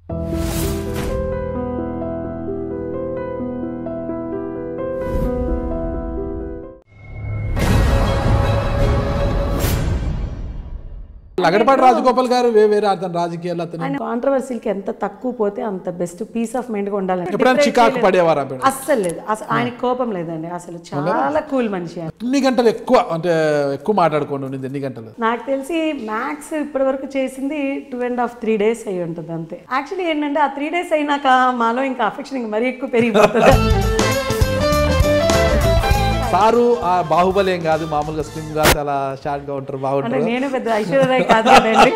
లగడపాటి రాజగోపాల్ గారు వే- వేరే అతను రాజకీయాలు అతను ఆయన కాంట్రవర్సీలకి ఎంత తక్కువ పోతే అంత బెస్ట్ పీస్ ఆఫ్ మైండ్గా ఉండాలని ఎప్పుడైనా చికాకు పడేవారా మేడం అస్సలు లేదు అసలు ఆయన కోపం లేదండి అసలు చాలా కూల్ మనిషి ఆయన ఎన్ని గంటలు ఎక్కువ అంటే ఎక్కువ మాట్లాడుకోండి ఉండింది ఎన్ని గంటలు నాకు తెలిసి మ్యాథ్స్ ఇప్పటి వరకు చేసింది two and half three days అయి ఉంటుంది అంతే యాక్చువల్లీ ఏంటంటే ఆ త్రీ డేస్ అయినాక మాలో ఇంకా అఫెక్షన్ ఇంకా మరీ ఎక్కువ పెరిగిపోతుంది సారు ఆ బాహుబలి ఏం కాదు మామూలుగా స్లిమ్ గా చాలా షార్ట్ గా ఉంటారు అంటే బాగుంటారు నేను పెద్ద ఐశ్వర్యరాయ్ కాదు కదండి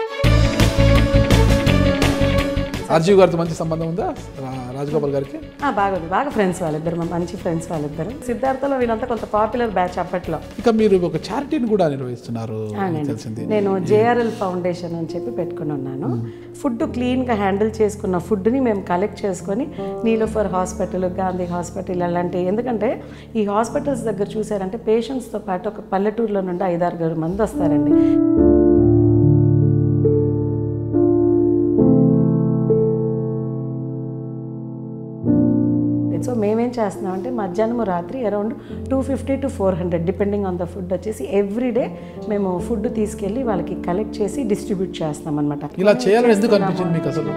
రాజీవ్ గారితో మంచి సంబంధం ఉందా రా- రాజగోపాల్ గారికి ఆ, బాగా ఉంది బాగా ఫ్రెండ్స్ వాళ్ళిద్దరు మా మంచి ఫ్రెండ్స్ వాళ్ళిద్దరు సిద్ధార్థలో వీళ్ళంతా కొంత పాపులర్ బ్యాచ్ అప్పట్లో ఇక మీరు ఒక చారిటీని కూడా నిర్వహిస్తున్నారు అని తెలిసింది నేను జేఆర్ఎల్ ఫౌండేషన్ అని చెప్పి పెట్టుకుని ఉన్నాను ఫుడ్ క్లీన్గా హ్యాండిల్ చేసుకున్న ఫుడ్ని మేము కలెక్ట్ చేసుకొని నీలోఫర్ హాస్పిటల్ గాంధీ హాస్పిటల్ అలాంటి ఎందుకంటే ఈ హాస్పిటల్స్ దగ్గర చూసారంటే పేషెంట్స్తో పాటు ఒక పల్లెటూరులో నుండి ఐదారు మంది వస్తారండి సో మేమేం చేస్తున్నామంటే మధ్యాహ్నం రాత్రి around two fifty to four hundred depending on the food వచ్చేసి ఎవ్రీ డే మేము ఫుడ్ తీసుకెళ్ళి వాళ్ళకి కలెక్ట్ చేసి డిస్ట్రిబ్యూట్ చేస్తాం అనమాట ఇలా చేయాలని ఎందుకు అనిపించింది మీకు అసలు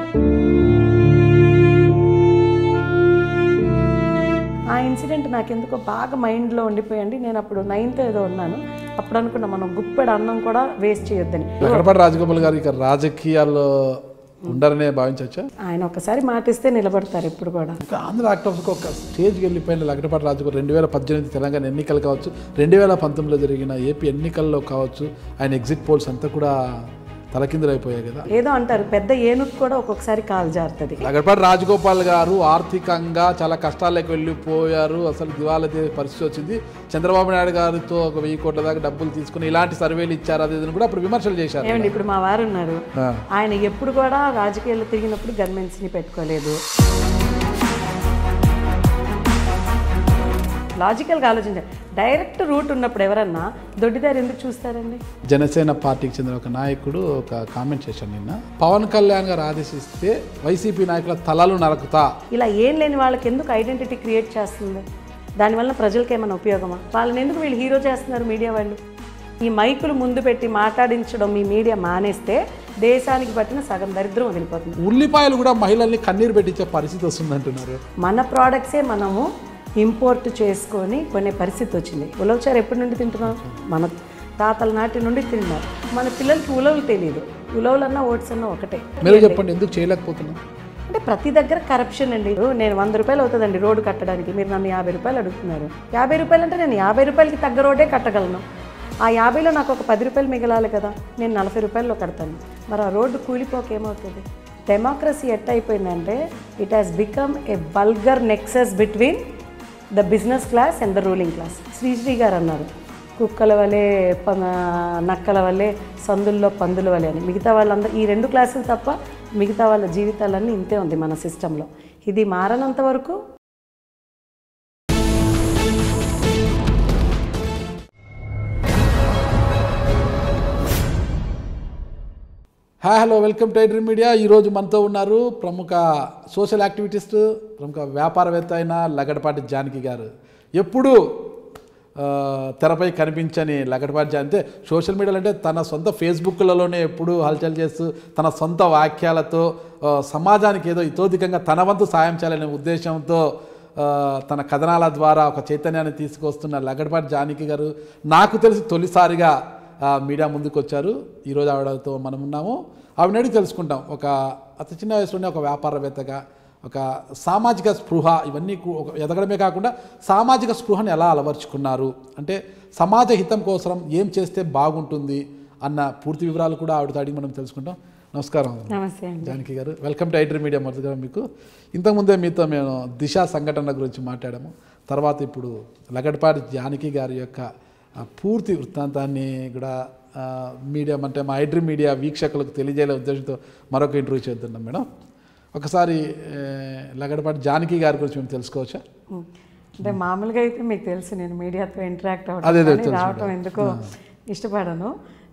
ఆ ఇన్సిడెంట్ నాకు ఎందుకో బాగా మైండ్లో ఉండిపోయండి నేను అప్పుడు నైన్త్ ఏదో ఉన్నాను అప్పుడు అనుకున్నా మనం గుప్పెడు అన్నం కూడా వేస్ట్ చేయొద్దని లగడపాటి రాజగోపాల్ గారు ఇక రాజకీయాల్లో ఉండరనే భావించవచ్చా ఆయన ఒకసారి మాటిస్తే నిలబడతారు ఇప్పుడు కూడా ఇంకా ఆంధ్ర యాక్టర్స్కి ఒక స్టేజ్కి వెళ్ళిపోయిన లగడపాటి రాజగోపాల్ రెండు వేల పద్దెనిమిది తెలంగాణ ఎన్నికలు కావచ్చు రెండు వేల పంతొమ్మిదిలో జరిగిన ఏపీ ఎన్నికల్లో కావచ్చు ఆయన ఎగ్జిట్ పోల్స్ అంతా కూడా తలకిందులైపోయాయి కదా ఏదో అంటారు పెద్ద ఏనుగు కూడా ఒక్కొక్కసారి కాలు జారుతుంది లగడపాటి రాజగోపాల్ గారు ఆర్థికంగా చాలా కష్టాల్లోకి వెళ్ళిపోయారు అసలు దివాలా తీరే పరిస్థితి వచ్చింది చంద్రబాబు నాయుడు గారితో ఒక వెయ్యి కోట్ల దాకా డబ్బులు తీసుకుని ఇలాంటి సర్వేలు ఇచ్చారు అది ఇది కూడా అప్పుడు విమర్శలు చేశారు ఏమండి ఇప్పుడు మా వారు ఉన్నారు ఆ. ఆయన ఎప్పుడు కూడా రాజకీయాల్లో తిరిగినప్పుడు గవర్నమెంట్స్ని పెట్టుకోలేదు లాజికల్గా ఆలోచించాలి డైరెక్ట్ రూట్ ఉన్నప్పుడు ఎవరన్నా దొడ్డిదారు ఎందుకు చూస్తారండి జనసేన పార్టీకి చెందిన ఒక నాయకుడు ఒక కామెంట్ చేశాడు నిన్న పవన్ కళ్యాణ్ గారు ఆదేశిస్తే వైసీపీ నాయకుల తలలు నరకుతా ఇలా ఏం లేని వాళ్ళకి ఎందుకు ఐడెంటిటీ క్రియేట్ చేస్తుంది దానివల్ల ప్రజలకి ఏమైనా ఉపయోగమా వాళ్ళని ఎందుకు వీళ్ళు హీరో చేస్తున్నారు మీడియా వాళ్ళు ఈ మైకులు ముందు పెట్టి మాట్లాడించడం మీ మీడియా మానేస్తే దేశానికి పట్టిన సగం దరిద్రం వదిలిపోతుంది ఉల్లిపాయలు కూడా మహిళల్ని కన్నీరు పెట్టించే పరిస్థితి వస్తుంది అంటున్నారు మన ప్రోడక్ట్సే మనము ఇంపోర్ట్ చేసుకొని కొనే పరిస్థితి వచ్చింది ఉలవచారు ఎప్పటి నుండి తింటున్నాం మన తాతల నాటి నుండి తిన్నారు మన పిల్లలకి ఉలవలు తెలియదు ఉలవలన్నా ఓట్స్ అన్నా ఒకటే మీరు చెప్పండి ఎందుకు చేయలేకపోతున్నాం అంటే ప్రతి దగ్గర కరప్షన్ అండి నేను వంద రూపాయలు అవుతుందండి రోడ్డు కట్టడానికి మీరు నన్ను యాభై రూపాయలు అడుగుతున్నారు యాభై రూపాయలు అంటే నేను యాభై రూపాయలకి తగ్గ రోడ్డే కట్టగలను ఆ యాభైలో నాకు ఒక పది రూపాయలు మిగలాలి కదా నేను నలభై రూపాయల్లో కడతాను మరి ఆ రోడ్డు కూలిపోక ఏమవుతుంది డెమోక్రసీ ఎట్ అయిపోయిందంటే it has become a vulgar nexus between the business class and the ruling class Sri Sri గారు అన్నారు కుక్కల వలె ప- నక్కల వలె సందుల్లో పందుల వలె అని మిగతా వాళ్ళందరూ ఈ రెండు క్లాసులు తప్ప మిగతా వాళ్ళ జీవితాలన్నీ ఇంతే ఉంది మన సిస్టంలో ఇది మారనంత వరకు hi hello welcome to iDream media ఈరోజు మనతో ఉన్నారు ప్రముఖ సోషల్ యాక్టివిటిస్ట్ ప్రముఖ వ్యాపారవేత్త అయిన లగడపాటి జానకి గారు ఎప్పుడు ఆ, తెరపై కనిపించని లగడపాటి జాన్ అంటే సోషల్ మీడియాలో అంటే తన సొంత ఫేస్బుక్లలోనే ఎప్పుడు హల్చల్ చేస్తూ తన సొంత వాక్యాలతో ఆ, సమాజానికి ఏదో ఇతోధికంగా తన వంతు సాయం చేయాలనే ఉద్దేశంతో ఆ, తన కథనాల ద్వారా ఒక చైతన్యాన్ని తీసుకొస్తున్న లగడపాటి జానకి గారు నాకు తెలిసి తొలిసారిగా ఆ, మీడియా ముందుకు వచ్చారు ఈరోజు ఆవిడతో మనం ఉన్నాము ఆవిడ అడిగి తెలుసుకుంటాం ఒక అతి చిన్న వయసులోనే ఒక వ్యాపారవేత్తగా ఒక సామాజిక స్పృహ ఇవన్నీ కూ- ఒక ఎదగడమే కాకుండా సామాజిక స్పృహను ఎలా అలవర్చుకున్నారు అంటే సమాజ హితం కోసం ఏం చేస్తే బాగుంటుంది అన్న పూర్తి వివరాలు కూడా ఆవిడతో అడిగి మనం తెలుసుకుంటాం నమస్కారం నమస్తే అండి జానకి గారు వెల్కమ్ టు ఐడ్రీ మీడియా మొదటిగా మీకు ఇంతకుముందే మీతో మేము దిశ సంఘటన గురించి మాట్లాడాము తర్వాత ఇప్పుడు లగడపాటి జానకి గారి యొక్క ఆ, పూర్తి వృత్తాంతాన్ని కూడా ఆ, మీడియా అంటే మా ఐడ్రీ మీడియా వీక్షకులకు తెలియజేయలే ఉద్దేశంతో మరొక ఇంటర్వ్యూ చేద్దాం మేడం ఒకసారి ఏ, లగడపాటి జానకి గారి గురించి మేము తెలుసుకోవచ్చా ఉమ్. అంటే మామూలుగా అయితే మీకు తెలుసు నేను మీడియాతో ఇంటరాక్ట్ అదే, అవ్వడం అదే, కానీ తెలుసు రావటం ఎందుకో ఇష్టపడను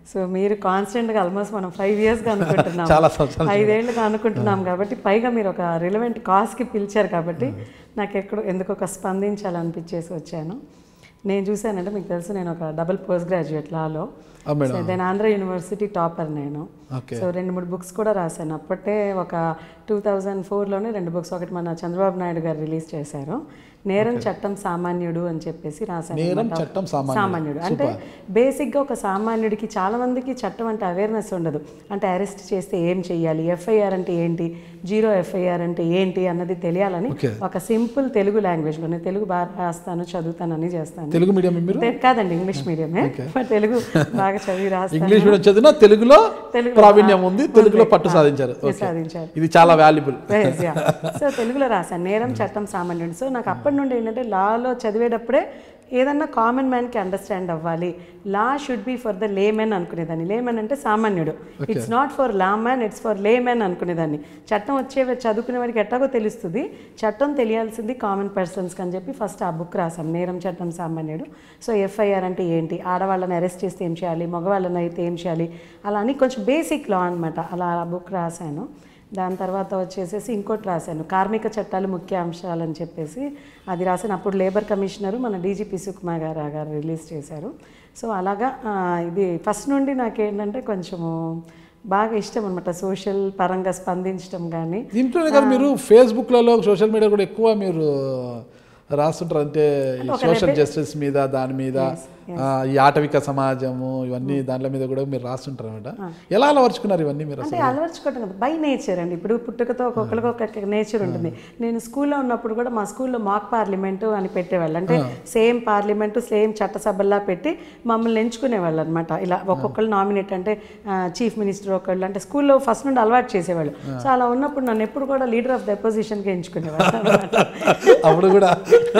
సో మీరు కాన్స్టెంట్గా ఆల్మోస్ట్ మనం ఫైవ్ ఇయర్స్గా అనుకుంటున్నాం చాలా సంవత్సరాలు ఐదేళ్ళుగా అనుకుంటున్నాం కాబట్టి పైగా మీరు ఒక రిలవెంట్ కాస్కి పిలిచారు కాబట్టి నాకు ఎక్కడో ఎందుకు ఒక స్పందించాలనిపించేసి వచ్చాను నేను చూశానంటే మీకు తెలుసు నేను ఒక డబుల్ పోస్ట్ గ్రాడ్యుయేట్ లాలో ఆ, madam then Andhra university topper నేను ఓకే సో రెండు మూడు బుక్స్ కూడా రాశాను అప్పటే ఒక టూ థౌజండ్ ఫోర్లోనే రెండు బుక్స్ ఒకటి మన చంద్రబాబు నాయుడు గారు రిలీజ్ చేశారు నేరం చట్టం సామాన్యుడు అని చెప్పేసి రాశాను నేరం అన్నమాట. చట్టం సామాన్యుడు. సామాన్యుడు అంటే బేసిక్గా ఒక సామాన్యుడికి చాలా మందికి చట్టం అంటే అవేర్నెస్ ఉండదు అంటే అరెస్ట్ చేస్తే ఏం చెయ్యాలి ఎఫ్ఐఆర్ అంటే ఏంటి జీరో ఎఫ్ఐఆర్ అంటే ఏంటి అన్నది తెలియాలని Okay. ఒక సింపుల్ తెలుగు లాంగ్వేజ్లో నేను తెలుగు బాగా రాస్తాను చదువుతాను అని చేస్తాను తెలుగు మీడియం మీరు తె- కాదండి ఇంగ్లీష్ మీడియమే బట్ తెలుగు బాగా చదివి రాస్తాను ఇంగ్లీష్ మీడియం చదివినా తెలుగులో తెలుగు, ప్రావీణ్యం ఉంది తెలుగులో ఉంది. పట్టు సాధించారు ఆ, ఓకే సాధించారు ఇది చాలా వాల్యుబుల్ Yes, yeah. సో తెలుగులో రాశాను నేరం చట్టం సామాన్యుడు సో నాకు అప్పటి నుండి ఏంటంటే లాలో చదివేటప్పుడే ఏదన్నా కామన్ మ్యాన్కి అండర్స్టాండ్ అవ్వాలి law should be for the laymen అనుకునేదాన్ని లేమెన్ అంటే సామాన్యుడు it's not for law man it's for laymen అనుకునేదాన్ని చట్టం వచ్చే చదువుకునే వాడికి ఎట్లాగో తెలుస్తుంది చట్టం తెలియాల్సింది కామన్ పర్సన్స్కి అని చెప్పి ఫస్ట్ ఆ బుక్ రాసాం నేరం చట్టం సామాన్యుడు సో ఎఫ్ఐఆర్ అంటే ఏంటి ఆడవాళ్ళని అరెస్ట్ చేస్తే ఏం చేయాలి మగవాళ్ళని అయితే ఏం చేయాలి అలా అని కొంచెం బేసిక్ లా అనమాట అలా ఆ బుక్ రాశాను దాని తర్వాత వచ్చేసేసి ఇంకోటి రాశాను కార్మిక చట్టాలు ముఖ్య అంశాలు అని చెప్పేసి అది రాశాను అప్పుడు లేబర్ కమిషనరు మన డీజీపీ సుకుమా గారు గారు రిలీజ్ చేశారు సో అలాగా ఆ, ఇది ఫస్ట్ నుండి నాకేంటంటే కొంచెము బాగా ఇష్టం అనమాట సోషల్ పరంగా స్పందించడం కానీ దీంట్లోనే కదా మీరు ఫేస్బుక్లలో సోషల్ మీడియా కూడా ఎక్కువ మీరు రాస్తుంటారు అంటే సోషల్ జస్టిస్ మీద దాని మీద ఆ, ఈ ఆటవిక సమాజము ఇవన్నీ దాంట్లో మీద కూడా మీరు రాస్తుంటారు అనమాట ఎలా అలవర్చుకున్నారు ఇవన్నీ మీరు అంటే అలవర్చుకోవటం కదా బై నేచర్ అండి ఇప్పుడు పుట్టుకతో ఒక్కొక్కరికి ఒక్కొక్క నేచర్ ఉంటుంది నేను స్కూల్లో ఉన్నప్పుడు కూడా మా స్కూల్లో మాక్ పార్లమెంటు అని పెట్టేవాళ్ళు అంటే సేమ్ పార్లమెంటు సేమ్ చట్టసభల్లా పెట్టి మమ్మల్ని ఎంచుకునేవాళ్ళు అనమాట ఇలా ఒక్కొక్కరు నామినేట్ అంటే చీఫ్ మినిస్టర్ ఒకళ్ళు అంటే స్కూల్లో ఫస్ట్ నుండి అలవాటు చేసేవాళ్ళు సో అలా ఉన్నప్పుడు నన్ను ఎప్పుడు కూడా లీడర్ ఆఫ్ ద అపోజిషన్కి ఎంచుకునేవాళ్ళు అనమాట అప్పుడు కూడా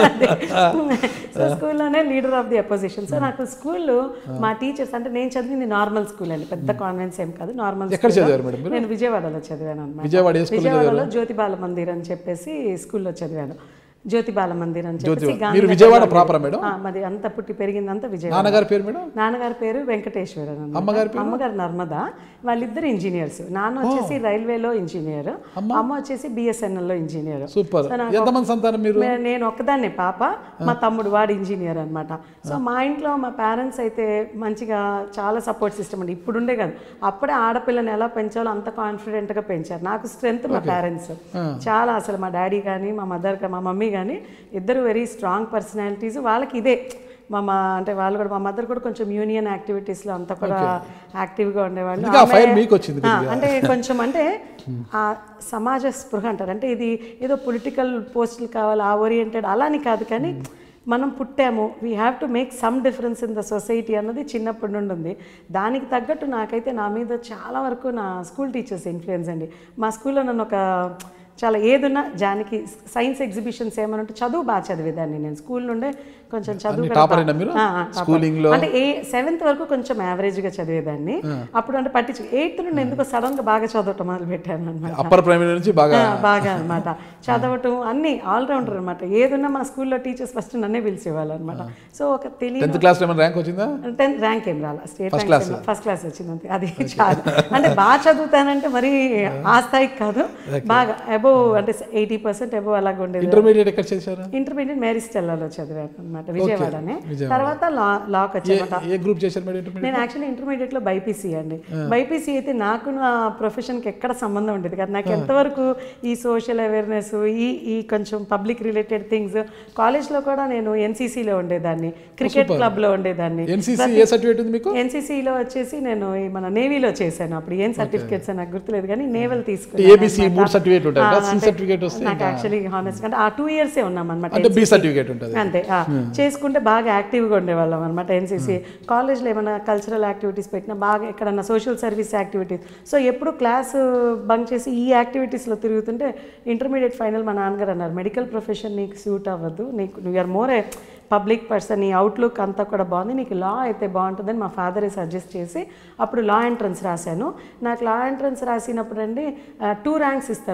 సో స్కూల్లోనే leader of the opposition so నాకు స్కూల్లో మా టీచర్స్ అంటే నేను చదివింది నార్మల్ స్కూల్ అండి పెద్ద కాన్వెంట్స్ ఏం కాదు నార్మల్ ఎక్కడ చదివారు మేడం మీరు నేను విజయవాడలో చదివాను అనమాట విజయవాడ ఏ స్కూల్ విజయవాడలో జ్యోతి బాల మందిర్ అని చెప్పేసి స్కూల్లో చదివాను జ్యోతి బాల మందిర్ అని చెప్పేసి జ్యోతి గాంధీ మీరు నగర్లో విజయవాడ ఉండేది. ప్రాపరా మేడం ఆ, మాది అంత పుట్టి పెరిగిందంతా విజయవాడ నాన్నగారి పేరు మేడం నాన్నగారి పేరు వెంకటేశ్వరన్ అన్నమాట. అమ్మగారి అమ్మగారు నర్మద వాళ్ళిద్దరు ఇంజనీర్స్ నాన్న వచ్చేసి రైల్వేలో ఇంజనీర్ అమ్మ వచ్చేసి బిఎస్ఎన్ఎల్ లో ఇంజనీర్ సూపర్ ఎంతమంది సంతానం మీరు మే- నేను ఒక్కదాన్నే పాప మా తమ్ముడు వాడు ఇంజనీర్ అనమాట సో మా ఇంట్లో మా పేరెంట్స్ అయితే మంచిగా చాలా సపోర్ట్ సిస్టమ్ అండి ఇప్పుడుండే కాదు అప్పుడే ఆడపిల్లని ఎలా పెంచాలో అంత కాన్ఫిడెంట్గా పెంచారు నాకు స్ట్రెంత్ మా పేరెంట్స్ చాలా అసలు మా డాడీ కానీ మా మదర్ మా మమ్మీ కానీ ఇద్దరు వెరీ స్ట్రాంగ్ పర్సనాలిటీస్ వాళ్ళకి ఇదే మా మా అంటే వాళ్ళు కూడా మా మదర్ కూడా కొంచెం యూనియన్ యాక్టివిటీస్లో అంతా కూడా యాక్టివ్గా ఉండేవాళ్ళు అందుకే ఆ ఆమె- ఫైర్ మీకు వచ్చింది ఆ, అంటే కొంచెం అంటే ఆ సమాజ స్పృహ అంటారు అంటే ఇది ఏదో పొలిటికల్ పోస్టులు కావాలి ఆ ఓరియంటెడ్ అలా అని కాదు కానీ మనం పుట్టాము we have to make some difference in the society అన్నది చిన్నప్పటి నుండి ఉంది దానికి తగ్గట్టు నాకైతే నా మీద చాలా వరకు నా స్కూల్ టీచర్స్ ఇన్ఫ్లుయెన్స్ అండి మా స్కూల్లో నన్ను ఒక చాలా ఏదున్నా జానికి సైన్స్ ఎగ్జిబిషన్స్ ఏమైనా ఉంటే చదువు బాగా చదివేదాన్ని నేను స్కూల్ నుండే కొంచెం చదువు కూడా టాపర్ బా- అయినా మీరు ఆ, ఆ, టాపర్. స్కూలింగ్ లో అంటే ఏ సెవెంత్ వరకు కొంచెం యావరేజ్ గా చదివేదాన్ని అప్పుడు అంటే పట్టించు ఎయిత్ నుండి ఎందుకో సడన్ గా బాగా చదవటం మొదలు పెట్టాను అనమాట అప్పర్ ప్రైమరీ నుంచి బాగా బాగా అనమాట చదవటం అన్ని ఆల్రౌండర్ అనమాట ఏదున్నా మా స్కూల్లో టీచర్స్ ఫస్ట్ నన్నే పిలిచేవాళ్ళు అనమాట సో ఒక తెలియని టెన్త్ క్లాస్ ఏమైనా ర్యాంక్ వచ్చిందా టెన్త్ ర్యాంక్ ఏం రాలా స్టేట్ ర్యాంక్ ఫస్ట్ క్లాస్ వచ్చింది అంతే అది చాలు అంటే బాగా చదువుతానంటే మరి ఆ స్థాయికి కాదు బాగా అబోవ్ అంటే ఎయిటీ పర్సెంట్ అబోవ్ అలాగ ఉండేది ఇంటర్మీడియట్ ఎక్కడ చేశారు ఇంటర్మీడియట్ మేరీ స్టెల్లాలో చదివాను అనమాట విజయవాడనే తర్వాత లా లాక్ ఏ వచ్చాను ఏ గ్రూప్ చేశారు మేడం ఇంటర్మీడియట్ నేను యాక్చువల్లీ ఇంటర్మీడియట్లో బైపీసీ అండి బైపీసీ అయితే నాకు నా ప్రొఫెషన్కి ఎక్కడ సంబంధం ఉండేది కదా నాకు ఎంతవరకు ఈ సోషల్ అవేర్నెస్ ఈ ఈ కొంచెం పబ్లిక్ రిలేటెడ్ థింగ్స్ కాలేజ్లో కూడా నేను ఎన్సీసీలో ఉండేదాన్ని క్రికెట్ క్లబ్లో ఉండేదాన్ని ఎన్సీసీ ఏ సర్టిఫికేట్ ఉంది మీకు ఎన్సీసీలో వచ్చేసి నేను ఈ మన నేవీలో చేశాను అప్పుడు ఏం సర్టిఫికేట్స్ నాకు గుర్తులేదు కానీ నేవల్ తీసుకున్నాను ఏబిసి మూడు సర్టిఫికేట్ ఉంటాయి కదా సి సర్టిఫికేట్ వస్తే నాకు యాక్చువల్లీ హానెస్ట్ అంటే ఆ టూ ఇయర్సే ఉన్నాం అనమాట అంటే బి సర్టిఫికేట్ ఉంటుంది అంతే ఆ, చేసుకుంటే బాగా యాక్టివ్గా ఉండేవాళ్ళం అనమాట ఎన్సీసీ కాలేజ్లో ఏమైనా కల్చరల్ యాక్టివిటీస్ పెట్టినా బాగా ఎక్కడన్నా సోషల్ సర్వీస్ యాక్టివిటీస్ సో ఎప్పుడు క్లాస్ బంక్ చేసి ఈ యాక్టివిటీస్లో తిరుగుతుంటే ఇంటర్మీడియట్ ఫైనల్ మా నాన్నగారు అన్నారు మెడికల్ ప్రొఫెషన్ నీకు సూట్ అవ్వదు నీకు నువ్వు are more a public person నీ అవుట్లుక్ అంతా కూడా బాగుంది నీకు లా అయితే బాగుంటుందని మా ఫాదరే సజెస్ట్ చేసి అప్పుడు లా ఎంట్రన్స్ రాశాను నాకు లా ఎంట్రన్స్ రాసినప్పుడు అండి టూ ర్యాంక్స్ ఇస్తారు అప్పుడు లోకల్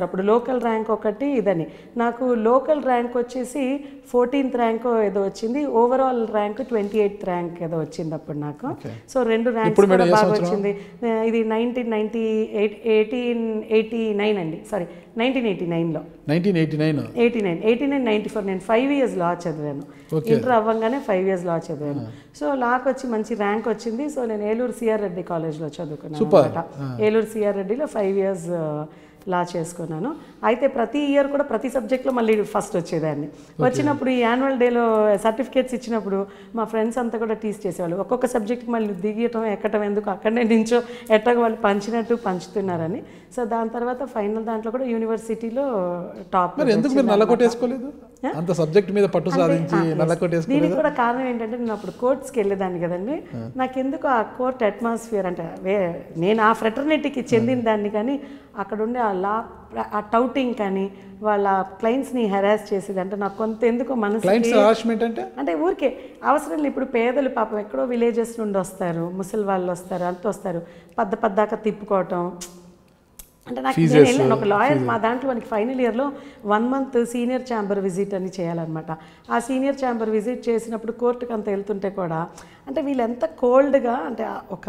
లోకల్ ర్యాంక్ ఒకటి ఇదని నాకు లోకల్ ర్యాంక్ వచ్చేసి ఫోర్టీన్త్ ర్యాంక్ ఏదో వచ్చింది overall rank twenty eighth rank ఏదో వచ్చింది అప్పుడు నాకు సో రెండు ర్యాంక్స్ ఇప్పుడు మేడం కూడా ఏ బాగా సంవత్సరం? వచ్చింది ఆ, ఇది nineteen ninety eight eighteen eighty nine అండి సారీ నైన్టీన్ ఎయిటీ నైన్లో nineteen eighty nine eighty nine eighty nine ninety four నేను ఫైవ్ ఇయర్స్ లా చదివాను ఇంటర్ అవ్వగానే ఫైవ్ ఇయర్స్ లా చదివాను సో లాకి వచ్చి మంచి ర్యాంక్ వచ్చింది సో నేను ఏలూరు సిఆర్ రెడ్డి కాలేజ్లో చదువుకున్నాను Super. అనమాట ఏలూరు సిఆర్ రెడ్డిలో ఫైవ్ ఇయర్స్ లా చేసుకున్నాను అయితే ప్రతి ఇయర్ కూడా ప్రతి సబ్జెక్ట్లో మళ్ళీ ఫస్ట్ వచ్చేదాన్ని వచ్చినప్పుడు ఈ యాన్యువల్ డేలో సర్టిఫికేట్స్ ఇచ్చినప్పుడు మా ఫ్రెండ్స్ అంతా కూడా టీస్ చేసేవాళ్ళు ఒక్కొక్క సబ్జెక్ట్కి మళ్ళీ దిగటం ఎక్కటం ఎందుకు అక్కడనే నించో ఎట్టగా వాళ్ళు పంచినట్టు పంచుతున్నారని సో దాని తర్వాత ఫైనల్ దాంట్లో కూడా యూనివర్సిటీలో టాప్ మరి ఎందుకు మీరు నల్లకోట వేసుకోలేదు అంత సబ్జెక్ట్ మీద పట్టు సాధించి నల్లకోట వేసుకోలేదు దీనికి కూడా కారణం ఏంటంటే నేను అప్పుడు కోర్ట్స్కి వెళ్ళేదాన్ని కదండి నాకెందుకు ఆ కోర్ట్ అట్మాస్ఫియర్ అంటే వే నేను ఆ ఫ్రెటర్నిటీకి చెందిన దాన్ని కానీ అక్కడ ఉండే ఆ లా ఆ టౌటింగ్ కానీ వాళ్ళ క్లయింట్స్ని హెరాస్ చేసేది అంటే నాకు కొంత ఎందుకో మనసు క్లయింట్స్ హరాస్మెంట్ అంటే అంటే ఊరికే అవసరం లేదు ఇప్పుడు పేదలు పాపం ఎక్కడో విలేజెస్ నుండి వస్తారు ముసలి వాళ్ళు వస్తారు అంత వస్తారు పద్ద పద్దాక తిప్పుకోవటం అంటే నాకు నేను వెళ్ళాను ఒక లాయర్ మా దాంట్లో మనకి ఫైనల్ ఇయర్లో one month senior chamber visit అని చేయాలన్నమాట ఆ సీనియర్ ఛాంబర్ విజిట్ చేసినప్పుడు కోర్టుకి అంత వెళ్తుంటే కూడా అంటే వీళ్ళు ఎంత కోల్డ్గా అంటే ఆ ఒక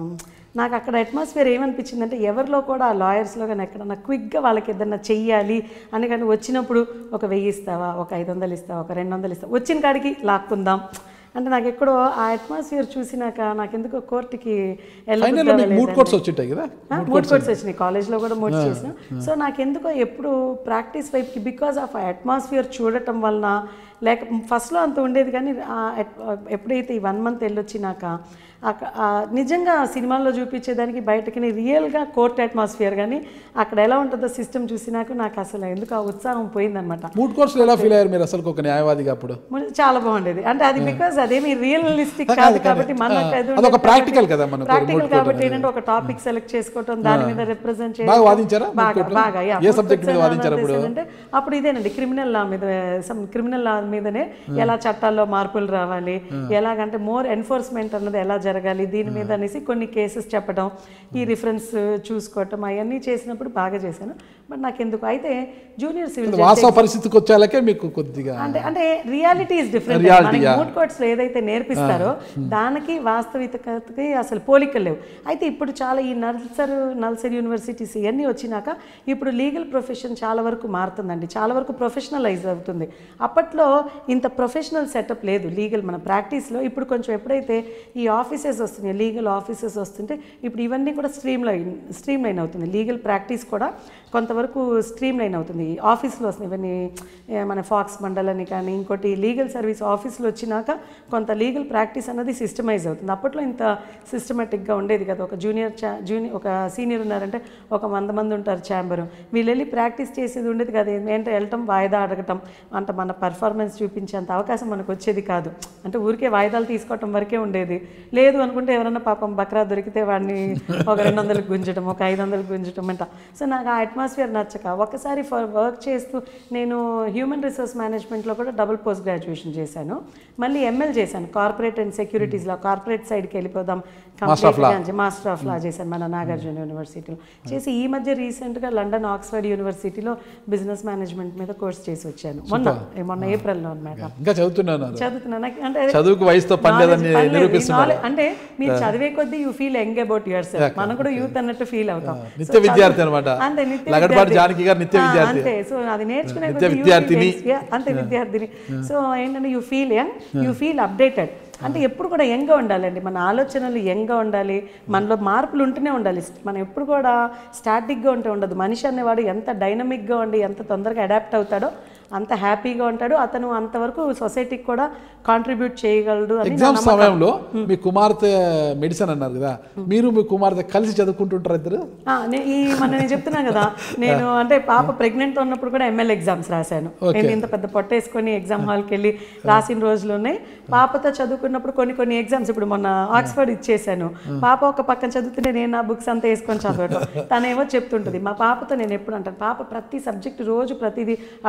నాకు అక్కడ అట్మాస్ఫియర్ ఏమనిపించింది అంటే ఎవరిలో కూడా ఆ లాయర్స్లో కానీ ఎక్కడన్నా క్విక్గా వాళ్ళకి ఏదన్నా చెయ్యాలి అని కానీ వచ్చినప్పుడు ఒక వెయ్యి ఇస్తావా ఒక ఐదు వందలు ఇస్తావా ఒక రెండు వందలు ఇస్తావా వచ్చిన కాడికి లాక్కుందాం అంటే నాకు ఎక్కడో ఆ అట్మాస్ఫియర్ చూసినాక నాకు ఎందుకో కోర్టుకి ఫైనల్ మీకు మూడ్ కోర్ట్స్ వచ్చింటాయి కదా మూడ్ కోర్స్ వచ్చినాయి కాలేజ్లో కూడా మూడ్ చేసిన సో నాకు ఎందుకో ఎప్పుడు ప్రాక్టీస్ వైపుకి బికాస్ ఆఫ్ ఆ అట్మాస్ఫియర్ చూడటం వలన లేక ఫస్ట్లో అంత ఉండేది కానీ ఆ at- ఎప్పుడైతే ఈ వన్ మంత్ వెళ్ళొచ్చినాక అక్క- ఆ నిజంగా సినిమాల్లో చూపించేదానికి బయటకి రియల్గా కోర్ట్ అట్మాస్ఫియర్ కానీ అక్కడ ఎలా ఉంటుందో సిస్టమ్ చూసినాక నాకు అసలు ఎందుకు ఆ ఉత్సాహం పోయిందన్నమాట మూడ్ కోర్ట్స్ ఎలా ఫీల్ అయ్యారు మీరు అసలు ఒక న్యాయవాదిగా అప్పుడు ముందు చాలా బాగుండేది అంటే అది బికాస్ అదేమి రియలిస్టిక్ కాదు కాబట్టి మనకు అది అదొక ప్రాక్టికల్ కదా మనకు ప్రాక్టికల్ కాబట్టి ఏంటంటే ఒక టాపిక్ సెలెక్ట్ చేసుకోవటం దాని మీద రిప్రజెంట్ బాగా వాదించారా బాగా moot court లో? బాగా yeah. ఏ Moot subject courts మీద ఎలా వాదించారు అప్పుడు? అంటే అప్పుడు ఇదేనండి క్రిమినల్ లా మీద సమ్ క్రిమినల్ లా మీదనే ఎలా చట్టాల్లో మార్పులు రావాలి ఎలాగంటే మోర్ ఎన్ఫోర్స్మెంట్ అన్నది ఎలా జరగాలి దీని మీద అనేసి కొన్ని కేసెస్ చెప్పడం ఈ రిఫరెన్స్ చూసుకోవటం అవన్నీ చేసినప్పుడు బాగా చేశాను బట్ నాకు ఎందుకు అయితే జూనియర్ సివిల్ వాస్తవ పరిస్థితికి వచ్చేలాకే మీకు కొద్దిగా అంటే అంటే రియాలిటీ ఇస్ డిఫరెంట్ Reality, మనకి yeah. మూడ్ కోర్ట్స్ లో ఏదైతే నేర్పిస్తారో దానికి వాస్తవికతకి అసలు పోలికలు లేవు అయితే ఇప్పుడు చాలా ఈ నల్సర్ నల్సర్ యూనివర్సిటీస్ ఇవన్నీ వచ్చినాక ఇప్పుడు లీగల్ ప్రొఫెషన్ చాలా వరకు మారుతుందండి చాలా వరకు ప్రొఫెషనలైజ్ అవుతుంది అప్పట్లో ఇంత ప్రొఫెషనల్ సెటప్ లేదు లీగల్ మన ప్రాక్టీస్లో ఇప్పుడు కొంచెం ఎప్పుడైతే ఈ ఆఫీసెస్ వస్తున్నాయి లీగల్ ఆఫీసెస్ వస్తుంటే ఇప్పుడు ఇవన్నీ కూడా స్ట్రీమ్ లైన్ స్ట్రీమ్ లైన్ అవుతుంది లీగల్ ప్రాక్టీస్ కూడా కొంతవరకు స్ట్రీమ్ లైన్ అవుతుంది ఆఫీస్లో వస్తున్నాయి ఇవన్నీ ఏ, మన ఫాక్స్ మండలని కానీ ఇంకోటి లీగల్ సర్వీస్ ఆఫీస్లో వచ్చినాక కొంత లీగల్ ప్రాక్టీస్ అన్నది సిస్టమైజ్ అవుతుంది అప్పట్లో ఇంత సిస్టమేటిక్గా ఉండేది కదా ఒక జూనియర్ చా జూనియర్ ఒక సీనియర్ ఉన్నారంటే ఒక వంద మంది ఉంటారు ఛాంబరు వీళ్ళు వెళ్ళి ప్రాక్టీస్ చేసేది ఉండేది కదా ఏంటంటే వెళ్ళటం వాయిదా అడగటం అంటే మన పర్ఫార్మెన్స్ చూపించేంత అవకాశం మనకు వచ్చేది కాదు అంటే ఊరికే వాయిదాలు తీసుకోవటం వరకే ఉండేది లేదు అనుకుంటే ఎవరన్నా పాపం బక్రా దొరికితే వాడిని ఒక రెండు వందలకు గుంజటం ఒక ఐదు వందలకు గుంజటం అంట సో నాకు ఆ అట్మాస్ఫియర్ నచ్చక ఒకసారి ఫర్ వర్క్ చేస్తూ నేను హ్యూమన్ రిసోర్స్ మేనేజ్మెంట్లో కూడా డబుల్ పోస్ట్ గ్రాడ్యుయేషన్ చేశాను మళ్ళీ ఎంఎల్ చేశాను కార్పొరేట్ అండ్ సెక్యూరిటీస్లో కార్పొరేట్ సైడ్కి వెళ్ళిపోదాం కంప్లీట్గా మాస్టర్ ఆఫ్ లా చేశాను మన నాగార్జున యూనివర్సిటీలో చేసి ఈ మధ్య రీసెంట్గా లండన్ ఆక్స్ఫర్డ్ యూనివర్సిటీలో బిజినెస్ మేనేజ్మెంట్ మీద కోర్స్ చేసి వచ్చాను మొన్న మొన్న ఏప్రిల్లో అనమాట ఇంకా చదువుతున్నాను చదువుతున్నా నాకు అంటే అదే చదువుకు వయసుతో పని లేదని knowledge పని లేదు. ఈ నిరూపిస్తున్నారు knowledge- అంటే మీరు చదివే కొద్దీ you feel young about yourself మనం కూడా యూత్ అన్నట్టు ఫీల్ అవుతాం నిత్య So, చదువు- విద్యార్థి అన్నమాట. అంతే నిత్య లగడపాటి విద్యార్థి. జానకి గారు నిత్య ఆ, విద్యార్థి. అంతే సో అది నేర్చుకునే నిత్య కొద్దీ you విద్యార్థిని. feel- yeah, అంతే విద్యార్థిని సో ఏంటంటే you feel young you feel updated అంటే ఎప్పుడు కూడా యంగ్గా ఉండాలండి మన ఆలోచనలు యంగ్గా ఉండాలి మనలో మార్పులు ఉంటూనే ఉండాలి మనం ఎప్పుడు కూడా స్టాటిక్గా ఉంటే ఉండదు మనిషి అనేవాడు ఎంత డైనమిక్గా ఉండి ఎంత తొందరగా అడాప్ట్ అవుతాడో అంత హ్యాపీగా ఉంటాడు అతను అంతవరకు సొసైటీకి కూడా కాంట్రిబ్యూట్ చేయగలడు అని నా ఎగ్జామ్ నమ్మకం. సమయంలో మీ కుమార్తె మెడిసిన్ అన్నారు కదా మీరు మీ కుమార్తె కలిసి చదువుకుంటుంటారు ఇద్దరు ఆ, నే- ఈ మన నేను చెప్తున్నాను కదా నేను అంటే పాప ప్రెగ్నెంట్ ఉన్నప్పుడు కూడా ఎంఎల్ ఎగ్జామ్స్ రాశాను నేను ఇంత పెద్ద పొట్టేసుకొని ఎగ్జామ్ హాల్కి వెళ్ళి రాసిన రోజులు ఉన్నాయి పాపతో చదువుకున్నప్పుడు కొన్ని కొన్ని ఎగ్జామ్స్ ఇప్పుడు మొన్న ఆక్స్ఫర్డ్ ఇచ్చేసాను పాప ఒక పక్కన చదువుతుంటే నేను నా బుక్స్ అంతా వేసుకొని చదవటం తనేమో చెప్తుంటుంది మా పాపతో నేను ఎప్పుడు అంటాను పాప ప్రతి సబ్జెక్ట్ రోజు ప్రతిదీ ఆ టాప్స్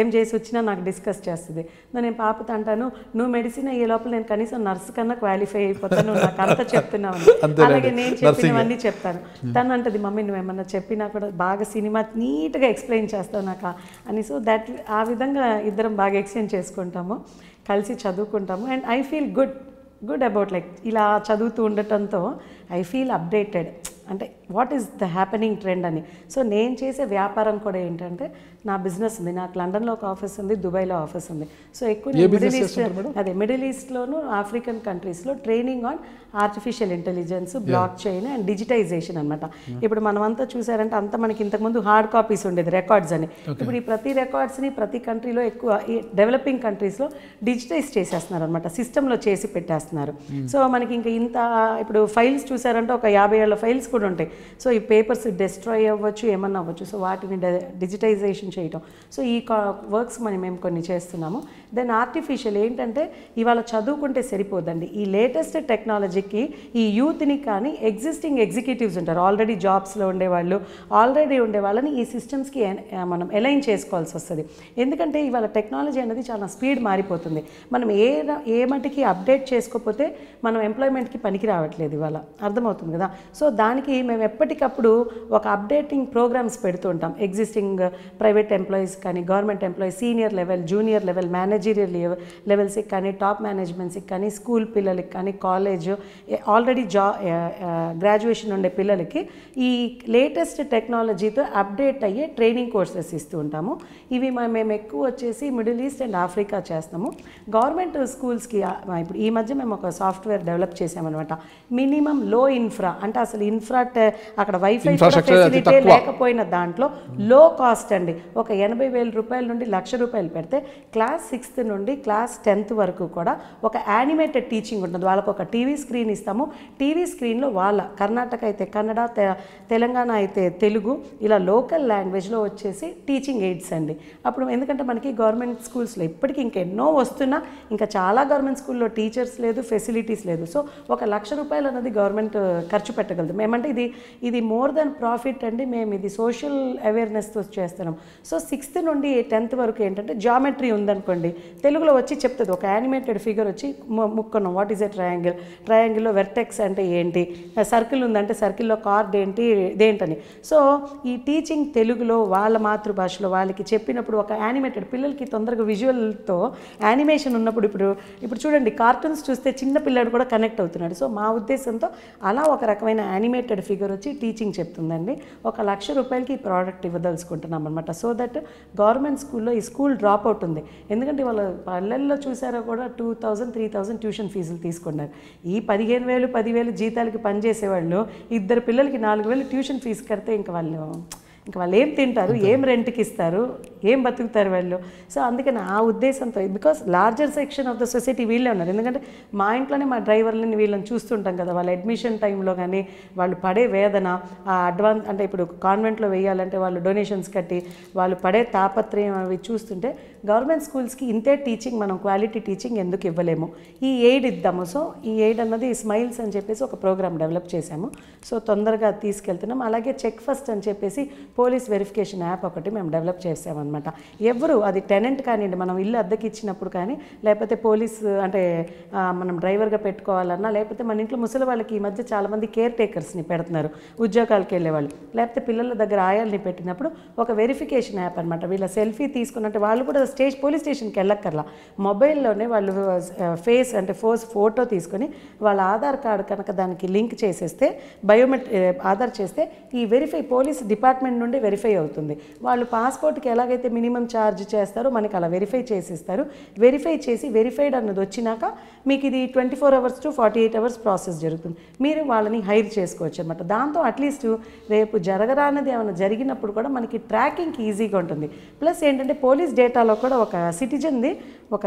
ఏం చేసి వచ్చినా నాకు డిస్కస్ చేస్తుంది నేను పాపతో అంటాను నువ్వు మెడిసిన్ అయ్యే లోపల నేను కనీసం నర్స్ కన్నా క్వాలిఫై అయిపోతాను నువ్వు నాకు అంత చెప్తున్నావు అని. అంతేనండి. అలాగే నేను చెప్పినవన్నీ చెప్తాను తను అంటది మమ్మీ నువ్వేమన్నా చెప్పినా కూడా బాగా సినిమా నీట్గా ఎక్స్ప్లెయిన్ చేస్తావు నాకు ఆ- అని సో దట్ ఆ విధంగా ఇద్దరం బాగా ఎక్స్చేంజ్ చేసుకుంటాము కలిసి చదువుకుంటాము and I feel good good about like ఇలా చదువుతూ ఉండటంతో ఐ ఫీల్ అప్డేటెడ్ అంటే what is the happening trend అని సో నేను చేసే వ్యాపారం కూడా ఏంటంటే నా బిజినెస్ ఉంది నాకు లండన్లో ఒక ఆఫీస్ ఉంది దుబాయ్లో ఆఫీస్ ఉంది సో ఎక్కువ నేను మిడిల్ ఈస్ట్ అదే మిడిల్ ఈస్ట్లోను ఆఫ్రికన్ కంట్రీస్లో training on artificial intelligence blockchain and digitization అనమాట ఇప్పుడు మనం అంతా చూసారంటే అంతా మనకి ఇంతకుముందు హార్డ్ కాపీస్ ఉండేది రికార్డ్స్ అని ఇప్పుడు ఈ ప్రతి రికార్డ్స్ని ప్రతి కంట్రీలో ఎక్కువ ఈ డెవలపింగ్ కంట్రీస్లో డిజిటైజ్ చేసేస్తున్నారు అనమాట సిస్టంలో చేసి పెట్టేస్తున్నారు సో మనకి ఇంకా ఇంత ఇప్పుడు ఫైల్స్ చూసారంటే ఒక యాభై ఏళ్ళ ఫైల్స్ కూడా ఉంటాయి సో ఈ పేపర్స్ డెస్ట్రాయ్ అవ్వచ్చు ఏమన్నా అవ్వచ్చు సో వాటిని డిజిటైజేషన్ చేయటం సో ఈ వర్క్స్ మనం మేము కొన్ని చేస్తున్నాము దెన్ ఆర్టిఫిషియల్ ఏంటంటే ఇవాళ చదువుకుంటే సరిపోదండి ఈ లేటెస్ట్ టెక్నాలజీకి ఈ యూత్ని కానీ ఎగ్జిస్టింగ్ ఎగ్జిక్యూటివ్స్ ఉంటారు ఆల్రెడీ జాబ్స్లో ఉండేవాళ్ళు ఆల్రెడీ ఉండే వాళ్ళని ఈ సిస్టమ్స్కి మనం ఎలైన్ చేసుకోవాల్సి వస్తుంది ఎందుకంటే ఇవాళ టెక్నాలజీ అనేది చాలా స్పీడ్ మారిపోతుంది మనం ఏ ర- ఏ మటుకి అప్డేట్ చేసుకోకపోతే మనం ఎంప్లాయ్మెంట్కి పనికి రావట్లేదు ఇవాళ అర్థమవుతుంది కదా సో దానికి మేము ఎప్పటికప్పుడు ఒక అప్డేటింగ్ ప్రోగ్రామ్స్ పెడుతూ ఉంటాం ఎగ్జిస్టింగ్ ప్రైవేట్ ఎంప్లాయీస్ కానీ government employees senior level junior level managerial లెవెల్స్కి కానీ టాప్ మేనేజ్మెంట్స్కి కానీ స్కూల్ పిల్లలకి కానీ కాలేజ్ ఆల్రెడీ జా గ్రాడ్యుయేషన్ ఉండే పిల్లలకి ఈ లేటెస్ట్ టెక్నాలజీతో అప్డేట్ అయ్యే ట్రైనింగ్ కోర్సెస్ ఇస్తూ ఉంటాము ఇవి మ- మేము ఎక్కువ వచ్చేసి మిడిల్ ఈస్ట్ అండ్ ఆఫ్రికా చేస్తాము గవర్నమెంట్ స్కూల్స్కి ఇప్పుడు ఈ మధ్య మేము ఒక సాఫ్ట్వేర్ డెవలప్ చేసామన్నమాట మినిమం లో ఇన్ఫ్రా అంటే అసలు ఇన్ఫ్రా అక్కడ వైఫై Infrastructure అతి ఫెసిలిటీ తక్కువ. లేకపోయిన దాంట్లో లో కాస్ట్ అండి ఒక ఎనభై వేల రూపాయల నుండి లక్ష రూపాయలు పెడితే క్లాస్ సిక్స్త్ నుండి క్లాస్ టెన్త్ వరకు కూడా ఒక యానిమేటెడ్ టీచింగ్ ఉంటుంది వాళ్ళకు ఒక టీవీ స్క్రీన్ ఇస్తాము టీవీ స్క్రీన్లో వాళ్ళ కర్ణాటక అయితే కన్నడ తె- తెలంగాణ అయితే తెలుగు ఇలా లోకల్ లాంగ్వేజ్లో వచ్చేసి టీచింగ్ ఎయిడ్స్ అండి అప్పుడు ఎందుకంటే మనకి గవర్నమెంట్ స్కూల్స్లో ఇప్పటికీ ఇంకెన్నో వస్తున్నా ఇంకా చాలా గవర్నమెంట్ స్కూల్లో టీచర్స్ లేదు ఫెసిలిటీస్ లేదు సో ఒక లక్ష రూపాయలు అన్నది గవర్నమెంట్ ఖర్చు పెట్టగలదు మేమంటే ఇది ఇది మోర్ దెన్ ప్రాఫిట్ అండి మేము ఇది సోషల్ అవేర్నెస్తో చేస్తున్నాం సో సిక్స్త్ నుండి టెన్త్ వరకు ఏంటంటే జామెట్రీ ఉందనుకోండి తెలుగులో వచ్చి చెప్తుంది ఒక యానిమేటెడ్ ఫిగర్ వచ్చి ము- ముక్కున్నాం వాట్ ఈస్ ఎ ట్రయాంగిల్ ట్రయాంగిల్లో వెర్టెక్స్ అంటే ఏంటి సర్కిల్ ఉందంటే సర్కిల్లో కార్డ్ ఏంటి ఇదేంటని సో ఈ టీచింగ్ తెలుగులో వాళ్ళ మాతృభాషలో వాళ్ళకి చెప్పినప్పుడు ఒక యానిమేటెడ్ పిల్లలకి తొందరగా విజువల్తో యానిమేషన్ ఉన్నప్పుడు ఇప్పుడు ఇప్పుడు చూడండి కార్టూన్స్ చూస్తే చిన్న పిల్లాడు కూడా కనెక్ట్ అవుతున్నాడు సో మా ఉద్దేశంతో అలా ఒక రకమైన యానిమేటెడ్ ఫిగర్ వచ్చి టీచింగ్ చెప్తుందండి ఒక లక్ష రూపాయలకి ఈ ప్రోడక్ట్ ఇవ్వదలుచుకుంటున్నాం అనమాట సో దట్ గవర్నమెంట్ స్కూల్లో ఈ స్కూల్ డ్రాప్ అవుట్ ఉంది ఎందుకంటే వాళ్ళ పల్లెల్లో చూసారా కూడా two thousand three thousand tuition ఫీజులు తీసుకున్నారు ఈ పదిహేను వేలు పదివేలు జీతాలకి పనిచేసేవాళ్ళు ఇద్దరు పిల్లలకి నాలుగు వేలు ట్యూషన్ ఫీజు కడితే ఇంకా వాళ్ళు ఇంకా వాళ్ళు ఏం తింటారు ఏం రెంట్కి ఇస్తారు ఏం బతుకుతారు వాళ్ళు సో అందుకని ఆ ఉద్దేశంతో because larger section of the society వీళ్ళే ఉన్నారు ఎందుకంటే మా ఇంట్లోనే మా డ్రైవర్లని వీళ్ళని చూస్తుంటాం కదా వాళ్ళ అడ్మిషన్ టైంలో కానీ వాళ్ళు పడే వేదన ఆ అడ్వాన్స్ అంటే ఇప్పుడు కాన్వెంట్లో వేయాలంటే వాళ్ళు డొనేషన్స్ కట్టి వాళ్ళు పడే తాపత్రయం అవి చూస్తుంటే గవర్నమెంట్ స్కూల్స్కి ఇంతే టీచింగ్ మనం క్వాలిటీ టీచింగ్ ఎందుకు ఇవ్వలేము ఈ ఎయిడ్ ఇద్దాము సో ఈ ఎయిడ్ అన్నది స్మైల్స్ అని చెప్పేసి ఒక ప్రోగ్రామ్ డెవలప్ చేశాము సో తొందరగా తీసుకెళ్తున్నాం అలాగే చెక్ ఫస్ట్ అని చెప్పేసి పోలీస్ వెరిఫికేషన్ యాప్ ఒకటి మేము డెవలప్ చేసామన్నమాట ఎవరు అది టెనెంట్ కానివ్వండి మనం ఇల్లు అద్దెకి ఇచ్చినప్పుడు కానీ లేకపోతే పోలీస్ అంటే ఆ, మనం డ్రైవర్గా పెట్టుకోవాలన్నా లేకపోతే మన ఇంట్లో ముసలి వాళ్ళకి ఈ మధ్య చాలామంది కేర్ టేకర్స్ని పెడుతున్నారు ఉద్యోగాలకు వెళ్ళేవాళ్ళు లేకపోతే పిల్లల దగ్గర ఆయాల్ని పెట్టినప్పుడు ఒక వెరిఫికేషన్ యాప్ అనమాట వీళ్ళ సెల్ఫీ తీసుకున్నట్టు వాళ్ళు కూడా స్టేజ్ పోలీస్ స్టేషన్కి వెళ్ళక్కర్లా మొబైల్లోనే వాళ్ళు ఫేస్ అంటే ఫోస్ ఫోటో తీసుకొని వాళ్ళ ఆధార్ కార్డు కనుక దానికి లింక్ చేసేస్తే బయోమెట్రిక్ ఆధార్ చేస్తే ఈ వెరిఫై పోలీస్ డిపార్ట్మెంట్ నుండి వెరిఫై అవుతుంది వాళ్ళు పాస్పోర్ట్కి ఎలాగైతే మినిమం ఛార్జ్ చేస్తారో మనకి అలా వెరిఫై చేసిస్తారు వెరిఫై చేసి వెరిఫైడ్ అన్నది వచ్చినాక మీకు ఇది twenty four hours to forty eight hours process జరుగుతుంది మీరు వాళ్ళని హైర్ చేసుకోవచ్చు అనమాట దాంతో అట్లీస్ట్ రేపు జరగరానిది ఏమైనా జరిగినప్పుడు కూడా మనకి ట్రాకింగ్కి ఈజీగా ఉంటుంది ప్లస్ ఏంటంటే పోలీస్ డేటాలో కూడా ఒక సిటిజన్ది ఒక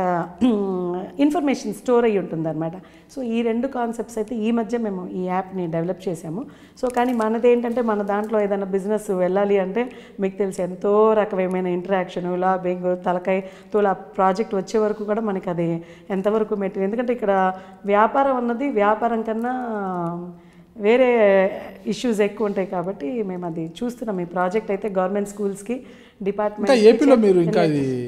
ఇన్ఫర్మేషన్ స్టోర్ అయ్యి ఉంటుంది అనమాట సో ఈ రెండు కాన్సెప్ట్స్ అయితే ఈ మధ్య మేము ఈ యాప్ని డెవలప్ చేసాము సో కానీ మనది ఏంటంటే మన దాంట్లో ఏదైనా బిజినెస్ వెళ్ళాలి అంటే మీకు తెలిసి ఎంతో రకమైన ఇంటరాక్షన్ లాబింగ్ తలకాయ తోల ప్రాజెక్ట్ వచ్చే వరకు కూడా మనకి అది ఎంతవరకు మెటీరియల్ ఎందుకంటే ఇక్కడ వ్యాపారం అన్నది వ్యాపారం కన్నా వేరే ఇష్యూస్ ఎక్కువ ఉంటాయి కాబట్టి మేము అది చూస్తున్నాం ఈ ప్రాజెక్ట్ అయితే గవర్నమెంట్ స్కూల్స్కి ఇంకా డిపార్ట్మెంట్ ఏపీలో మీరు ఇంకా ఇది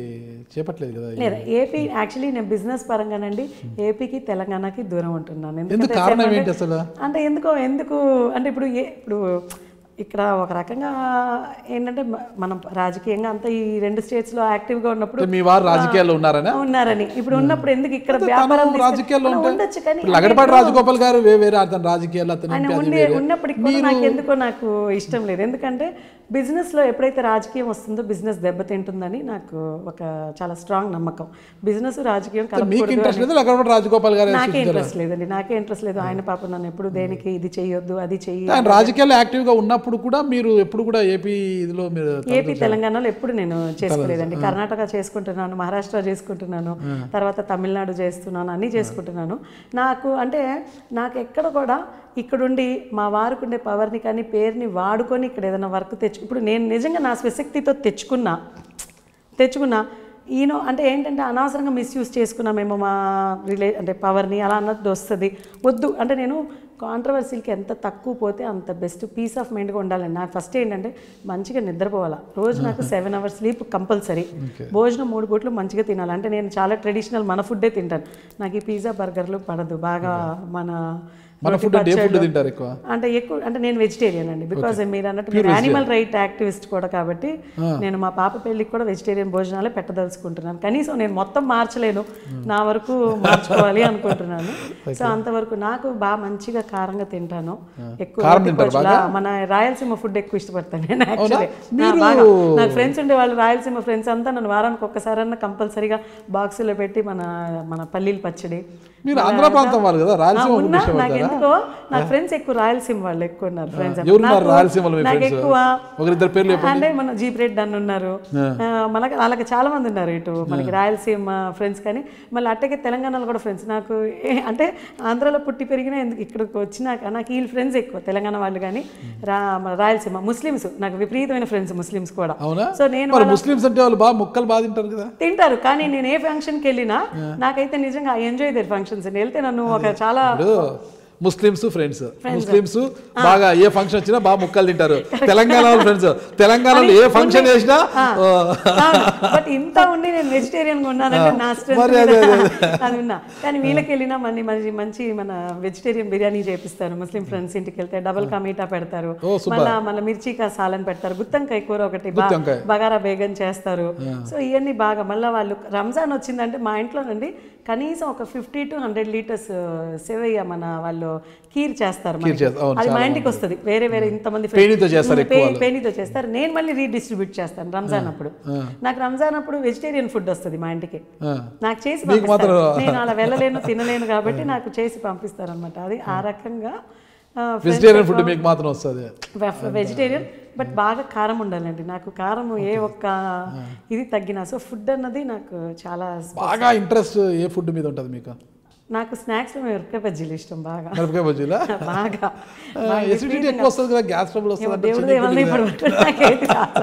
చేపట్టలేదు కదా లేదా ఏపీ యాక్చువల్లీ నేను బిజినెస్ పరంగానండి ఏపీకి తెలంగాణకి దూరం ఉంటున్నాను ఎందుకు ఎందుకంటే కారణం ఏంటి అసలు అంటే ఎందుకో ఎందుకు అంటే ఇప్పుడు ఏ ఇప్పుడు ఇక్కడ ఒక రకంగా ఏంటంటే మ- మనం రాజకీయంగా అంతా ఈ రెండు స్టేట్స్ లో యాక్టివ్ గా ఉన్నప్పుడు మీ వారు రాజకీయాల్లో ఉన్నారనే ఉన్నారని ఇప్పుడు ఉన్నప్పుడు ఎందుకు ఇక్కడ తను వ్యాపారం తీసుకు- రాజకీయాల్లో మనం ఉంటే ఉండొచ్చు కానీ ఇప్పుడు లగడపాటి రాజగోపాల్ గారు వే- వేరే అతను రాజకీయాల్లో అతను ఆయన ఎంపీ, అది ఉండే వేరే. ఉన్నప్పటికీ కూడా నాకు ఎందుకో నాకు ఇష్టం లేదు ఎందుకంటే బిజినెస్ లో ఎప్పుడైతే రాజకీయం వస్తుందో బిజినెస్ దెబ్బతింటుందని నాకు ఒక చాలా స్ట్రాంగ్ నమ్మకం బిజినెస్ రాజకీయం మీకు కలపకూడదు ఇంట్రెస్ట్ లేదు లగడపాటి రాజగోపాల్ గారు నాకే ఇంట్రెస్ట్ లేదండి నాకే ఇంట్రెస్ట్ లేదు ఆయన పాప నన్ను ఎప్పుడు దేనికి ఇది చెయ్యొద్దు అది చెయ్యి ఆయన రాజకీయాల్లో యాక్టివ్గా ఉన్నప్పుడు కూడా మీరు ఎప్పుడు కూడా ఏపీ ఇదిలో మీరు ఏపీ తెలంగాణలో ఎప్పుడు నేను చేసుకోలేదండి కర్ణాటక చేసుకుంటున్నాను మహారాష్ట్ర చేసుకుంటున్నాను తర్వాత తమిళనాడు చేస్తున్నాను అన్నీ చేసుకుంటున్నాను నాకు అంటే నాకు ఎక్కడ కూడా ఇక్కడుండి మా వారికి ఉండే పవర్ని కానీ పేరుని వాడుకొని ఇక్కడ ఏదైనా వర్క్ తెచ్చు ఇప్పుడు నేను నిజంగా నా స్వశక్తితో తెచ్చుకున్నా తెచ్చుకున్నా ఈయన అంటే ఏంటంటే అనవసరంగా మిస్యూజ్ చేసుకున్నామేమో మా రిలే అంటే పవర్ని అలా అన్నది వస్తుంది వద్దు అంటే నేను కాంట్రవర్సీలకి ఎంత తక్కువ పోతే అంత బెస్ట్ పీస్ ఆఫ్ మైండ్గా ఉండాలండి నాకు ఫస్ట్ ఏంటంటే మంచిగా నిద్రపోవాలా రోజు నాకు సెవెన్ అవర్స్ స్లీప్ కంపల్సరీ భోజనం మూడు పూట్లు మంచిగా తినాలి అంటే నేను చాలా ట్రెడిషనల్ మన ఫుడ్డే తింటాను నాకు ఈ పిజ్జా బర్గర్లు పడదు బాగా మన మన ఫుడ్ అంటే ఏ ఫుడ్ తింటారు ఎక్కువ అంటే ఎక్కువ అంటే నేను వెజిటేరియన్ అండి బికాజ్ మీరు అన్నట్టు మీరు యానిమల్ రైట్ యాక్టివిస్ట్ కూడా కాబట్టి నేను మా పాప పెళ్ళికి కూడా వెజిటేరియన్ భోజనాలే పెట్టదలుచుకుంటున్నాను కనీసం నేను మొత్తం మార్చలేను నా వరకు మార్చుకోవాలి అనుకుంటున్నాను సో అంతవరకు నాకు బాగా మంచిగా కారంగా తింటాను ఎక్కువ కారం రోటి తింటారు పచ్చళ్ళ, మన రాయలసీమ ఫుడ్ ఎక్కువ ఇష్టపడతాను నేను యాక్చువల్లీ బాగా నాకు ఫ్రెండ్స్ ఉండే వాళ్ళు రాయలసీమ ఫ్రెండ్స్ అంతా నన్ను వారానికి ఒక్కసారన్నా కంపల్సరీగా బాక్సులో పెట్టి మన మన పల్లీల పచ్చడి మీరు ఆంధ్ర ప్రాంతం వాళ్ళు కదా ఆ, రాయలసీమ food ఉన్నా ఇష్టపడతారా? నాకు ఎందుకో నా ఫ్రెండ్స్ ఎక్కువ రాయలసీమ వాళ్ళు ఎక్కువ ఉన్నారు ఫ్రెండ్స్ ఎవరున్నారు రాయలసీమలో మీ నాకు friends? ఎక్కువ ఒకరిద్దరు పేర్లు అంటే మన జీప్ రెడ్డి అన్న ఉన్నారు ఆ, మనకి వాళ్ళకి చాలా మంది ఉన్నారు ఇటు మనకి రాయలసీమ ఫ్రెండ్స్ కానీ మళ్ళీ అట్టకే తెలంగాణలో కూడా ఫ్రెండ్స్ నాకు ఏ- అంటే ఆంధ్రాలో పుట్టి పెరిగినా ఎందుకు ఇక్కడికి వచ్చినాక నాకు వీళ్ళ ఫ్రెండ్స్ ఎక్కువ తెలంగాణ వాళ్ళు కానీ రా మన రాయలసీమ ముస్లిమ్స్ నాకు విపరీతమైన ఫ్రెండ్స్ ముస్లిమ్స్ కూడా అవునా సో నేను మరి ముస్లిమ్స్ అంటే వాళ్ళు బాగా ముక్కలు బాగా తింటారు కదా తింటారు కానీ నేను ఏ ఫంక్షన్కి వెళ్ళినా నాకైతే నిజంగా ఐ ఎంజాయ్ దేర్ ఫంక్షన్స్ వెళ్తే నన్ను ఒక చాలా ఇప్పుడు ముస్లిమ్స్ ఫ్రెండ్స్ ముస్లిమ్స్ బాగా ఏ ఫంక్షన్ వచ్చినా బాగా ముక్కలు తింటారు తెలంగాణ ఫ్రెండ్స్ తెలంగాణలో ఏ ఫంక్షన్ చేసినా ఓ, బట్ ఇంత ఉండి నేను వెజిటేరియన్ గా ఉన్నానంటే నా strength మరి అదే, మీద అదే, అది ఉన్నా కానీ వీళ్ళకి వెళ్ళినా మళ్ళీ మంచి మంచి మన వెజిటేరియన్ బిర్యానీ చేపిస్తారు ముస్లిం ఫ్రెండ్స్ ఇంటికి వెళ్తే డబుల్ కమీటా పెడతారు మళ్ళీ మళ్ళీ మిర్చి కా సాలన్ పెడతారు గుత్తంకాయ కూర ఒకటి బా- గుత్తొంకాయ. బగారా బేగన్ చేస్తారు సో ఇవన్నీ బాగా మళ్ళీ వాళ్ళు రంజాన్ వచ్చిందంటే మా ఇంట్లోనండి కనీసం ఒక ఫిఫ్టీ టు హండ్రెడ్ లీటర్స్ సేవయ్య మన వాళ్ళు కీర్ చేస్తారు మనకి. చేస్తారు, అవును, అది మా ఇంటికి వస్తుంది వేరే వేరే ఇంతమంది పేణితో చేస్తారు ఎక్కువ పే- పేనీతో చేస్తారు నేను మళ్ళీ రీడిస్ట్రిబ్యూట్ చేస్తాను రంజాన్ అప్పుడు నాకు రంజాన్ అప్పుడు వెజిటేరియన్ ఫుడ్ వస్తుంది మా ఇంటికి ఆ. నాకు చేసి పంపిస్తారు నేను అలా వెళ్ళలేను తినలేను కాబట్టి నాకు చేసి పంపిస్తారు అనమాట అది ఆ రకంగా వెజిటేరియన్ ఫుడ్ మీకు మాత్రం వస్తుంది వెజిటేరియన్ బట్ బాగా కారం ఉండాలండి నాకు కారం ఏ ఒక్క ఇది తగ్గినా సో ఫుడ్ అన్నది నాకు చాలా బాగా ఇంట్రెస్ట్ ఏ ఫుడ్ మీద ఉంటుంది మీకు నాకు స్నాక్స్ మిరపకాయ బజ్జీలు ఇష్టం బాగా మిరపకాయ బజ్జీలా బాగా ఎసిడిటీ ఎక్కువ వస్తుంది కదా గ్యాస్ ట్రబుల్ వస్తుంది అంటే దేవుడు దేవాలని ఇప్పుడు పట్టు నాకేది రాదు.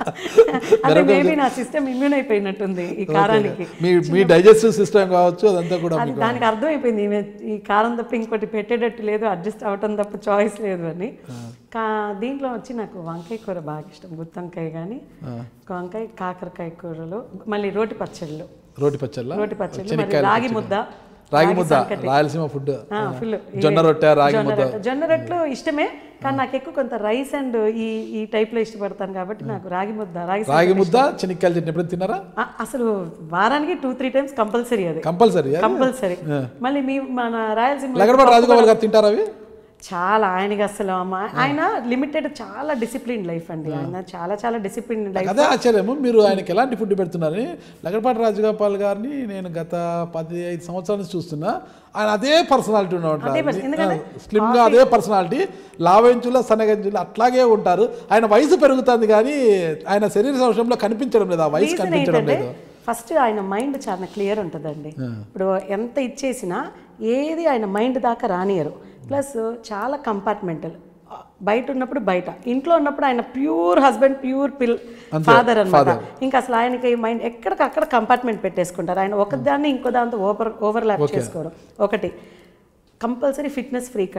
అంటే మేబీ నా సిస్టమ్ ఇమ్యూన్ అయిపోయినట్టుంది ఈ కారానికి మీ మీ డైజెస్టివ్ సిస్టమ్ కావచ్చు అదంతా కూడా అది దానికి అర్థమైపోయింది ఈమె ఈ కారం తప్ప ఇంకోటి పెట్టేటట్టు లేదు అడ్జస్ట్ అవ్వటం తప్ప చాయిస్ లేదు అని కా దీంట్లో వచ్చి నాకు వంకాయ కూర బాగా ఇష్టం గుత్తొంకాయ కానీ వంకాయ కాకరకాయ కూరలు మళ్ళీ రోటి పచ్చళ్ళు రోటి పచ్చళ్ళ రోటి పచ్చళ్ళు మరి రాగి ముద్ద రాగి ముద్ద రాయలసీమ ఫుడ్ ఫుల్ జొన్న రొట్టె రాగి జొన్న ముద్ద రొట్టె జొన్న రొట్టెలు ఇష్టమే కానీ నాకు ఎక్కువ కొంత రైస్ అండ్ ఈ ఈ type లో ఇష్టపడతాను కాబట్టి నాకు రాగి ముద్ద రాగి సంగటి రాగి ముద్ద చెనిక్కాయలు తిన్న ఎప్పుడు తిన్నారా ఆ, అసలు వారానికి టూ త్రీ టైమ్స్ కంపల్సరీ అది కంపల్సరీ కంపల్సరీ మళ్ళీ మీ మన రాయలసీమ లగడపాటి రాజగోపాల్ గారు తింటారా అవి చాలా ఆయనకి అసలు అమ్మ- ఆయన లిమిటెడ్ చాలా డిసిప్లిన్ లైఫ్ అండి ఆయన చాలా చాలా డిసిప్లిన్ లైఫ్ అదే ఆశ్చర్యము మీరు ఆయనకి ఎలాంటి ఫుడ్ పెడుతున్నారని లగడపాటి రాజగోపాల్ గారిని నేను గత పది ఐదు సంవత్సరాల నుంచి చూస్తున్నా ఆయన అదే పర్సనాలిటీ person. ఎందుకంటే ఉన్నమాట స్లిమ్ గా అదే పర్సనాలిటీ లావెంచుల సన్నగంజులు అట్లాగే ఉంటారు ఆయన వయసు పెరుగుతుంది కానీ ఆయన శరీర సంవత్సరంలో కనిపించడం లేదు ఆ వయసు రీజన్ కనిపించడం ఏంటంటే లేదు ఫస్ట్ ఆయన మైండ్ చాలా క్లియర్ ఉంటుందండి ఇప్పుడు ఎంత ఇచ్చేసినా ఏది ఆయన మైండ్ దాకా రానియరు ప్లస్ చాలా కంపార్ట్మెంటల్ బయట ఉన్నప్పుడు బయట ఇంట్లో ఉన్నప్పుడు ఆయన pure husband pure pill father అన్నమాట ఇంకా అసలు ఆయనకి మైండ్ ఎక్కడికి అక్కడ కంపార్ట్మెంట్ పెట్టేసుకుంటారు ఆయన ఒకదాన్ని ఇంకో దాంతో ఓవర్ ఓవర్లాప్ చేసుకోవడం ఒకటి కంపల్సరీ ఫిట్నెస్ ఫ్రీక్ అండి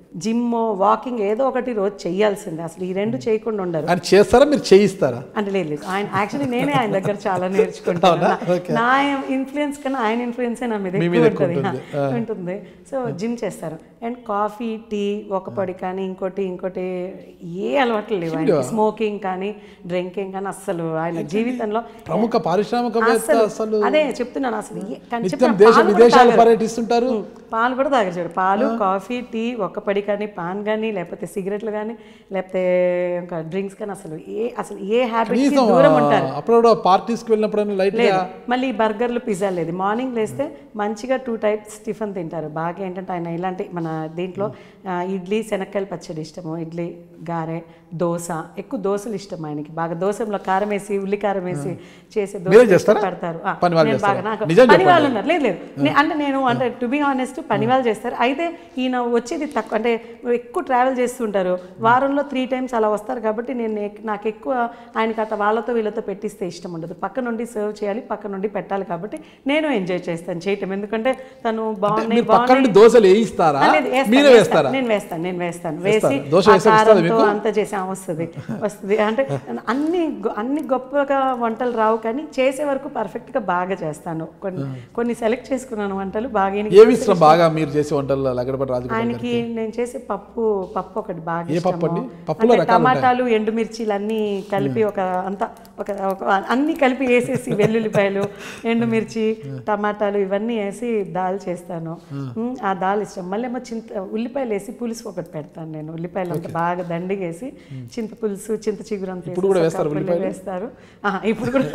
జిమ్ వాకింగ్ ఏదో ఒకటి రోజు చేయాల్సిందే అసలు ఈ రెండు చేయకుండా ఉండరు ఆయన చేస్తారా మీరు చేయిస్తారా అంటే లేదు లేదు ఆయన యాక్చువల్లీ నేనే ఆయన దగ్గర చాలా నేర్చుకుంటాను అవునా? నా- Okay. నా ఇన్ఫ్లుయెన్స్ కన్నా ఆయన ఇన్ఫ్లుయెన్స్ నా మీద మీ ఎక్కువ మీద ఎక్కువ ఉంటుంది ఉంటుంది. ఉంటుంది సో జిమ్ చేస్తారు అండ్ కాఫీ టీ ఒక పొడి కానీ ఇంకోటి ఇంకోటి ఏ అలవాట్లు లేవు ఆయన స్మోకింగ్ కానీ డ్రింకింగ్ కానీ అస్సలు ఆయన జీవితంలో ప్రముఖ పారిశ్రామికవేత్త అసలు అసలు అదే చెప్తున్నాను అసలు ఏ- కానీ నిత్యం చెప్తున్నా, దేశ పాలు కూడా విదేశాలు తాగరు. పర్యటిస్తుంటారు ఉమ్, పాలు కూడా తాగరు చూడు పాలు కాఫీ టీ ఒక్క పడి కానీ పాన్ కానీ లేకపోతే సిగరెట్లు కానీ లేకపోతే ఇంకా డ్రింక్స్ కానీ అసలు ఏ అసలు ఏ హ్యాబిట్ కనీసం దూరం ఉంటారు అప్పుడప్పుడు పార్టీస్కి వెళ్ళినప్పుడు లైట్ గా లేదు మళ్ళీ బర్గర్లు పిజ్జా లేదు మార్నింగ్ లేస్తే మంచిగా టూ టైప్స్ టిఫిన్ తింటారు బాగా ఏంటంటే ఆయన ఇలాంటి మన దీంట్లో ఆ, ఇడ్లీ శనక్కాయల పచ్చడి ఇష్టము ఇడ్లీ గారె దోశ ఎక్కువ దోశలు ఇష్టం ఆయనకి బాగా దోశలో కారం వేసి ఉల్లి కారం వేసి చేసే మీరే దోశ చేస్తారా? పెడతారు ఆ, పని వాళ్ళు నేను బాగా చేస్తారా? నాకు నిజం పని చెప్పండి. వాళ్ళు ఉన్నారు లేదు లేదు నే- అంటే నేను అంటే టు బి ఆనెస్ట్ పని వాళ్ళు చేస్తారు అయితే ఈయన వచ్చేది తక్కువ అంటే ఎక్కువ ట్రావెల్ చేస్తుంటారు వారంలో త్రీ టైమ్స్ అలా వస్తారు కాబట్టి నేను ఎక్- నాకు ఎక్కువ ఆయనకి అట్లా వాళ్ళతో వీళ్ళతో పెట్టిస్తే ఇష్టం ఉండదు పక్క నుండి సర్వ్ చేయాలి పక్క నుండి పెట్టాలి కాబట్టి నేను ఎంజాయ్ చేస్తాను చేయటం ఎందుకంటే తను బాగున్నాయి మీరు పక్క నుండి దోశలు వేయిస్తారా ఆ, లేదు, వేస్తాను, మీరే వేస్తాను. వేస్తారా నేను వేస్తాను నేను వేస్తాను వేసి దోశ ఆ వేస్తే వస్తుందా కారంతో మీకు? అంతా చేసి ఆ, వస్తుంది వస్తుంది అంటే అన్ని గొ- అన్ని గొప్పగా వంటలు రావు కానీ చేసే వరకు perfect గా బాగా చేస్తాను కొన్ని కొన్ని సెలెక్ట్ చేసుకున్నాను వంటలు బాగా ఈయనకి ఏమి ఇష్టం బాగా మీరు చేసే వంటల్లో లగడపడి రాజు ఆయనకి నేను చేసే పప్పు పప్పు ఒకటి బాగా ఏ పప్పు ఇష్టము. అండి? పప్పులో అంటే రకాలు టమాటాలు ఎండుమిర్చీలు అన్నీ కలిపి ఒక అంత ఒక ఒక అన్ని కలిపి వేసేసి వెల్లుల్లిపాయలు ఎండుమిర్చి టమాటాలు ఇవన్నీ వేసి దాల్ చేస్తాను ఉమ్, ఆ దాల్ ఇష్టం మళ్ళీ ఏమో చింత ఉల్లిపాయలు వేసి పులుసు ఒకటి పెడతాను నేను ఉల్లిపాయలు అంతా బాగా దండిగేసి చింత పులుసు చింత చిగురు అంతా ఇప్పుడు కూడా వేసి వేస్తారా ఒక పుల్ల ఉల్లిపాయలు? వేస్తారు ఆహా, ఇప్పుడు కూడా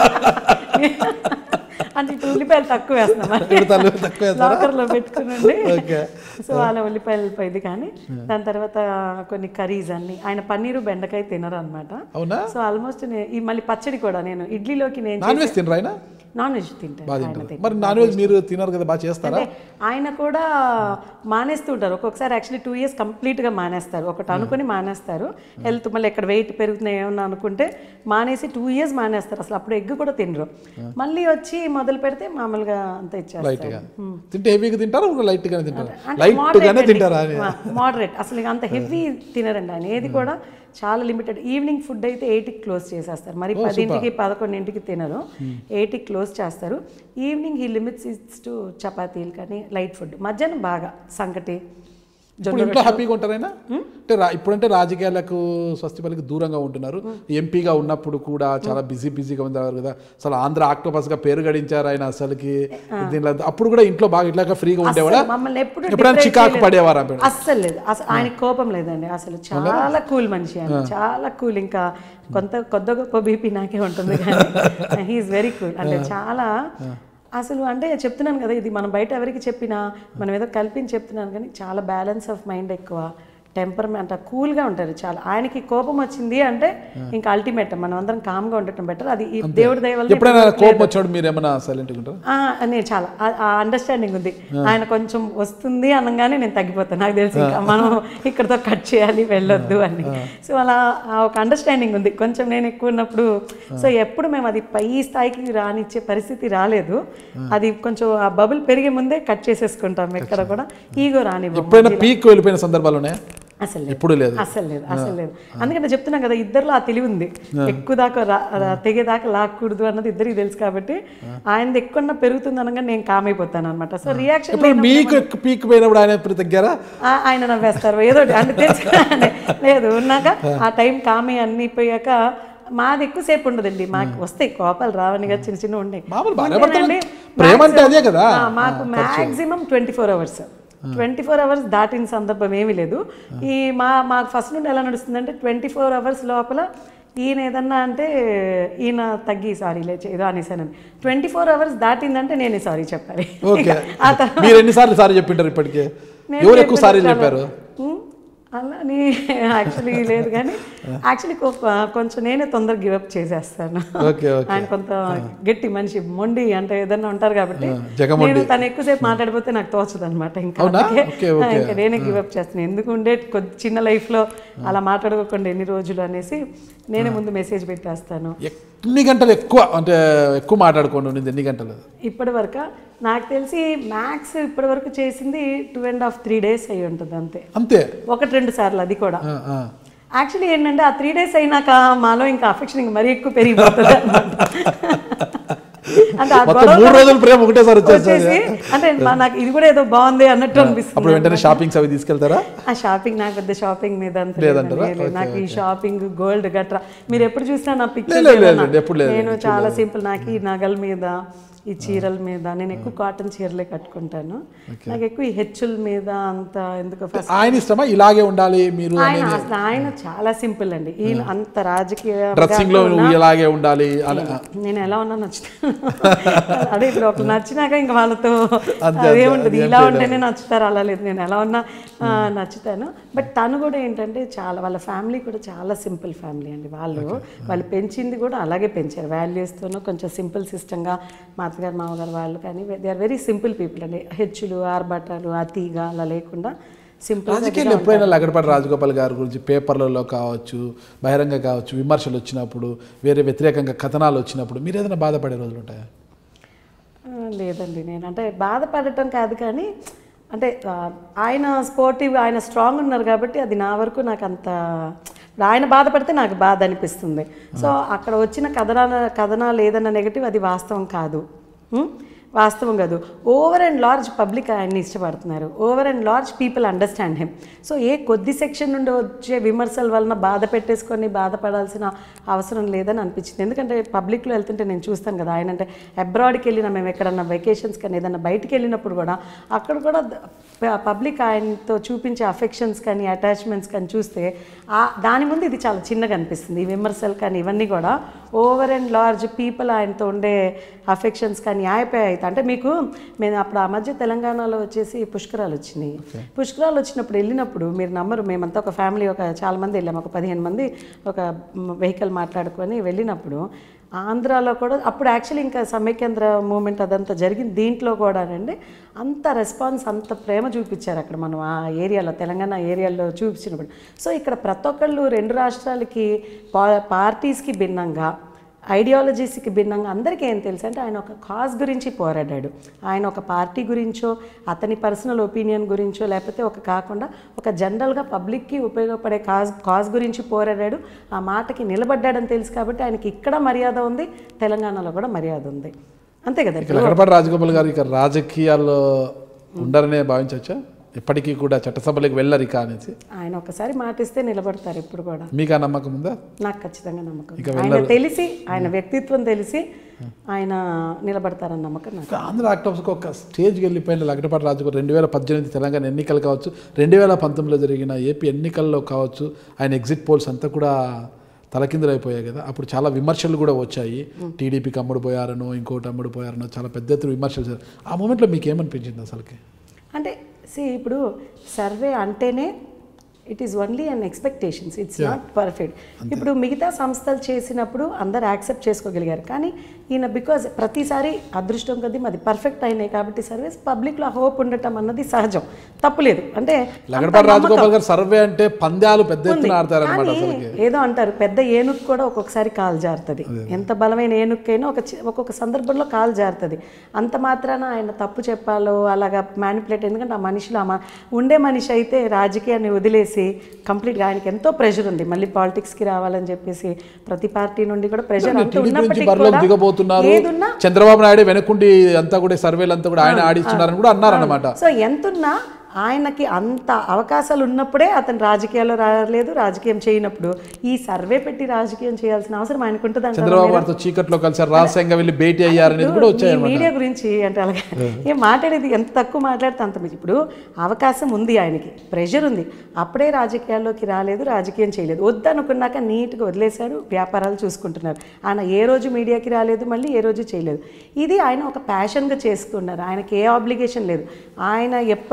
అంటే ఇప్పుడు ఉల్లిపాయలు తక్కువ వేస్తున్నాం ఉల్లిపాయలు తక్కువ వేస్తారా? లాకర్లో పెట్టుకునండి ఓకే సో అలా ఉల్లిపాయలు ఇది కానీ దాని తర్వాత కొన్ని కర్రీస్ అన్ని ఆయన పన్నీరు బెండకాయ తినరు అనమాట అవునా సో ఆల్మోస్ట్ ఈ మళ్ళీ పచ్చడి కూడా నేను ఇడ్లీలోకి నేను నాన్ వెజ్ తినరా ఆయన నాన్ వెజ్ తింటాను బాగా ఆయన తింటారు తింటారు. మరి నాన్ వెజ్ మీరు తినరు కదా బాగా చేస్తారా అంటే ఆయన కూడా మానేస్తూ ఉంటారు ఒక్కొక్కసారి యాక్చువల్లీ టూ ఇయర్స్ కంప్లీట్గా మానేస్తారు ఒకటి అనుకుని మానేస్తారు హెల్త్ మళ్ళీ ఎక్కడ వెయిట్ పెరుగుతున్నాయి ఏమన్నా అనుకుంటే మానేసి టూ ఇయర్స్ మానేస్తారు అసలు అప్పుడు ఎగ్ కూడా తినరు మళ్ళీ వచ్చి మొదలు పెడితే మామూలుగా అంత ఇచ్చేస్తారు లైట్ గా తింటే హెవీగా తింటారా లైట్ గానే తింటారా అంటే లైట్ moderate గానే అండి. తింటారా అని మా- moderate. అసలు ఇక అంత హెవీ తినరండి ఆయన ఏది కూడా చాలా లిమిటెడ్ ఈవినింగ్ ఫుడ్ అయితే ఎయిట్కి క్లోజ్ చేసేస్తారు మరి పదింటికి పదకొండింటికి తినరు ఎయిట్కి క్లోజ్ చేస్తారు ఈవినింగ్ ఈ లిమిట్స్ ఇస్ టు చపాతీలు కానీ లైట్ ఫుడ్ మధ్యాహ్నం బాగా సంకటి ఇప్పుడు ఇంట్లో హ్యాపీగా ఉంటారైనా అంటే రా- ఇప్పుడంటే రాజకీయాలకు స్వస్తిపల్లికి దూరంగా ఉంటున్నారు ఎంపీగా ఉన్నప్పుడు కూడా చాలా బిజీ బిజీగా ఉండేవారు కదా అసలు ఆంధ్ర ఆక్టోపస్ గా పేరు గడించారు ఆయన అసలుకి దీనిలో అప్పుడు కూడా ఇంట్లో బాగా ఇట్లాగా ఫ్రీగా ఉండేవాడా అసలు మమ్మల్ని ఎప్పుడు ఎప్పుడైనా depress చికాకు చేయలేదు. పడేవారా మేడం అస్సలు లేదు అసలు ఆయన కోపం లేదండి అసలు చాలా కూల్ మనిషి ఆయన చాలా కూల్ ఇంకా కొంత కొద్ద గొప్ప బీపీ నాకే ఉంటుంది కానీ హీఈస్ వెరీ కూల్ అంటే చాలా అసలు అంటే చెప్తున్నాను కదా ఇది మనం బయట ఎవరికి చెప్పినా మనం ఏదో కల్పించి చెప్తున్నాను కానీ చాలా బ్యాలెన్స్ ఆఫ్ మైండ్ ఎక్కువ టెంపర్మెంట్ కూల్గా ఉంటారు చాలా ఆయనకి కోపం వచ్చింది అంటే ఇంకా అల్టిమేట్ మనం అందరం కామ్గా ఉండటం బెటర్ అది ఈ దేవుడి దయ వల్ల ఎప్పుడైనా కోపం వచ్చినప్పుడు మీరు ఏమైనా సైలెంట్గా ఉంటారా ఆ, నేను చాలా ఆ అండర్స్టాండింగ్ ఉంది ఆయన కొంచెం వస్తుంది అనగానే నేను తగ్గిపోతాను నాకు తెలిసి ఇంకా మనం ఇక్కడతో కట్ చేయాలి వెళ్ళొద్దు అని సో అలా ఆ ఒక అండర్స్టాండింగ్ ఉంది కొంచెం నేను ఎక్కువ ఉన్నప్పుడు సో ఎప్పుడు మేము అది పై స్థాయికి రానిచ్చే పరిస్థితి రాలేదు అది కొంచెం ఆ బబుల్ పెరిగే ముందే కట్ చేసేసుకుంటాం ఎక్కడ కూడా ఈగో రానివ్వం ఎప్పుడైనా పీక్ వెళ్ళిపోయిన సందర్భాలు ఉన్నాయా అసలు లేదు ఎప్పుడు లేదు అసలు లేదు అసలు లేదు అందుకని చెప్తున్నాం కదా ఇద్దరిలో ఆ తెలివి ఉంది ఎక్కువ దాకా రా- రా- తెగేదాకా లాక్కూడదు అన్నది ఇద్దరికి తెలుసు కాబట్టి ఆయనది ఎక్కువ పెరుగుతుంది అనగా నేను కామైపోతాను అనమాట సో రియాక్షన్ ఇప్పుడు మీకు ఎక్కువ పీక్ పోయినప్పుడు ఆయన ఎప్పుడు తగ్గారా ఆయన నవ్వేస్తారు ఏదో ఒకటి. అంటే తెలుసు కదండి. లేదు ఉన్నాక ఆ టైం కామి అన్ని పోయాక మాది ఎక్కువసేపు ఉండదండి మాకు వస్తాయి కోపాలు రావని కదా చిన్న చిన్న ఉండే మామూలు భార్య భర్తలు ప్రేమ అంటే అదే కదా మాకు maximum twenty four hours twenty four hours దాటిన సందర్భం ఏమీ లేదు ఈ మా మాకు ఫస్ట్ నుండి ఎలా నడుస్తుందంటే ట్వంటీ ఫోర్ అవర్స్ లోపల ఈయన ఏదన్నా అంటే ఈయన తగ్గి సారీ లేచి ఏదో అనేసానని ట్వంటీ ఫోర్ అవర్స్ దాటిందంటే నేనే సారీ చెప్పాలి ఓకే ఆ తర్వాత మీరు ఎన్నిసార్లు సారీ చెప్పింటారు ఇప్పటికే నేను ఎవరు ఎక్కువ చెప్పిన సారీలు చాలా- చెప్పారు ఉమ్, అలా అని యాక్చువల్లీ లేదు కానీ యాక్చువల్లీ కొంచెం నేనే తొందరగా గివప్ చేసేస్తాను ఓకే ఓకే ఆయన కొంత గట్టి మనిషి మొండి అంటే ఏదన్నా ఉంటారు కాబట్టి జగమొండి. నేను తను ఎక్కువసేపు మాట్లాడిపోతే నాకు తోచదు అనమాట ఇంకా అవునా? అందుకే, ఓకే, ఓకే. ఇంకా నేనే గివప్ చేస్తాను ఎందుకు ఉండే కొద్ది చిన్న లైఫ్లో అలా మాట్లాడుకోకుండా ఎన్ని రోజులు అనేసి నేనే ముందు మెసేజ్ పెట్టేస్తాను ఎన్ని గంటలు ఎక్కువ అంటే ఎక్కువ మాట్లాడుకోండి ఉండింది ఎన్ని గంటలు ఇప్పటి వరకు నాకు తెలిసి మ్యాక్స్ ఇప్పటి వరకు చేసింది two and half three days అయి ఉంటుంది అంతే అంతే ఒకటి రెండు సార్లు అది కూడా ఆ, ఆ. యాక్చువల్లీ ఏంటంటే ఆ త్రీ డేస్ అయినాక మాలో ఇంకా అఫెక్షన్ ఇంకా మరీ ఎక్కువ పెరిగిపోతుంది అన్నమాట. అంటే ఆ మొత్తం గొడవ మూడు రోజులు ప్రేమ ఒకటేసారి వచ్చేస్తుంది వచ్చేసి అంటే మా- నాకు ఇది కూడా ఏదో బాగుంది అన్నట్టు అనిపిస్తుంది అప్పుడు వెంటనే షాపింగ్స్ అవి తీసుకెళ్తారా ఆ షాపింగ్ నాకు పెద్ద షాపింగ్ మీద అంత లేదంటారా? లేదండి. లేదు. నాకు ఈ షాపింగ్ గోల్డ్ గట్రా మీరు ఎప్పుడు చూసినా నా లేదు, పిక్చర్ లేదు, లేదు, ఎప్పుడు లేదు, నేను చాలా సింపుల్ నాకు ఈ నగల మీద ఈ చీరల మీద నేను ఎక్కువ కాటన్ చీరలే కట్టుకుంటాను నాకు ఎక్కువ ఈ హెచ్చుల మీద అంత ఎందుకు ఫస్ట్ ఆయన ఇష్టమా ఇలాగే ఉండాలి మీరు ఆయన అసలు ఆయన చాలా సింపుల్ అండి ఈయన అంత రాజకీయ డ్రెస్సింగ్ లో నువ్వు ఇలాగే ఉండాలి అని నేను ఎలా ఉన్నా నచ్చుతాను అదే ఇప్పుడు ఒకరు నచ్చినాక ఇంకా వాళ్ళతో అంతే, అదే అంతే. ఉంటుంది ఇలా ఉంటేనే నచ్చుతారు అలా లేదు నేను ఎలా ఉన్నా ఆ, నచ్చుతాను బట్ తను కూడా ఏంటంటే చాలా వాళ్ళ ఫ్యామిలీ కూడా చాలా సింపుల్ ఫ్యామిలీ అండి వాళ్ళు వాళ్ళు పెంచింది కూడా అలాగే పెంచారు వాల్యూస్తోనూ కొంచెం సింపుల్ సిస్టంగా మా అత్తగారు మామగారు వాళ్ళు కానీ they are very simple people అండి హెచ్చులు ఆర్భటాలు అతిగా అలా లేకుండా సింపుల్ రాజకీయాలు ఎప్పుడైనా లగడపాటి రాజగోపాల్ గారి గురించి పేపర్లలో కావచ్చు బహిరంగ కావచ్చు విమర్శలు వచ్చినప్పుడు వేరే వ్యతిరేకంగా కథనాలు వచ్చినప్పుడు మీరు ఏదైనా బాధపడే రోజులు ఉంటాయా ఆ, లేదండి నేను అంటే బాధపడటం కాదు కానీ అంటే ఆ, ఆయన స్పోర్టివ్ ఆయన స్ట్రాంగ్ ఉన్నారు కాబట్టి అది నా వరకు నాకు అంత ఆయన బాధపడితే నాకు బాధ అనిపిస్తుంది సో అక్కడ వచ్చిన కథనాల కథనాలు ఏదన్నా నెగిటివ్ అది వాస్తవం కాదు ఉం? వాస్తవం కాదు ఓవర్ అండ్ లార్జ్ పబ్లిక్ ఆయన్ని ఇష్టపడుతున్నారు over and large people understand him so ఏ కొద్ది సెక్షన్ నుండి వచ్చే విమర్శల వలన బాధ పెట్టేసుకొని బాధపడాల్సిన అవసరం లేదని అనిపించింది ఎందుకంటే పబ్లిక్లో వెళ్తుంటే నేను చూస్తాను కదా ఆయన అంటే అబ్రాడ్కి వెళ్ళినా మేము ఎక్కడన్నా వెకేషన్స్ కానీ ఏదన్నా బయటికి వెళ్ళినప్పుడు కూడా అక్కడ కూడా పబ్లిక్ ఆయనతో చూపించే అఫెక్షన్స్ కానీ అటాచ్మెంట్స్ కానీ చూస్తే ఆ దాని ముందు ఇది చాలా చిన్నగా అనిపిస్తుంది ఈ విమర్శలు కానీ ఇవన్నీ కూడా ఓవర్ అండ్ లార్జ్ పీపుల్ ఆయనతో ఉండే అఫెక్షన్స్ కానీ న్యాయపై అయితే అంటే మీకు మేము అప్పుడు ఆ మధ్య తెలంగాణలో వచ్చేసి పుష్కరాలు వచ్చినాయి పుష్కరాలు వచ్చినప్పుడు వెళ్ళినప్పుడు మీరు నమ్మరు మేమంతా ఒక ఫ్యామిలీ ఒక చాలా మంది వెళ్ళాము ఒక పదిహేను మంది ఒక వెహికల్ మాట్లాడుకొని వెళ్ళినప్పుడు ఆంధ్రాలో కూడా అప్పుడు యాక్చువల్లీ ఇంకా సమైక్యాంధ్ర మూమెంట్ అదంతా జరిగింది దీంట్లో కూడానండి అంత రెస్పాన్స్ అంత ప్రేమ చూపించారు అక్కడ మనం ఆ ఏరియాలో తెలంగాణ ఏరియాలో చూపించినప్పుడు సో ఇక్కడ ప్రతి ఒక్కళ్ళు రెండు రాష్ట్రాలకి పా పార్టీస్కి భిన్నంగా ఐడియాలజీస్కి భిన్నంగా అందరికీ ఏం తెలుసు అంటే ఆయన ఒక కాజ్ గురించి పోరాడాడు ఆయన ఒక పార్టీ గురించో అతని పర్సనల్ ఒపీనియన్ గురించో లేకపోతే ఒక కాకుండా ఒక జనరల్గా పబ్లిక్కి ఉపయోగపడే కాజ్ కాజ్ గురించి పోరాడాడు ఆ మాటకి నిలబడ్డాడని తెలుసు కాబట్టి ఆయనకి ఇక్కడ మర్యాద ఉంది తెలంగాణలో కూడా మర్యాద ఉంది అంతే కదా ఇక లగడపాటి రాజగోపాల్ గారు ఇక రాజకీయాల్లో ఉండరనే భావించవచ్చా ఎప్పటికీ కూడా చట్టసభలకు వెళ్ళరు ఇక అనేసి ఆయన ఒకసారి మాటిస్తే నిలబడతారు ఎప్పుడు కూడా మీకు ఆ నమ్మకం ఉందా నాకు ఖచ్చితంగా నమ్మకం ఆయన తెలిసి ఆయన వ్యక్తిత్వం తెలిసి ఆయన నిలబడతారన్న నమ్మకం నాకు ఒక ఆంధ్ర ఆక్టోపస్కి ఒక స్టేజ్కి వెళ్ళిపోయిన లగడపాటి రాజగోపాల్ రెండు వేల పద్దెనిమిది తెలంగాణ ఎన్నికలు కావచ్చు రెండు వేల పంతొమ్మిదిలో జరిగిన ఏపీ ఎన్నికల్లో కావచ్చు ఆయన ఎగ్జిట్ పోల్స్ అంతా కూడా తలకిందులు అయిపోయాయి కదా అప్పుడు చాలా విమర్శలు కూడా వచ్చాయి టీడీపీకి అమ్ముడు పోయారనో ఇంకోటి అమ్ముడు పోయారనో చాలా పెద్ద ఎత్తున విమర్శలు చేశారు ఆ మూమెంట్లో మీకు ఏమనిపించింది అసలుకి అంటే సి ఇప్పుడు సర్వే అంటేనే it is only an expectations it's not perfect ఇప్పుడు మిగతా సంస్థలు చేసినప్పుడు అందరు యాక్సెప్ట్ చేసుకోగలిగారు కానీ ఈయన బికాజ్ ప్రతిసారి అదృష్టం కొద్దీ మాది పర్ఫెక్ట్ అయినాయి కాబట్టి సర్వీస్ పబ్లిక్లో హోప్ ఉండటం అన్నది సహజం తప్పులేదు అంటే లగడపాటి రాజగోపాల్ గారు సర్వే అంటే పందాలు పెద్ద ఎత్తున ఆడతారనమాట కానీ అసలుకి ఏదో అంటారు పెద్ద ఏనుగు కూడా ఒక్కొక్కసారి కాలు జారుతుంది ఎంత బలమైన ఏనుక్కైనా ఒక చి- ఒక్కొక్క సందర్భంలో కాలు జారుతుంది అంత మాత్రాన ఆయన తప్పు చెప్పాలో అలాగా మ్యానిపులేట్ ఎందుకంటే ఆ మనిషిలో ఆ మ- ఉండే మనిషి అయితే రాజకీయాన్ని వదిలేసి కంప్లీట్గా ఆయనకి ఎంతో ప్రెషర్ ఉంది మళ్ళీ పాలిటిక్స్కి రావాలని చెప్పేసి ప్రతి పార్టీ నుండి కూడా ప్రెషర్ అంత టీడీపీ నుంచి ఉన్నప్పటికీ బరిలోకి కూడా దిగబోతున్నారు ఏదున్నా చంద్రబాబు నాయుడు వెనకుండి అంతా కూడా సర్వేలు అంతా కూడా ఆయన ఆడిస్తున్నారని కూడా అన్నారన్నమాట సో ఎంతున్నా ఆయనకి అంత అవకాశాలు ఉన్నప్పుడే అతను రాజకీయాల్లో రాలేదు రాజకీయం చేయనప్పుడు ఈ సర్వే పెట్టి రాజకీయం చేయాల్సిన అవసరం ఆయనకు ఉంటుంది అంటారా చంద్రబాబు గారితో చీకట్లో కలిసారు రహస్యంగా వెళ్ళి భేటీ అయ్యారనేది కూడా వచ్చాయి ఈ మీడియా గురించి అంటే అలాగే ఏం మాట్లాడేది ఎంత తక్కువ మాట్లాడితే అంత మంచి. ఇప్పుడు అవకాశం ఉంది ఆయనకి ప్రెషర్ ఉంది అప్పుడే రాజకీయాల్లోకి రాలేదు రాజకీయం చేయలేదు వద్దనుకున్నాక నీట్గా వదిలేశారు వ్యాపారాలు చూసుకుంటున్నారు ఆయన ఏ రోజు మీడియాకి రాలేదు మళ్ళీ ఏ రోజు చేయలేదు ఇది ఆయన ఒక ప్యాషన్గా చేసుకున్నారు ఆయనకి ఏ ఆబ్లిగేషన్ లేదు ఆయన ఎప్పటి నుండో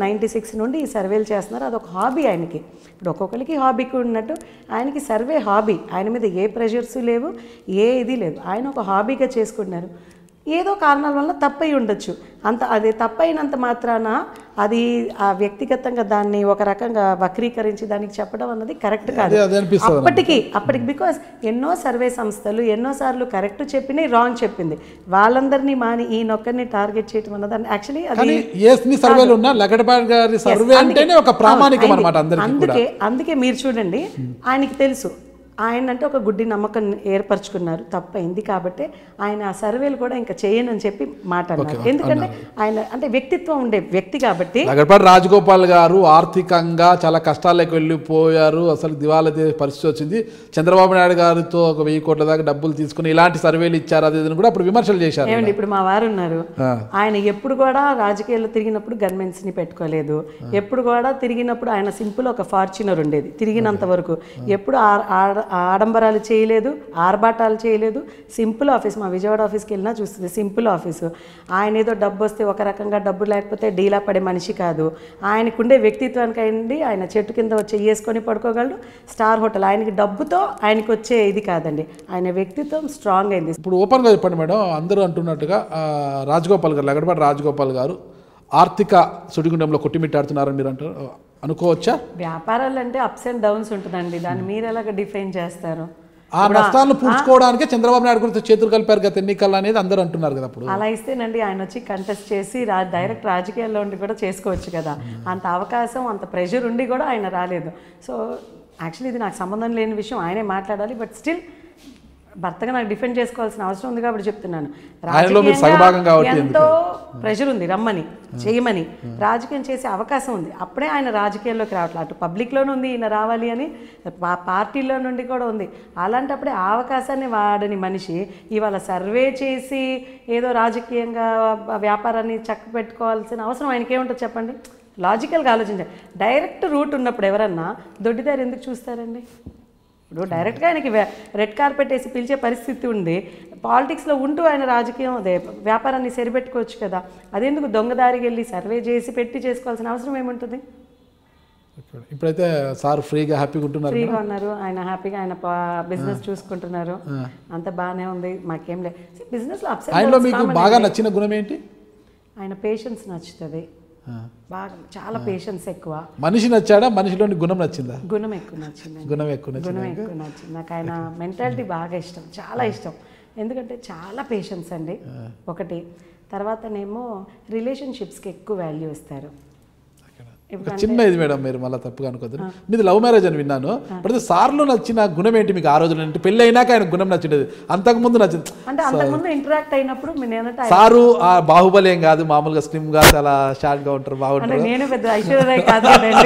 నైంటీ సిక్స్ నుండి ఈ సర్వేలు చేస్తున్నారు అదొక హాబీ ఆయనకి ఇప్పుడు ఒక్కొక్కరికి హాబీకి ఉన్నట్టు ఆయనకి సర్వే హాబీ ఆయన మీద ఏ ప్రెషర్స్ లేవు ఏ ఇది లేదు ఆయన ఒక హాబీగా చేసుకుంటున్నారు ఏదో కారణాల వల్ల తప్పై ఉండొచ్చు అంత అది తప్పైనంత మాత్రాన అది ఆ వ్యక్తిగతంగా దాన్ని ఒక రకంగా వక్రీకరించి దానికి చెప్పడం అన్నది కరెక్ట్ కాదు అదే అదే అనిపిస్తుంది అప్పటికి అప్పటికి బికాస్ ఎన్నో సర్వే సంస్థలు ఎన్నోసార్లు కరెక్ట్ చెప్పినాయి రాంగ్ చెప్పింది వాళ్ళందరినీ మాని ఈ నొక్కరిని టార్గెట్ చేయటం అన్నది యాక్చువల్లీ అది కానీ ఎన్ని సర్వేలు ఉన్నా లగడపాటి గారి సర్వే అంటేనే ఒక ప్రామాణికం అవును, అనమాట అందరికీ కూడా అందుకే అందుకే మీరు చూడండి ఆయనకి తెలుసు ఆయన అంటే ఒక గుడ్డి నమ్మకం ఏర్పరచుకున్నారు తప్పైంది కాబట్టి ఆయన ఆ సర్వేలు కూడా ఇంకా చేయనని చెప్పి మాట అన్నారు ఎందుకంటే ఆయన అంటే వ్యక్తిత్వం ఉండే వ్యక్తి కాబట్టి లగడపాటి రాజగోపాల్ గారు ఆర్థికంగా చాలా కష్టాల్లోకి వెళ్ళిపోయారు అసలు దివాలా తీసే పరిస్థితి వచ్చింది చంద్రబాబు నాయుడు గారితో ఒక వెయ్యి కోట్ల దాకా డబ్బులు తీసుకుని ఇలాంటి సర్వేలు ఇచ్చారు అది ఇది అని కూడా అప్పుడు విమర్శలు చేశారు ఏమండి ఇప్పుడు మా వారు ఉన్నారు ఆ. ఆయన ఎప్పుడు కూడా రాజకీయాల్లో తిరిగినప్పుడు గన్మెన్స్ ని పెట్టుకోలేదు ఎప్పుడు కూడా తిరిగినప్పుడు ఆయన సింపుల్ ఒక ఫార్చునర్ ఉండేది తిరిగినంత వరకు ఎప్పుడు ఆ- ఆడ- ఆడంబరాలు చేయలేదు ఆర్భాటాలు చేయలేదు సింపుల్ ఆఫీస్ మా విజయవాడ ఆఫీస్కి వెళ్ళినా చూస్తుంది సింపుల్ ఆఫీసు ఆయన ఏదో డబ్బు వస్తే ఒక రకంగా డబ్బు లేకపోతే డీలా పడే మనిషి కాదు ఆయనకుండే వ్యక్తిత్వానికి అయింది ఆయన చెట్టు కింద వచ్చి వేసుకొని పడుకోగలడు స్టార్ హోటల్ ఆయనకి డబ్బుతో ఆయనకి వచ్చే ఇది కాదండి ఆయన వ్యక్తిత్వం స్ట్రాంగ్ అయింది ఇప్పుడు ఓపెన్గా చెప్పండి మేడం అందరూ అంటున్నట్టుగా ఆ, రాజగోపాల్ గారు లగడపాటి రాజగోపాల్ గారు ఆర్థిక సుడిగుండంలో కొట్టిమిట్టాడుతున్నారని మీరు అంటారు అనుకోవచ్చా వ్యాపారాలు అంటే అప్స్ అండ్ డౌన్స్ ఉంటుందండి దాన్ని మీరు ఎలాగ డిఫైన్ చేస్తారు ఆ నష్టాలను పూడ్చుకోవడానికే చంద్రబాబు నాయుడు గురించి చేతులు కలిపారు గత ఎన్నికల్లో అనేది అందరూ అంటున్నారు కదా అప్పుడు అలా ఇస్తేనండి ఆయన వచ్చి కంటెస్ట్ చేసి రా డైరెక్ట్ రాజకీయాల్లో ఉండి కూడా చేసుకోవచ్చు కదా అంత అవకాశం అంత ప్రెషర్ ఉండి కూడా ఆయన రాలేదు సో యాక్చువల్లీ ఇది నాకు సంబంధం లేని విషయం ఆయనే మాట్లాడాలి బట్ స్టిల్ భర్తగా నాకు డిఫెండ్ చేసుకోవాల్సిన అవసరం ఉంది కాబట్టి చెప్తున్నాను ఆయనలో మీరు రాజకీయంగా సగభాగం కాబట్టి ఎంతో ప్రెషర్ ఉంది రమ్మని చేయమని రాజకీయం చేసే అవకాశం ఉంది అప్పుడే ఆయన రాజకీయాల్లోకి రావట్లేదు అటు పబ్లిక్లోనే ఉంది ఈయన రావాలి అని పా- పార్టీలో నుండి కూడా ఉంది అలాంటప్పుడే ఆ అవకాశాన్ని వాడని మనిషి ఇవాళ సర్వే చేసి ఏదో రాజకీయంగా వ్యాపారాన్ని చక్క పెట్టుకోవాల్సిన అవసరం ఆయనకి ఏముంటుంది చెప్పండి లాజికల్గా ఆలోచించండి డైరెక్ట్ రూట్ ఉన్నప్పుడు ఎవరన్నా దొడ్డిదారు ఎందుకు చూస్తారండి ఇప్పుడు డైరెక్ట్గా ఆయనకి రెడ్ కార్పెట్ వేసి పిలిచే పరిస్థితి ఉంది పాలిటిక్స్లో ఉంటూ ఆయన రాజకీయం అదే వ్యాపారాన్ని సరిపెట్టుకోవచ్చు కదా అదెందుకు దొంగదారికి వెళ్ళి సర్వే చేసి పెట్టి చేసుకోవాల్సిన అవసరం ఏముంటుంది ఇప్పుడైతే సార్ ఫ్రీగా హ్యాపీగా ఉంటున్నారు ఫ్రీగా ఉన్నారు ఆయన హ్యాపీగా ఆయన బిజినెస్ చూసుకుంటున్నారు అంత బాగానే ఉంది మాకేం లేదు బిజినెస్లో అప్స్ ఆయనలో మీకు బాగా నచ్చిన గుణం ఏంటి ఆయన పేషెన్స్ నచ్చుతుంది ఆ. బాగా చాలా పేషెన్స్ ఎక్కువ మనిషి నచ్చాడా మనిషిలోని గుణం నచ్చిందా గుణం ఎక్కువ నచ్చింది గుణం ఎక్కువ నచ్చింది గుణం ఎక్కువ నచ్చింది నాకు ఆయన మెంటాలిటీ బాగా ఇష్టం చాలా ఇష్టం ఎందుకంటే చాలా పేషెన్స్ అండి ఒకటి తర్వాతనేమో రిలేషన్షిప్స్కి ఎక్కువ వాల్యూ ఇస్తారు ఒక చిన్న ఇది మేడం మీరు మళ్ళీ తప్పుగా అనుకోద్దు మీది లవ్ మ్యారేజ్ అని విన్నాను ఇప్పుడు సార్లో నచ్చిన గుణం ఏంటి మీకు ఆ రోజున అంటే పెళ్ళి అయినాక ఆయన గుణం నచ్చిండేది అంతకుముందు నచ్చింది అంటే అంతకుముందు ఇంటరాక్ట్ అయినప్పుడు మీ నేనంటే సారు ఆ బాహుబలి ఏం కాదు మామూలుగా స్లిమ్ గా చాలా షార్ట్ గా ఉంటారు అంటే బాగుంటారు నేను పెద్ద ఐశ్వర్యరాయ్ కాదు కదండి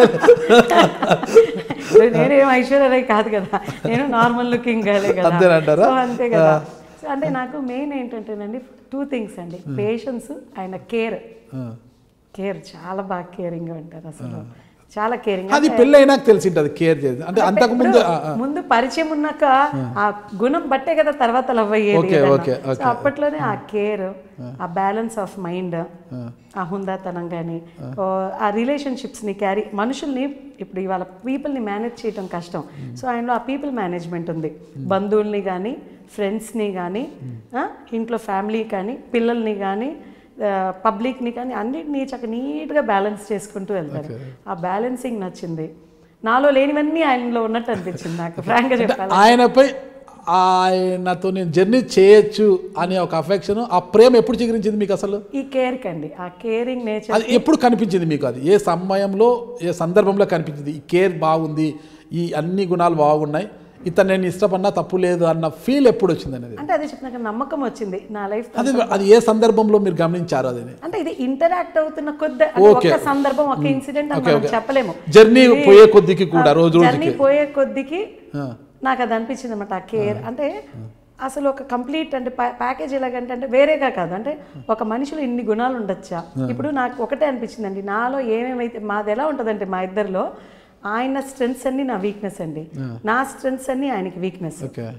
నేనేం ఐశ్వర్యరాయ్ కాదు కదా నేను నార్మల్ లుకింగ్ గాలే కదా అంతేనంటారా? సో అంతే కదా సో అంటే నాకు మెయిన్ ఏంటంటేనండి టూ థింగ్స్ అండి పేషెన్స్ ఆయన కేర్ ఆ. కేర్ చాలా బాగా కేరింగ్ ఉంటారు అసలు చాలా కేరింగ్ అది పెళ్ళి అయినాక తెలిసింటది కేర్ చేసి అంటే అంతకు ముందు ఆ, ఆ. ముందు పరిచయం ఉన్నాక ఆ గుణం బట్టే కదా తర్వాత లవ్ అయ్యేది ఓకే, ఏదన్నా. ఓకే, సో అప్పట్లోనే ఆ కేర్ ఆ బ్యాలెన్స్ ఆఫ్ మైండ్ ఆ హుందాతనం కానీ ఆ రిలేషన్షిప్స్ని క్యారీ మనుషుల్ని ఇప్పుడు ఇవాళ పీపుల్ని మేనేజ్ చేయటం కష్టం సో ఆయనలో ఆ పీపుల్ మేనేజ్మెంట్ ఉంది బంధువుల్ని కానీ ఫ్రెండ్స్ని కానీ ఇంట్లో ఫ్యామిలీ కానీ పిల్లల్ని కానీ పబ్లిక్ని కానీ అన్నిటినీ చక్కగా నీట్గా బ్యాలెన్స్ చేసుకుంటూ వెళ్తారు ఆ బ్యాలెన్సింగ్ నచ్చింది నాలో లేనివన్నీ ఆయనలో ఉన్నట్టు అనిపించింది నాకు ఫ్రాంక్గా చెప్పాలి ఆయనపై ఆయనతో నేను జర్నీ చేయొచ్చు అనే ఒక అఫెక్షన్ ఆ ప్రేమ ఎప్పుడు చిగురించింది మీకు అసలు ఈ కేర్ కండి ఆ కేరింగ్ నేచర్ అది ఎప్పుడు కనిపించింది మీకు అది ఏ సమయంలో ఏ సందర్భంలో కనిపించింది ఈ కేర్ బాగుంది ఈ అన్ని గుణాలు బాగున్నాయి ఇతను నేను ఇష్టపడినా తప్పు లేదు అన్న ఫీల్ ఎప్పుడు వచ్చింది అనేది అంటే అదే చెప్పినాక నమ్మకం వచ్చింది నా లైఫ్ అది అది ఏ సందర్భంలో మీరు గమనించారు అది అంటే ఇది ఇంటరాక్ట్ అవుతున్న కొద్ది అంటే Okay. ఒక సందర్భం ఒక ఇన్సిడెంట్ అని మనం చెప్పలేము జర్నీ పోయే కొద్దికి కూడా రోజు జర్నీ పోయే కొద్దికి ఆ. నాకు అది అనిపించింది అనమాట ఆ కేర్ అంటే అసలు ఒక కంప్లీట్ అంటే ప్యాకేజ్ ఎలాగంటే అంటే వేరేగా కాదు అంటే ఒక మనిషిలో ఇన్ని గుణాలు ఉండొచ్చా ఇప్పుడు నాకు ఒకటే అనిపించిందండి నాలో ఏమేమైతే మాది ఎలా ఉంటుందంటే మా ఇద్దరిలో ఆయన స్ట్రెంగ్స్ అన్ని నా వీక్నెస్ అండి నా స్ట్రెంగ్స్ అన్ని ఆయనకి వీక్నెస్ ఓకే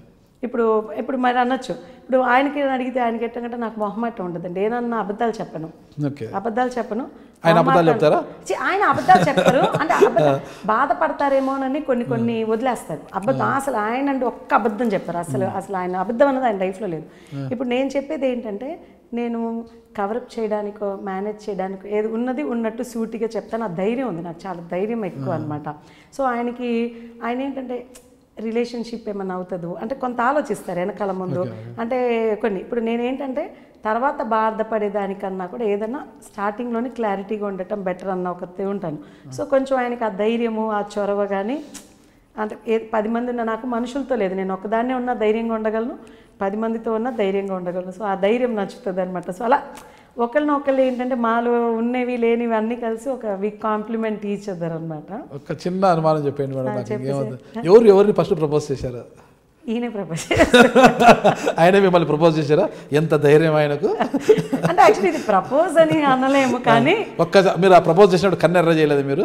ఇప్పుడు ఇప్పుడు మరి అనొచ్చు ఇప్పుడు ఆయనకి అడిగితే ఆయనకి ఎట్టంటే నాకు మొహమాటం ఉండదండి ఏదన్నా అబద్ధాలు చెప్పను ఓకే అబద్ధాలు చెప్పను ఆయన అబద్ధాలు చెప్తారా చి, ఆయన అబద్ధాలు చెప్పరు అంటే అబద్ధ బాధపడతారేమోనని కొన్ని కొన్ని వదిలేస్తారు అబద్ధం అసలు ఆయన అంటే ఒక్క అబద్ధం చెప్పారు అసలు అసలు ఆయన అబద్ధం అన్నది ఆయన లైఫ్లో లేదు ఇప్పుడు నేను చెప్పేది ఏంటంటే నేను కవరప్ చేయడానికో మేనేజ్ చేయడానికో ఏది ఉన్నది ఉన్నట్టు సూటిగా చెప్తాను ఆ ధైర్యం ఉంది నాకు చాలా ధైర్యం ఎక్కువ అనమాట సో ఆయనకి ఆయన ఏంటంటే రిలేషన్షిప్ ఏమైనా అవుతుందో అంటే కొంత ఆలోచిస్తారు వెనకాల ముందు అంటే కొన్ని ఇప్పుడు నేనేంటంటే తర్వాత బాధపడేదానికన్నా కూడా ఏదైనా స్టార్టింగ్లోనే క్లారిటీగా ఉండటం బెటర్ అన్న ఒకటి ఉంటాను సో కొంచెం ఆయనకి ఆ ధైర్యము ఆ చొరవ కానీ అంటే ఏ పది మంది ఉన్న నాకు మనుషులతో లేదు నేను ఒకదాన్నే ఉన్నా ధైర్యంగా ఉండగలను పది మందితో ఉన్నా ధైర్యంగా ఉండగలను సో ఆ ధైర్యం నచ్చుతుంది అనమాట సో అలా ఒకరిని ఒకళ్ళు ఏంటంటే మాలో ఉన్నవి లేనివి అన్నీ కలిసి ఒక వి కాంప్లిమెంట్ ఈచ్ అదర్ అనమాట ఒక చిన్న అనుమానం చెప్పండి మేడం నాకు ఇంకేమవుతుంది ఎవరు ఎవరిని ఫస్ట్ ప్రపోజ్ చేశారు ఈయన ప్రపోజ్ ఆయన మిమ్మల్ని ప్రపోజ్ చేశారా ఎంత ధైర్యం ఆయనకు అంటే యాక్చువల్లీ ఇది ప్రపోజ్ అని అనలేము కానీ ఒక్క మీరు ఆ ప్రపోజ్ చేసినప్పుడు కన్నెర్ర చేయలేదు మీరు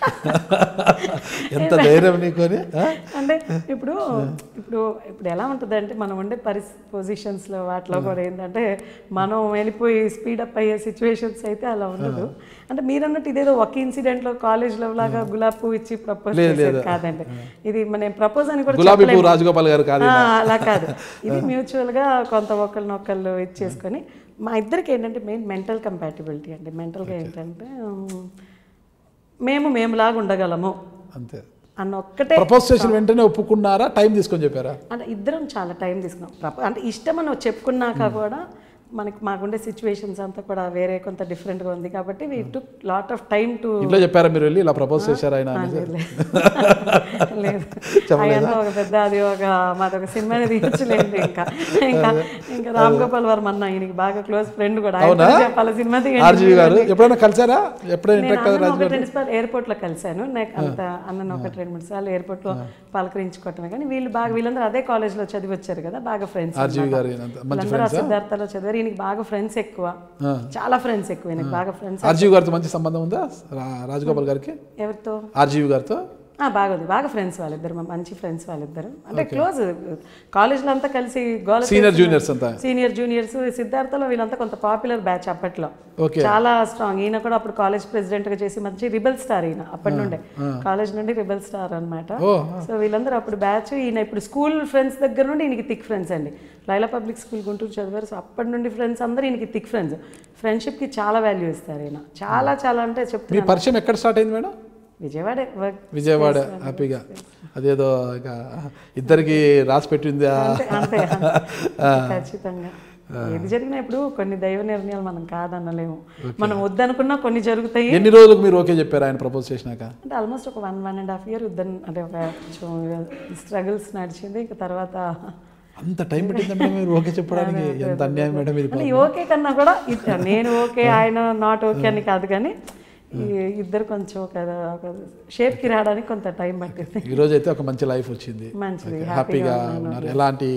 ఎంత ధైర్యం నీకు అని ఆ? అంటే ఇప్పుడు ఇప్పుడు ఇప్పుడు ఎలా ఉంటుంది అంటే మనం ఉండే పరిస్ పొజిషన్స్లో వాటిలో కూడా ఏంటంటే మనం వెళ్ళిపోయి స్పీడప్ అయ్యే సిచ్యువేషన్స్ అయితే అలా ఉండదు అంటే మీరు అన్నట్టు ఇదేదో ఒక ఇన్సిడెంట్లో కాలేజ్లో లాగా గులాబ్ పువ్వు ఇచ్చి ప్రపోజ్ చేసేది కాదండి ఇది మన ప్రపోజ్ అని కూడా గులాబీ పువ్వు రాజగోపాల్ గారు కాదు ఆ, అలా కాదు ఇది మ్యూచువల్గా కొంత ఒకరినొకళ్ళు ఇచ్చేసుకొని మా ఇద్దరికి ఏంటంటే మెయిన్ మెంటల్ కంపాటిబిలిటీ అండి మెంటల్గా ఏంటంటే ఉమ్, మేము మేములాగా ఉండగలము అంతే అన్న ఒక్కటే ప్రపోజ్ చేసిన వెంటనే ఒప్పుకున్నారా టైం తీసుకొని చెప్పారా అంటే ఇద్దరం చాలా టైం తీసుకున్నాం ప్రప- అంటే ఇష్టం అని చెప్పుకున్నాక కూడా మనకి మాకుండే సిచ్యువేషన్స్ అంతా కూడా వేరే కొంత డిఫరెంట్గా ఉంది కాబట్టి we to lot of time to ఇంట్లో చెప్పారా మీరు వెళ్ళి ఇలా ప్రపోజ్ చేశారు ఆయన అని? లేదు అయ్యన్న ఒక పెద్ద అది ఒక మాది ఒక సినిమాని తీయచ్చులేండి ఇంకా ఇంకా ఇంకా రామ్ గోపాల్ వర్మ అన్న ఆయనకి బాగా క్లోజ్ ఫ్రెండ్ కూడా ఆయన చెప్పాలి సినిమా తీయండి ఆర్జీవి గారు ఎప్పుడైనా కలిసారా ఎప్పుడైనా నేను ఇంటరాక్ట్ అన్నను ఒకటి రెండు సార్లు ఎయిర్పోర్ట్ లో కలిశాను నాకు అంత అన్నను ఒకటి రెండు మూడు సార్లు ఎయిర్పోర్ట్ లో పలకరించుకోవటమే కానీ వీళ్ళు బాగా వీళ్ళందరూ అదే కాలేజ్ లో చదివి వచ్చారు కదా బాగా ఫ్రెండ్స్ ఆర్జీవి గారు ఈయనంత మంచి వీళ్ళందరూ ఆ సిద్ధార్థలో చదివారు ఈయనకి బాగా ఫ్రెండ్స్ ఎక్కువ చాలా ఫ్రెండ్స్ ఎక్కువ ఈయనకి బాగా ఫ్రెండ్స్ ఆర్జీవి గారితో మంచి సంబంధం ఉందా రా- రాజగోపాల్ గారికి ఎవరితో ఆర్జీవి గారితో ఆ, బాగా ఉంది బాగా ఫ్రెండ్స్ వాళ్ళిద్దరు మా మంచి ఫ్రెండ్స్ వాళ్ళిద్దరు అంటే క్లోజ్ కాలేజ్లో అంతా కలిసి గోల సీనియర్ జూనియర్స్ అంతా సీనియర్ జూనియర్స్ సిద్ధార్థలో వీళ్ళంతా కొంత పాపులర్ బ్యాచ్ అప్పట్లో ఓకే చాలా స్ట్రాంగ్ ఈయన కూడా అప్పుడు కాలేజ్ ప్రెసిడెంట్ గా చేసి మంచి రిబల్ స్టార్ ఈయన అప్పటి నుండే కాలేజ్ నుండి రిబల్ స్టార్ అన్నమాట ఓ సో వీళ్ళందరూ అప్పుడు బ్యాచ్ ఈయన ఇప్పుడు స్కూల్ ఫ్రెండ్స్ దగ్గర నుండి ఈయనకి థిక్ ఫ్రెండ్స్ అండి లైలా పబ్లిక్ స్కూల్ గుంటూరు చదివారు సో అప్పటి నుండి ఫ్రెండ్స్ అందరూ ఈయనకి థిక్ ఫ్రెండ్స్ ఫ్రెండ్షిప్కి చాలా వాల్యూ ఇస్తారు ఈయన చాలా చాలా అంటే మీ చెప్తున్నా పరిచయం ఎక్కడ స్టార్ట్ అయింది మేడం విజయవాడే వర్క్ విజయవాడ హ్యాపీగా అదేదో ఇక ఇద్దరికి రాసి పెట్టిందా అంతే అంతే ఖచ్చితంగా ఏది జరిగినా ఇప్పుడు కొన్ని దైవ నిర్ణయాలు మనం కాదనలేము మనం వద్దనుకున్నా కొన్ని జరుగుతాయి ఎన్ని రోజులకు మీరు ఓకే చెప్పారు ఆయన ప్రపోజ్ చేసినాక అంటే ఆల్మోస్ట్ ఒక one one and half year వద్దని అంటే ఒక కొంచెం స్ట్రగుల్స్ నడిచింది ఇక తర్వాత అంత టైం పట్టిందా మేడం మీరు ఓకే చెప్పడానికి ఎంత అన్యాయం మేడం ఇది అంటే ఓకే కన్నా కూడా ఇద్ద- నేను ఓకే ఆయన నాట్ ఓకే అని కాదు కానీ ఈ ఇద్దరు కొంచెం ఒక ఒక షేప్కి రావడానికి కొంత టైం పట్టింది ఈ రోజు అయితే ఒక మంచి లైఫ్ వచ్చింది మంచిది హ్యాపీగా ఉన్నారు ఎలాంటి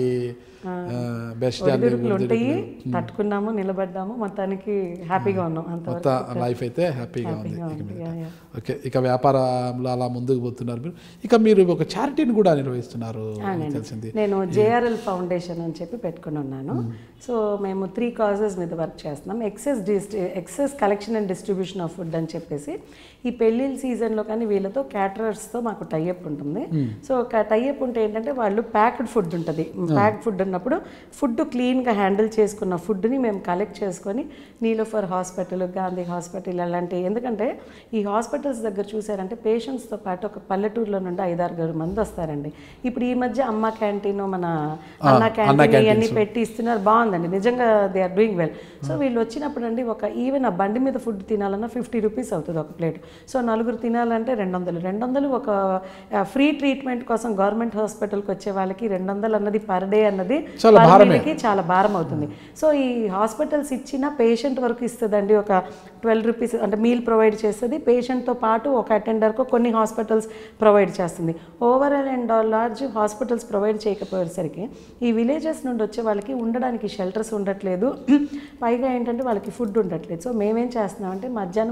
బెస్ట్ ఒడిదుడుకులు ఉంటాయి తట్టుకున్నాము నిలబడ్డాము మొత్తానికి హ్యాపీగా ఉన్నాం అంతవరకు మొత్తం లైఫ్ అయితే హ్యాపీగా ఉంది ఇక మీద. Yeah, yeah. ఓకే ఇక వ్యాపారంలో అలా ముందుకు పోతున్నారు మీరు ఇక మీరు ఒక చారిటీని కూడా నిర్వహిస్తున్నారు అని తెలిసింది నేను జేఆర్ఎల్ ఫౌండేషన్ అని చెప్పి పెట్టుకుని ఉన్నాను సో మేము త్రీ కాజెస్ మీద వర్క్ చేస్తున్నాం ఎక్సెస్ డిస్టి excess collection and distribution of food అని చెప్పేసి ఈ పెళ్ళిళ్ళ సీజన్లో కానీ వీళ్ళతో క్యాటరర్స్తో మాకు టైఅప్ ఉంటుంది సో టైఅప్ ఉంటే ఏంటంటే వాళ్ళు ప్యాక్డ్ ఫుడ్ ఉంటుంది ప్యాక్డ్ ఫుడ్ ఉన్నప్పుడు ఫుడ్ క్లీన్గా హ్యాండిల్ చేసుకున్న ఫుడ్ని మేము కలెక్ట్ చేసుకొని నీలోఫర్ హాస్పిటల్ గాంధీ హాస్పిటల్ అలాంటి ఎందుకంటే ఈ హాస్పిటల్స్ దగ్గర చూసారంటే పేషెంట్స్తో పాటు ఒక పల్లెటూరులో నుండి ఐదారు మంది వస్తారండి ఇప్పుడు ఈ మధ్య అమ్మ క్యాంటీన్ మన అన్న క్యాంటీన్ ఇవన్నీ పెట్టి ఇస్తున్నారు బాగుందండి నిజంగా they are doing well so వీళ్ళు వచ్చినప్పుడు అండి ఒక ఈవెన్ ఆ బండి మీద ఫుడ్ తినాలన్నా ఫిఫ్టీ రూపీస్ అవుతుంది ఒక ప్లేట్ సో నలుగురు తినాలంటే రెండు వందలు రెండు వందలు ఒక ఫ్రీ ట్రీట్మెంట్ కోసం గవర్నమెంట్ హాస్పిటల్కి వచ్చే వాళ్ళకి రెండు వందలు అన్నది పర్ డే అన్నది చాలా per భారమే. meal కి చాలా భారం అవుతుంది సో ఈ హాస్పిటల్స్ ఇచ్చిన పేషెంట్ వరకు ఇస్తుందండి ఒక ట్వెల్వ్ రూపీస్ అంటే మీల్ ప్రొవైడ్ చేస్తుంది పేషెంట్తో పాటు ఒక అటెండర్కు కొన్ని హాస్పిటల్స్ ప్రొవైడ్ చేస్తుంది overall and large hospitals provide చేయకపోయేసరికి ఈ విలేజెస్ నుండి వచ్చే వాళ్ళకి ఉండడానికి షెల్టర్స్ ఉండట్లేదు పైగా ఏంటంటే వాళ్ళకి ఫుడ్ ఉండట్లేదు సో మేమేం చేస్తున్నామంటే మధ్యాహ్నం రాత్రి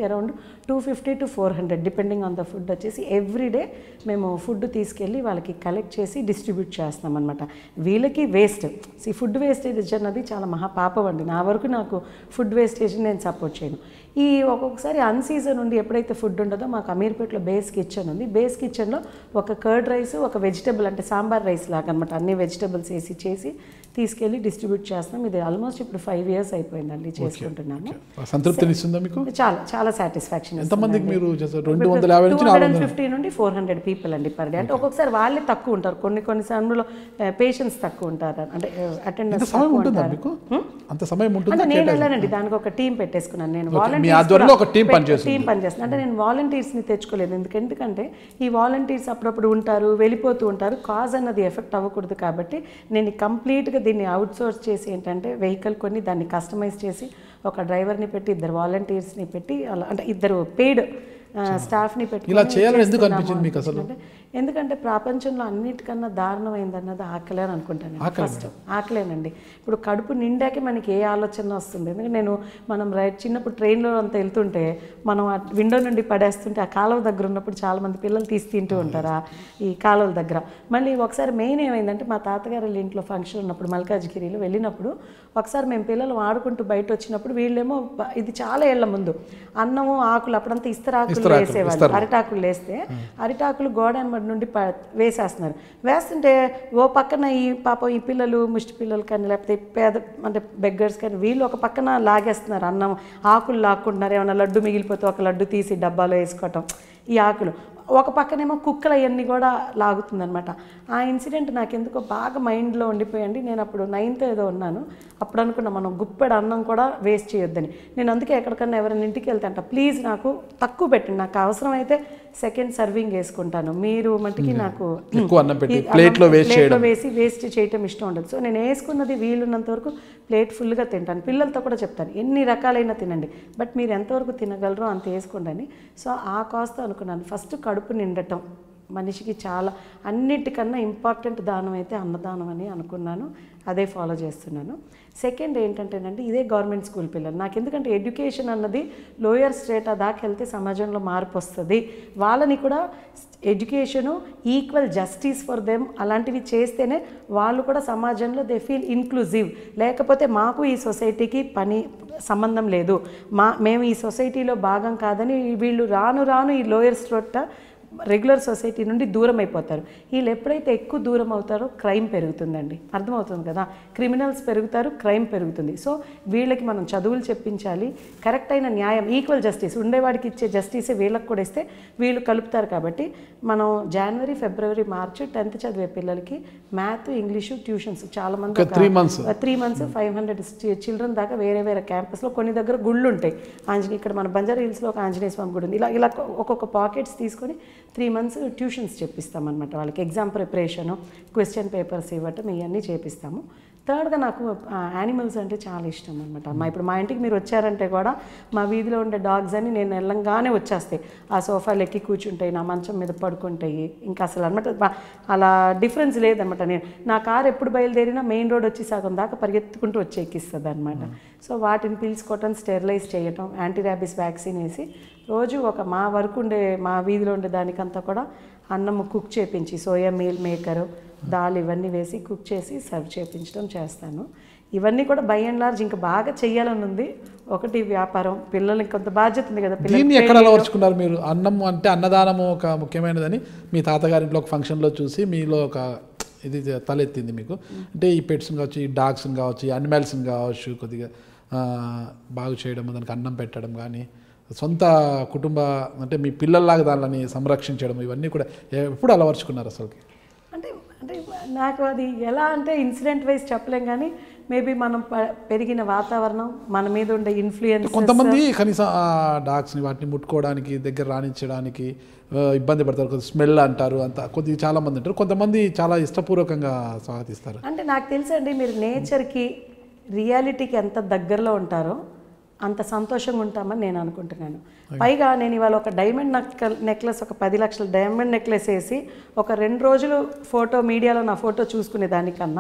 around two fifty to four hundred depending on the food వచ్చేసి ఎవ్రీడే మేము ఫుడ్ తీసుకెళ్ళి వాళ్ళకి కలెక్ట్ చేసి డిస్ట్రిబ్యూట్ చేస్తాం అనమాట వీళ్ళకి వేస్ట్ ఈ ఫుడ్ వేస్టేజ్ అన్నది చాలా మహాపాపం అండి నా వరకు నాకు ఫుడ్ వేస్టేజ్ నేను సపోర్ట్ చేయను ఈ ఒక్కొక్కసారి అన్సీజన్ ఉండి ఎప్పుడైతే ఫుడ్ ఉండదో మాకు అమీర్పేటలో బేస్ కిచెన్ ఉంది బేస్ కిచెన్లో ఒక కర్డ్ రైస్ ఒక వెజిటబుల్ అంటే సాంబార్ రైస్ లాగా అనమాట అన్ని వెజిటబుల్స్ వేసి చేసి తీసుకెళ్ళి డిస్ట్రిబ్యూట్ చేస్తాం ఇది ఆల్మోస్ట్ ఇప్పుడు ఫైవ్ ఇయర్స్ అయిపోయిందండి చేసుకుంటున్నాము సంతృప్తినిస్తుందా మీకు చాలా చాలా సాటిస్ఫాక్షన్ ఎంతమందికి మీరు చేస్తారు రెండు వందల యాభై నుంచి టూ నాలుగు హండ్రెడ్ ఫిఫ్టీ నుండి ఫోర్ హండ్రెడ్ పీపుల్ అండి పర్ డే అంటే ఒక్కొక్కసారి వాళ్ళే తక్కువ ఉంటారు కొన్ని కొన్ని సమయంలో పేషెంట్స్ తక్కువ ఉంటారు అంటే అంత అటెండెన్స్ సమయం ఉంటుందా మీకు అంత సమయం ఉంటుందా అంటే నేను వెళ్ళానండి దానికి ఒక టీం పెట్టేసుకున్నాను నేను మీ ఆధ్వర్యంలో ఒక team పనిచేస్తుంది. టీం పనిచేస్తుంది అంటే నేను వాలంటీర్స్ని తెచ్చుకోలేదు ఎందుకు ఎందుకంటే ఈ వాలంటీర్స్ అప్పుడప్పుడు ఉంటారు వెళ్ళిపోతూ ఉంటారు కాజ్ అన్నది ఎఫెక్ట్ అవ్వకూడదు కాబట్టి నేను కంప్లీట్గా దీన్ని అవుట్ సోర్స్ చేసి ఏంటంటే వెహికల్ కొని దాన్ని కస్టమైజ్ చేసి ఒక డ్రైవర్ని పెట్టి ఇద్దరు వాలంటీర్స్ని పెట్టి అలా అంటే ఇద్దరు పెయిడ్ స్టాఫ్ని పెట్టి ఇలా చేయాలని ఎందుకు అనిపించింది మీకు అసలు అంటే ఎందుకంటే ప్రపంచంలో అన్నిటికన్నా దారుణమైంది అన్నది ఆకలే అని అనుకుంటాను ఫస్ట్ ఆకలేనండి ఇప్పుడు కడుపు నిండాకే మనకి ఏ ఆలోచన వస్తుంది ఎందుకంటే నేను మనం రైట్ చిన్నప్పుడు ట్రైన్లో అంతా వెళ్తుంటే మనం ఆ విండో నుండి పడేస్తుంటే ఆ కాలువ దగ్గర ఉన్నప్పుడు చాలా మంది పిల్లలు తీసి తింటూ ఉంటారు ఆ ఈ కాలువల దగ్గర మళ్ళీ ఒకసారి మెయిన్ ఏమైందంటే మా తాతగారి వాళ్ళ ఇంట్లో ఫంక్షన్ ఉన్నప్పుడు మల్కాజ్గిరిలో వెళ్ళినప్పుడు ఒకసారి మేము పిల్లలు ఆడుకుంటూ బయట వచ్చినప్పుడు వీళ్ళేమో బ- ఇది చాలా ఏళ్ల ముందు అన్నము ఆకులు అప్పుడంతా ఇస్తరాకులు వేసేవాళ్ళు అరిటాకులు వేస్తే అరిటాకులు గోడ ఎంబడి నుండి ప వేసేస్తున్నారు వేస్తుంటే ఓ పక్కన ఈ పాపం ఈ పిల్లలు ముష్టి పిల్లలు కానీ లేకపోతే పేద అంటే బెగ్గర్స్ కానీ వీళ్ళు ఒక పక్కన లాగేస్తున్నారు అన్నం ఆకులు లాక్కుంటున్నారు ఏమైనా లడ్డు మిగిలిపోతే ఒక లడ్డు తీసి డబ్బాలో వేసుకోవటం ఈ ఆకులు ఒక పక్కనేమో కుక్కలు అవన్నీ కూడా లాగుతుందనమాట ఆ ఇన్సిడెంట్ నాకు ఎందుకో బాగా మైండ్లో ఉండిపోయండి నేను అప్పుడు నైన్త్ ఏదో ఉన్నాను అప్పుడు అనుకున్నా మనం గుప్పెడు అన్నం కూడా వేస్ట్ చేయొద్దని నేను అందుకే ఎక్కడికన్నా ఎవరైనా ఇంటికి వెళ్తే అంట ప్లీజ్ నాకు తక్కువ పెట్టండి నాకు అవసరమైతే సెకండ్ సర్వింగ్ వేసుకుంటాను మీరు మట్టుకి నాకు ఎక్కువ అన్నం పెట్టి ఈ అన్నం ప్లేట్లో వేస్ట్ ప్లేట్లో వేసి వేస్ట్ చేయటం ఇష్టం ఉండదు సో నేను వేసుకున్నది వీలున్నంత వరకు ప్లేట్ ఫుల్గా తింటాను పిల్లలతో కూడా చెప్తాను ఎన్ని రకాలైన తినండి బట్ మీరు ఎంతవరకు తినగలరో అంత వేసుకోండి అని సో ఆ కాస్త అనుకున్నాను ఫస్ట్ కడుపు నిండటం మనిషికి చాలా అన్నిటికన్నా ఇంపార్టెంట్ దానం అయితే అన్నదానం అని అనుకున్నాను అదే ఫాలో చేస్తున్నాను సెకండ్ ఏంటంటేనంటే ఇదే గవర్నమెంట్ స్కూల్ పిల్లలు నాకు ఎందుకంటే ఎడ్యుకేషన్ అన్నది లోయర్ స్టేట్ దాకా వెళ్తే సమాజంలో మార్పు వస్తుంది వాళ్ళని కూడా education equal justice for them అలాంటివి చేస్తేనే వాళ్ళు కూడా సమాజంలో దే ఫీల్ ఇన్క్లూజివ్ లేకపోతే మాకు ఈ సొసైటీకి పని సంబంధం లేదు మా మేము ఈ సొసైటీలో భాగం కాదని వీళ్ళు రాను రాను ఈ లోయర్ స్టేట్ రెగ్యులర్ సొసైటీ నుండి దూరం అయిపోతారు వీళ్ళు ఎప్పుడైతే ఎక్కువ దూరం అవుతారో క్రైమ్ పెరుగుతుందండి అర్థమవుతుంది కదా క్రిమినల్స్ పెరుగుతారు క్రైమ్ పెరుగుతుంది సో వీళ్ళకి మనం చదువులు చెప్పించాలి కరెక్ట్ అయిన న్యాయం ఈక్వల్ జస్టిస్ ఉండేవాడికి ఇచ్చే జస్టిసే వీళ్ళకి కూడా ఇస్తే వీళ్ళు కలుపుతారు కాబట్టి మనం జనవరి ఫిబ్రవరి మార్చ్ టెన్త్ చదివే పిల్లలకి మ్యాథ్ ఇంగ్లీషు ట్యూషన్స్ చాలా మంది three months three months five hundred children దాకా వేరే వేరే క్యాంపస్లో కొన్ని దగ్గర గుళ్ళు ఉంటాయి ఆంజనేయ ఇక్కడ మన బంజారా హిల్స్లో ఒక ఆంజనేయ స్వామి గుడి ఉంది ఇలా ఇలా ఒక్కొక్క పాకెట్స్ తీసుకొని త్రీ మంత్స్ ట్యూషన్స్ చెప్పిస్తామన్నమాట వాళ్ళకి ఎగ్జామ్ ప్రిపరేషను క్వశ్చన్ పేపర్స్ ఇవ్వటం ఇవన్నీ చేపిస్తాము థర్డ్గా నాకు యానిమల్స్ అంటే చాలా ఇష్టం అనమాట మా ఇప్పుడు మా ఇంటికి మీరు వచ్చారంటే కూడా మా వీధిలో ఉండే డాగ్స్ అని నేను వెళ్ళంగానే వచ్చేస్తాయి ఆ సోఫాలు ఎక్కి కూర్చుంటాయి నా మంచం మీద పడుకుంటాయి ఇంకా అసలు అనమాట అలా డిఫరెన్స్ లేదనమాట నేను నా కారు ఎప్పుడు బయలుదేరినా మెయిన్ రోడ్ వచ్చి సగం దాకా పరిగెత్తుకుంటూ వచ్చి ఎక్కిస్తుంది అనమాట సో వాటిని పిలుచుకోవటం స్టెరిలైజ్ చేయటం యాంటీ ర్యాబిస్ వ్యాక్సిన్ వేసి రోజు ఒక మా వరకు ఉండే మా వీధిలో ఉండే దానికంతా కూడా అన్నం కుక్ చేపించి సోయా మీల్ మేకరు దాల్ ఇవన్నీ వేసి కుక్ చేసి సర్వ్ చేపించడం చేస్తాను ఇవన్నీ కూడా బై అండ్ లార్జ్ ఇంకా బాగా చెయ్యాలని ఉంది ఒకటి వ్యాపారం పిల్లలకి కొంత బాధ్యత ఉంది కదా పిల్లలకి దీన్ని ఎక్కడ అలవర్చుకున్నారు మీరు అన్నం అంటే అన్నదానము ఒక ముఖ్యమైనదని మీ తాతగారింట్లో ఒక ఫంక్షన్లో చూసి మీలో ఒక ఇది తలెత్తింది మీకు అంటే ఈ పెట్స్ని కావచ్చు ఈ డాగ్స్ని కావచ్చు ఈ అనిమల్స్ని కావచ్చు కొద్దిగా ఆ, బాగు చేయడం దానికి అన్నం పెట్టడం కానీ సొంత కుటుంబ అంటే మీ పిల్లల్లాగా దానిని సంరక్షించడం ఇవన్నీ కూడా ఎప్పుడు అలవర్చుకున్నారు అసలుకి అంటే అంటే నాకు అది ఎలా అంటే ఇన్సిడెంట్ వైజ్ చెప్పలేం కానీ మేబీ మనం ప- పెరిగిన వాతావరణం మన మీద ఉండే ఇన్ఫ్లుయెన్స్ కొంతమంది కనీసం ఆ డాగ్స్ని వాటిని ముట్టుకోవడానికి దగ్గర రాణించడానికి ఆ, ఇబ్బంది పడతారు కొద్ది స్మెల్ అంటారు అంత కొద్ది చాలా మంది అంటారు కొంతమంది చాలా ఇష్టపూర్వకంగా స్వాగతిస్తారు అంటే నాకు తెలుసండి మీరు నేచర్కి రియాలిటీకి ఎంత దగ్గరలో ఉంటారో అంత సంతోషంగా ఉంటామని నేను అనుకుంటున్నాను పైగా నేను ఇవాళ ఒక డైమండ్ నెక్ నెక్లెస్ ఒక పది లక్షల డైమండ్ నెక్లెస్ వేసి ఒక రెండు రోజులు ఫోటో మీడియాలో నా ఫోటో చూసుకునే దానికన్నా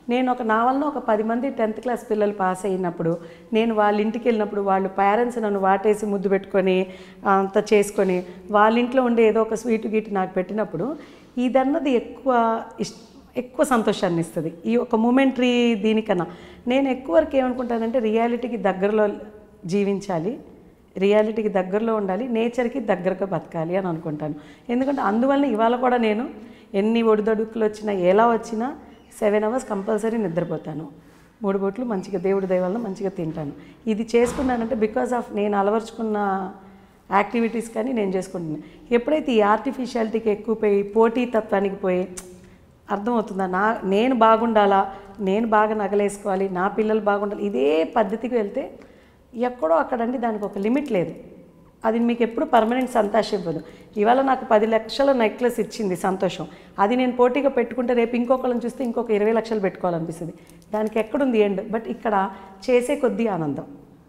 నేను ఒక నా వలన ఒక పది మంది టెన్త్ క్లాస్ పిల్లలు పాస్ అయినప్పుడు నేను వాళ్ళ ఇంటికి వెళ్ళినప్పుడు వాళ్ళు పేరెంట్స్ నన్ను వాటేసి ముద్దు పెట్టుకొని అంత చేసుకొని వాళ్ళ ఇంట్లో ఉండే ఏదో ఒక స్వీట్ గీట్ నాకు పెట్టినప్పుడు ఇదన్నది ఎక్కువ ఇష్ ఎక్కువ సంతోషాన్ని ఇస్తుంది ఈ ఒక మూమెంటరీ దీనికన్నా నేను ఎక్కువ వరకు ఏమనుకుంటానంటే రియాలిటీకి దగ్గరలో జీవించాలి రియాలిటీకి దగ్గరలో ఉండాలి నేచర్కి దగ్గరగా బతకాలి అని అనుకుంటాను ఎందుకంటే అందువల్ల ఇవాళ కూడా నేను ఎన్ని ఒడిదొడుకులు వచ్చినా ఎలా వచ్చినా సెవెన్ అవర్స్ కంపల్సరీ నిద్రపోతాను మూడు బొట్లు మంచిగా దేవుడి దయవల్ల మంచిగా తింటాను ఇది చేసుకున్నానంటే బికాస్ ఆఫ్ నేను అలవర్చుకున్న యాక్టివిటీస్ కానీ నేను చేసుకుంటున్నాను ఎప్పుడైతే ఈ ఆర్టిఫిషియాలిటీకి ఎక్కువ పోయి పోటీ తత్వానికి పోయి అర్థమవుతుందా నా నేను బాగుండాలా నేను బాగా నగలేసుకోవాలి నా పిల్లలు బాగుండాలి ఇదే పద్ధతికి వెళ్తే ఎక్కడో అక్కడండి దానికి ఒక లిమిట్ లేదు అది మీకు ఎప్పుడు పర్మనెంట్ సంతోషం ఇవ్వదు ఇవాళ నాకు పది లక్షల నెక్లెస్ ఇచ్చింది సంతోషం అది నేను పోటీగా పెట్టుకుంటే రేపు ఇంకొకళ్ళని చూస్తే ఇంకొక ఇరవై లక్షలు పెట్టుకోవాలనిపిస్తుంది దానికి ఎక్కడుంది ఎండ్ బట్ ఇక్కడ చేసే కొద్దీ ఆనందం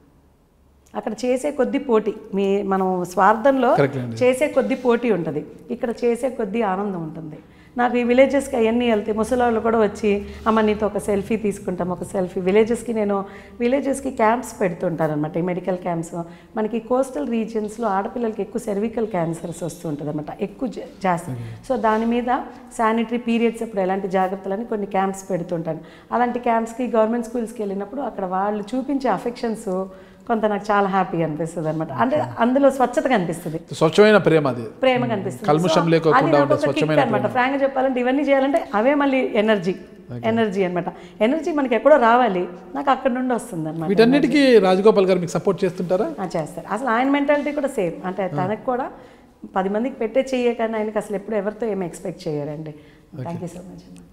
అక్కడ చేసే కొద్దీ పోటీ మీ మనం స్వార్థంలో Correct అండి. చేసే కొద్దీ పోటీ ఉంటుంది ఇక్కడ చేసే కొద్దీ ఆనందం ఉంటుంది నాకు ఈ విలేజెస్కి అవన్నీ వెళ్తే ముసలాళ్ళు కూడా వచ్చి అమ్మ నీతో ఒక సెల్ఫీ తీసుకుంటాం ఒక సెల్ఫీ విలేజెస్కి నేను విలేజెస్కి క్యాంప్స్ పెడుతుంటాను అనమాట ఈ మెడికల్ క్యాంప్స్ మనకి కోస్టల్ రీజియన్స్లో ఆడపిల్లలకి ఎక్కువ సెర్వికల్ క్యాన్సర్స్ వస్తూ ఉంటుంది అనమాట ఎక్కువ జా- జాస్తి సో దాని మీద శానిటరీ పీరియడ్స్ అప్పుడు ఎలాంటి జాగ్రత్తలని కొన్ని క్యాంప్స్ పెడుతుంటాను అలాంటి క్యాంప్స్కి గవర్నమెంట్ స్కూల్స్కి వెళ్ళినప్పుడు అక్కడ వాళ్ళు చూపించే అఫెక్షన్స్ కొంత నాకు చాలా హ్యాపీ అనిపిస్తుంది అనమాట అంటే అందులో స్వచ్ఛత కనిపిస్తుంది స్వచ్ఛమైన ప్రేమ అది ప్రేమ కనిపిస్తుంది కల్ముషం So, లేకోకుండా అది నాకు ఉండే ఒక kick స్వచ్ఛమైన అన్నమాట ఫ్రాంక్గా చెప్పాలంటే ఇవన్నీ చేయాలంటే అవే మళ్ళీ ఎనర్జీ ఎనర్జీ అన్నమాట ఎనర్జీ మనకి ఎక్కడో రావాలి నాకు అక్కడ నుండి వస్తుంది అనమాట వీటన్నిటికీ రాజగోపాల్ గారు మీకు సపోర్ట్ చేస్తుంటారా చేస్తారు అసలు ఆయన మెంటాలిటీ కూడా సేమ్ అంటే తనకు కూడా పది మందికి పెట్టే చెయ్యే కానీ ఆయనకి అసలు ఎప్పుడు ఎవరితో ఏమి ఎక్స్పెక్ట్ చేయరండి థ్యాంక్ యూ సో మచ్ అన్న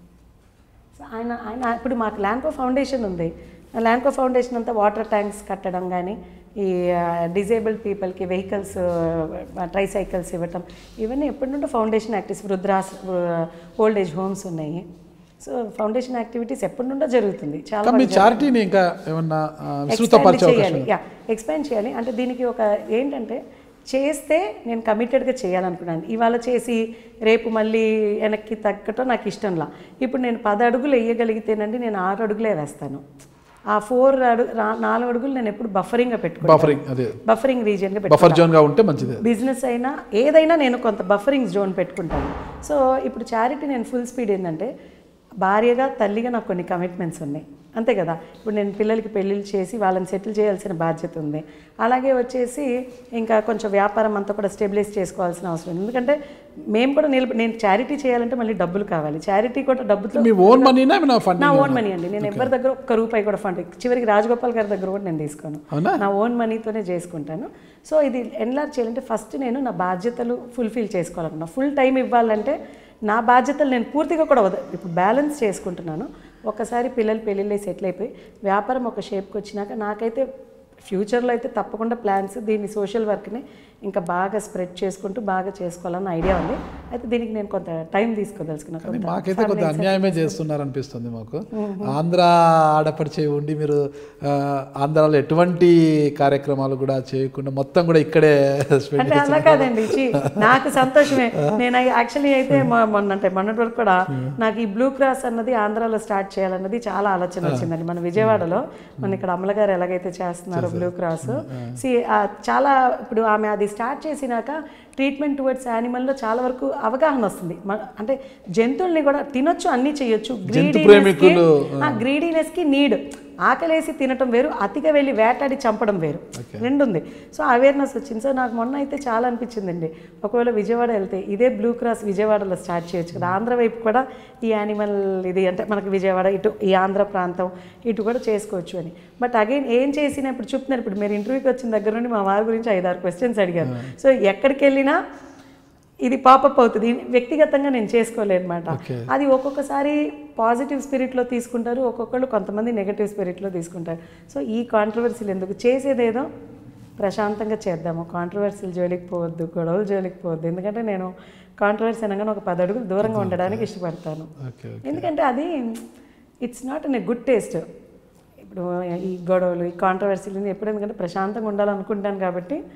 సో ఆయన ఆయన ఇప్పుడు మాకు ల్యాండ్కో ఫౌండేషన్ ఉంది ల్యాండ్కో ఫౌండేషన్ అంతా వాటర్ ట్యాంక్స్ కట్టడం కానీ ఈ డిజేబుల్డ్ పీపుల్కి వెహికల్స్ ట్రైసైకిల్స్ ఇవ్వటం ఇవన్నీ ఎప్పటి నుండో ఫౌండేషన్ యాక్టివిటీస్ వృద్ధాస్ ఓల్డ్ ఏజ్ హోమ్స్ ఉన్నాయి సో ఫౌండేషన్ యాక్టివిటీస్ ఎప్పటి నుండో జరుగుతుంది చాలా ఇంకా మీ చారిటీని ఇంకా ఏమన్నా ఆ, విస్తృతపరిచే ఎక్స్పాండ్ అవకాశం చేయాలి యా ఎక్స్పాండ్ చేయాలి అంటే దీనికి ఒక ఏంటంటే చేస్తే నేను కమిటెడ్గా చేయాలనుకున్నాను ఇవాళ చేసి రేపు మళ్ళీ వెనక్కి తగ్గటం నాకు ఇష్టంలా ఇప్పుడు నేను పది అడుగులు వేయగలిగితేనండి నేను ఆరు అడుగులే వేస్తాను ఆ ఫోర్ అడుగు రా- నాలుగు అడుగులు నేను ఎప్పుడు బఫరింగ్గా పెట్టుకుంటాను బఫరింగ్ అదే బఫరింగ్ రీజియన్గా బఫర్ జోన్ గా ఉంటే మంచిది బిజినెస్ అయినా ఏదైనా నేను కొంత బఫరింగ్ జోన్ పెట్టుకుంటాను సో ఇప్పుడు చారిటీ నేను ఫుల్ స్పీడ్ ఏంటంటే భార్యగా తల్లిగా నాకు కొన్ని కమిట్మెంట్స్ ఉన్నాయి అంతే కదా ఇప్పుడు నేను పిల్లలకి పెళ్ళిళ్ళు చేసి వాళ్ళని సెటిల్ చేయాల్సిన బాధ్యత ఉంది అలాగే వచ్చేసి ఇంకా కొంచెం వ్యాపారం అంతా కూడా స్టెబిలైజ్ చేసుకోవాల్సిన అవసరం ఉంది ఎందుకంటే మేము కూడా నిలబ నేను చారిటీ చేయాలంటే మళ్ళీ డబ్బులు కావాలి చారిటీ కూడా డబ్బుతో మీ ఓన్ మనీనా నా నా ఫండింగ్ ఓన్ మనీ అండి నేను ఎవరి దగ్గర ఒక్క రూపాయి కూడా ఫండ్ చివరికి రాజగోపాల్ గారి దగ్గర కూడా నేను తీసుకోను అవునా నా ఓన్ మనీతోనే చేసుకుంటాను సో ఇది ఎన్లార్జ్ చేయాలంటే ఫస్ట్ నేను నా బాధ్యతలు ఫుల్ఫిల్ చేసుకోవాలనుకున్నా ఫుల్ టైం ఇవ్వాలంటే నా బాధ్యతలు నేను పూర్తిగా కూడా వద ఇప్పుడు బ్యాలెన్స్ చేసుకుంటున్నాను ఒకసారి పిల్లలు పెళ్ళిళ్ళే సెటిల్ అయిపోయి వ్యాపారం ఒక షేప్కి వచ్చినాక నాకైతే ఫ్యూచర్లో అయితే తప్పకుండా ప్లాన్స్ దీన్ని సోషల్ వర్క్ని ఇంకా బాగా స్ప్రెడ్ చేసుకుంటూ బాగా చేసుకోవాలన్న ఐడియా ఉంది అయితే దీనికి నేను కొంత టైం తీసుకోదలుచుకున్నాను కానీ కొంత మాకైతే కొంత అన్యాయమే చేస్తున్నారు అనిపిస్తుంది మాకు ఆంధ్ర ఆడపడిచే ఉండి మీరు ఆ, ఆంధ్రాలో ఎటువంటి కార్యక్రమాలు కూడా చేయకుండా మొత్తం కూడా ఇక్కడే స్పెండ్ అంటే అలా కాదండి ఛీ, నాకు సంతోషమే నేను యాక్చువల్లీ అయితే మొ- మొన్న అంటే మొన్నటి వరకు కూడా నాకు ఈ బ్లూ క్రాస్ అన్నది ఆంధ్రాలో స్టార్ట్ చేయాలన్నది చాలా ఆలోచన వచ్చిందండి మన విజయవాడలో మన ఇక్కడ అమలగారు ఎలాగైతే చేస్తున్నారో బ్లూ క్రాస్ సి చాలా ఇప్పుడు ఆమె అది స్టార్ట్ చేసినాక ట్రీట్మెంట్ టువర్డ్స్ యానిమల్లో చాలా వరకు అవగాహన వస్తుంది మన- అంటే జంతువుల్ని కూడా తినొచ్చు అన్నీ చేయొచ్చు ప్రేమికులు, గ్రీడీనెస్ కి నీడ్ ఆకలేసి తినటం వేరు అతిగా వెళ్ళి వేటాడి చంపడం వేరు రెండు ఉంది సో అవేర్నెస్ వచ్చింది సో నాకు మొన్న అయితే చాలా అనిపించిందండి ఒకవేళ విజయవాడ వెళ్తే ఇదే బ్లూ క్రాస్ విజయవాడలో స్టార్ట్ చేయొచ్చు కదా ఆంధ్ర వైపు కూడా ఈ యానిమల్ ఇది అంటే మనకి విజయవాడ ఇటు ఈ ఆంధ్ర ప్రాంతం ఇటు కూడా చేసుకోవచ్చు అని బట్ అగైన్ ఏం చేసినా ఇప్పుడు చెప్తున్నారు ఇప్పుడు మీరు ఇంటర్వ్యూకి వచ్చిన దగ్గర నుండి మా వారి గురించి ఐదారు క్వశ్చన్స్ అడిగారు సో ఎక్కడికి వెళ్ళినా ఇది పాపప్ అవుతుంది వ్యక్తిగతంగా నేను చేసుకోలేను అనమాట Okay. అది ఒక్కొక్కసారి పాజిటివ్ స్పిరిట్లో తీసుకుంటారు ఒక్కొక్కళ్ళు కొంతమంది నెగటివ్ స్పిరిట్లో తీసుకుంటారు సో ఈ కాంట్రవర్సీలు ఎందుకు చేసేదేదో ప్రశాంతంగా చేద్దాము కాంట్రవర్సీలు జోలికి పోవద్దు గొడవలు జోలికి పోవద్దు ఎందుకంటే నేను కాంట్రవర్సీ అనగానే ఒక పది అడుగులు దూరంగా ఉండడానికి ఇష్టపడతాను ఓకే ఎందుకంటే అది it's not an a good taste ఇప్పుడు ఈ గొడవలు ఈ కాంట్రవర్సీలు ఎప్పుడు ఎందుకంటే ప్రశాంతంగా ఉండాలనుకుంటాను కాబట్టి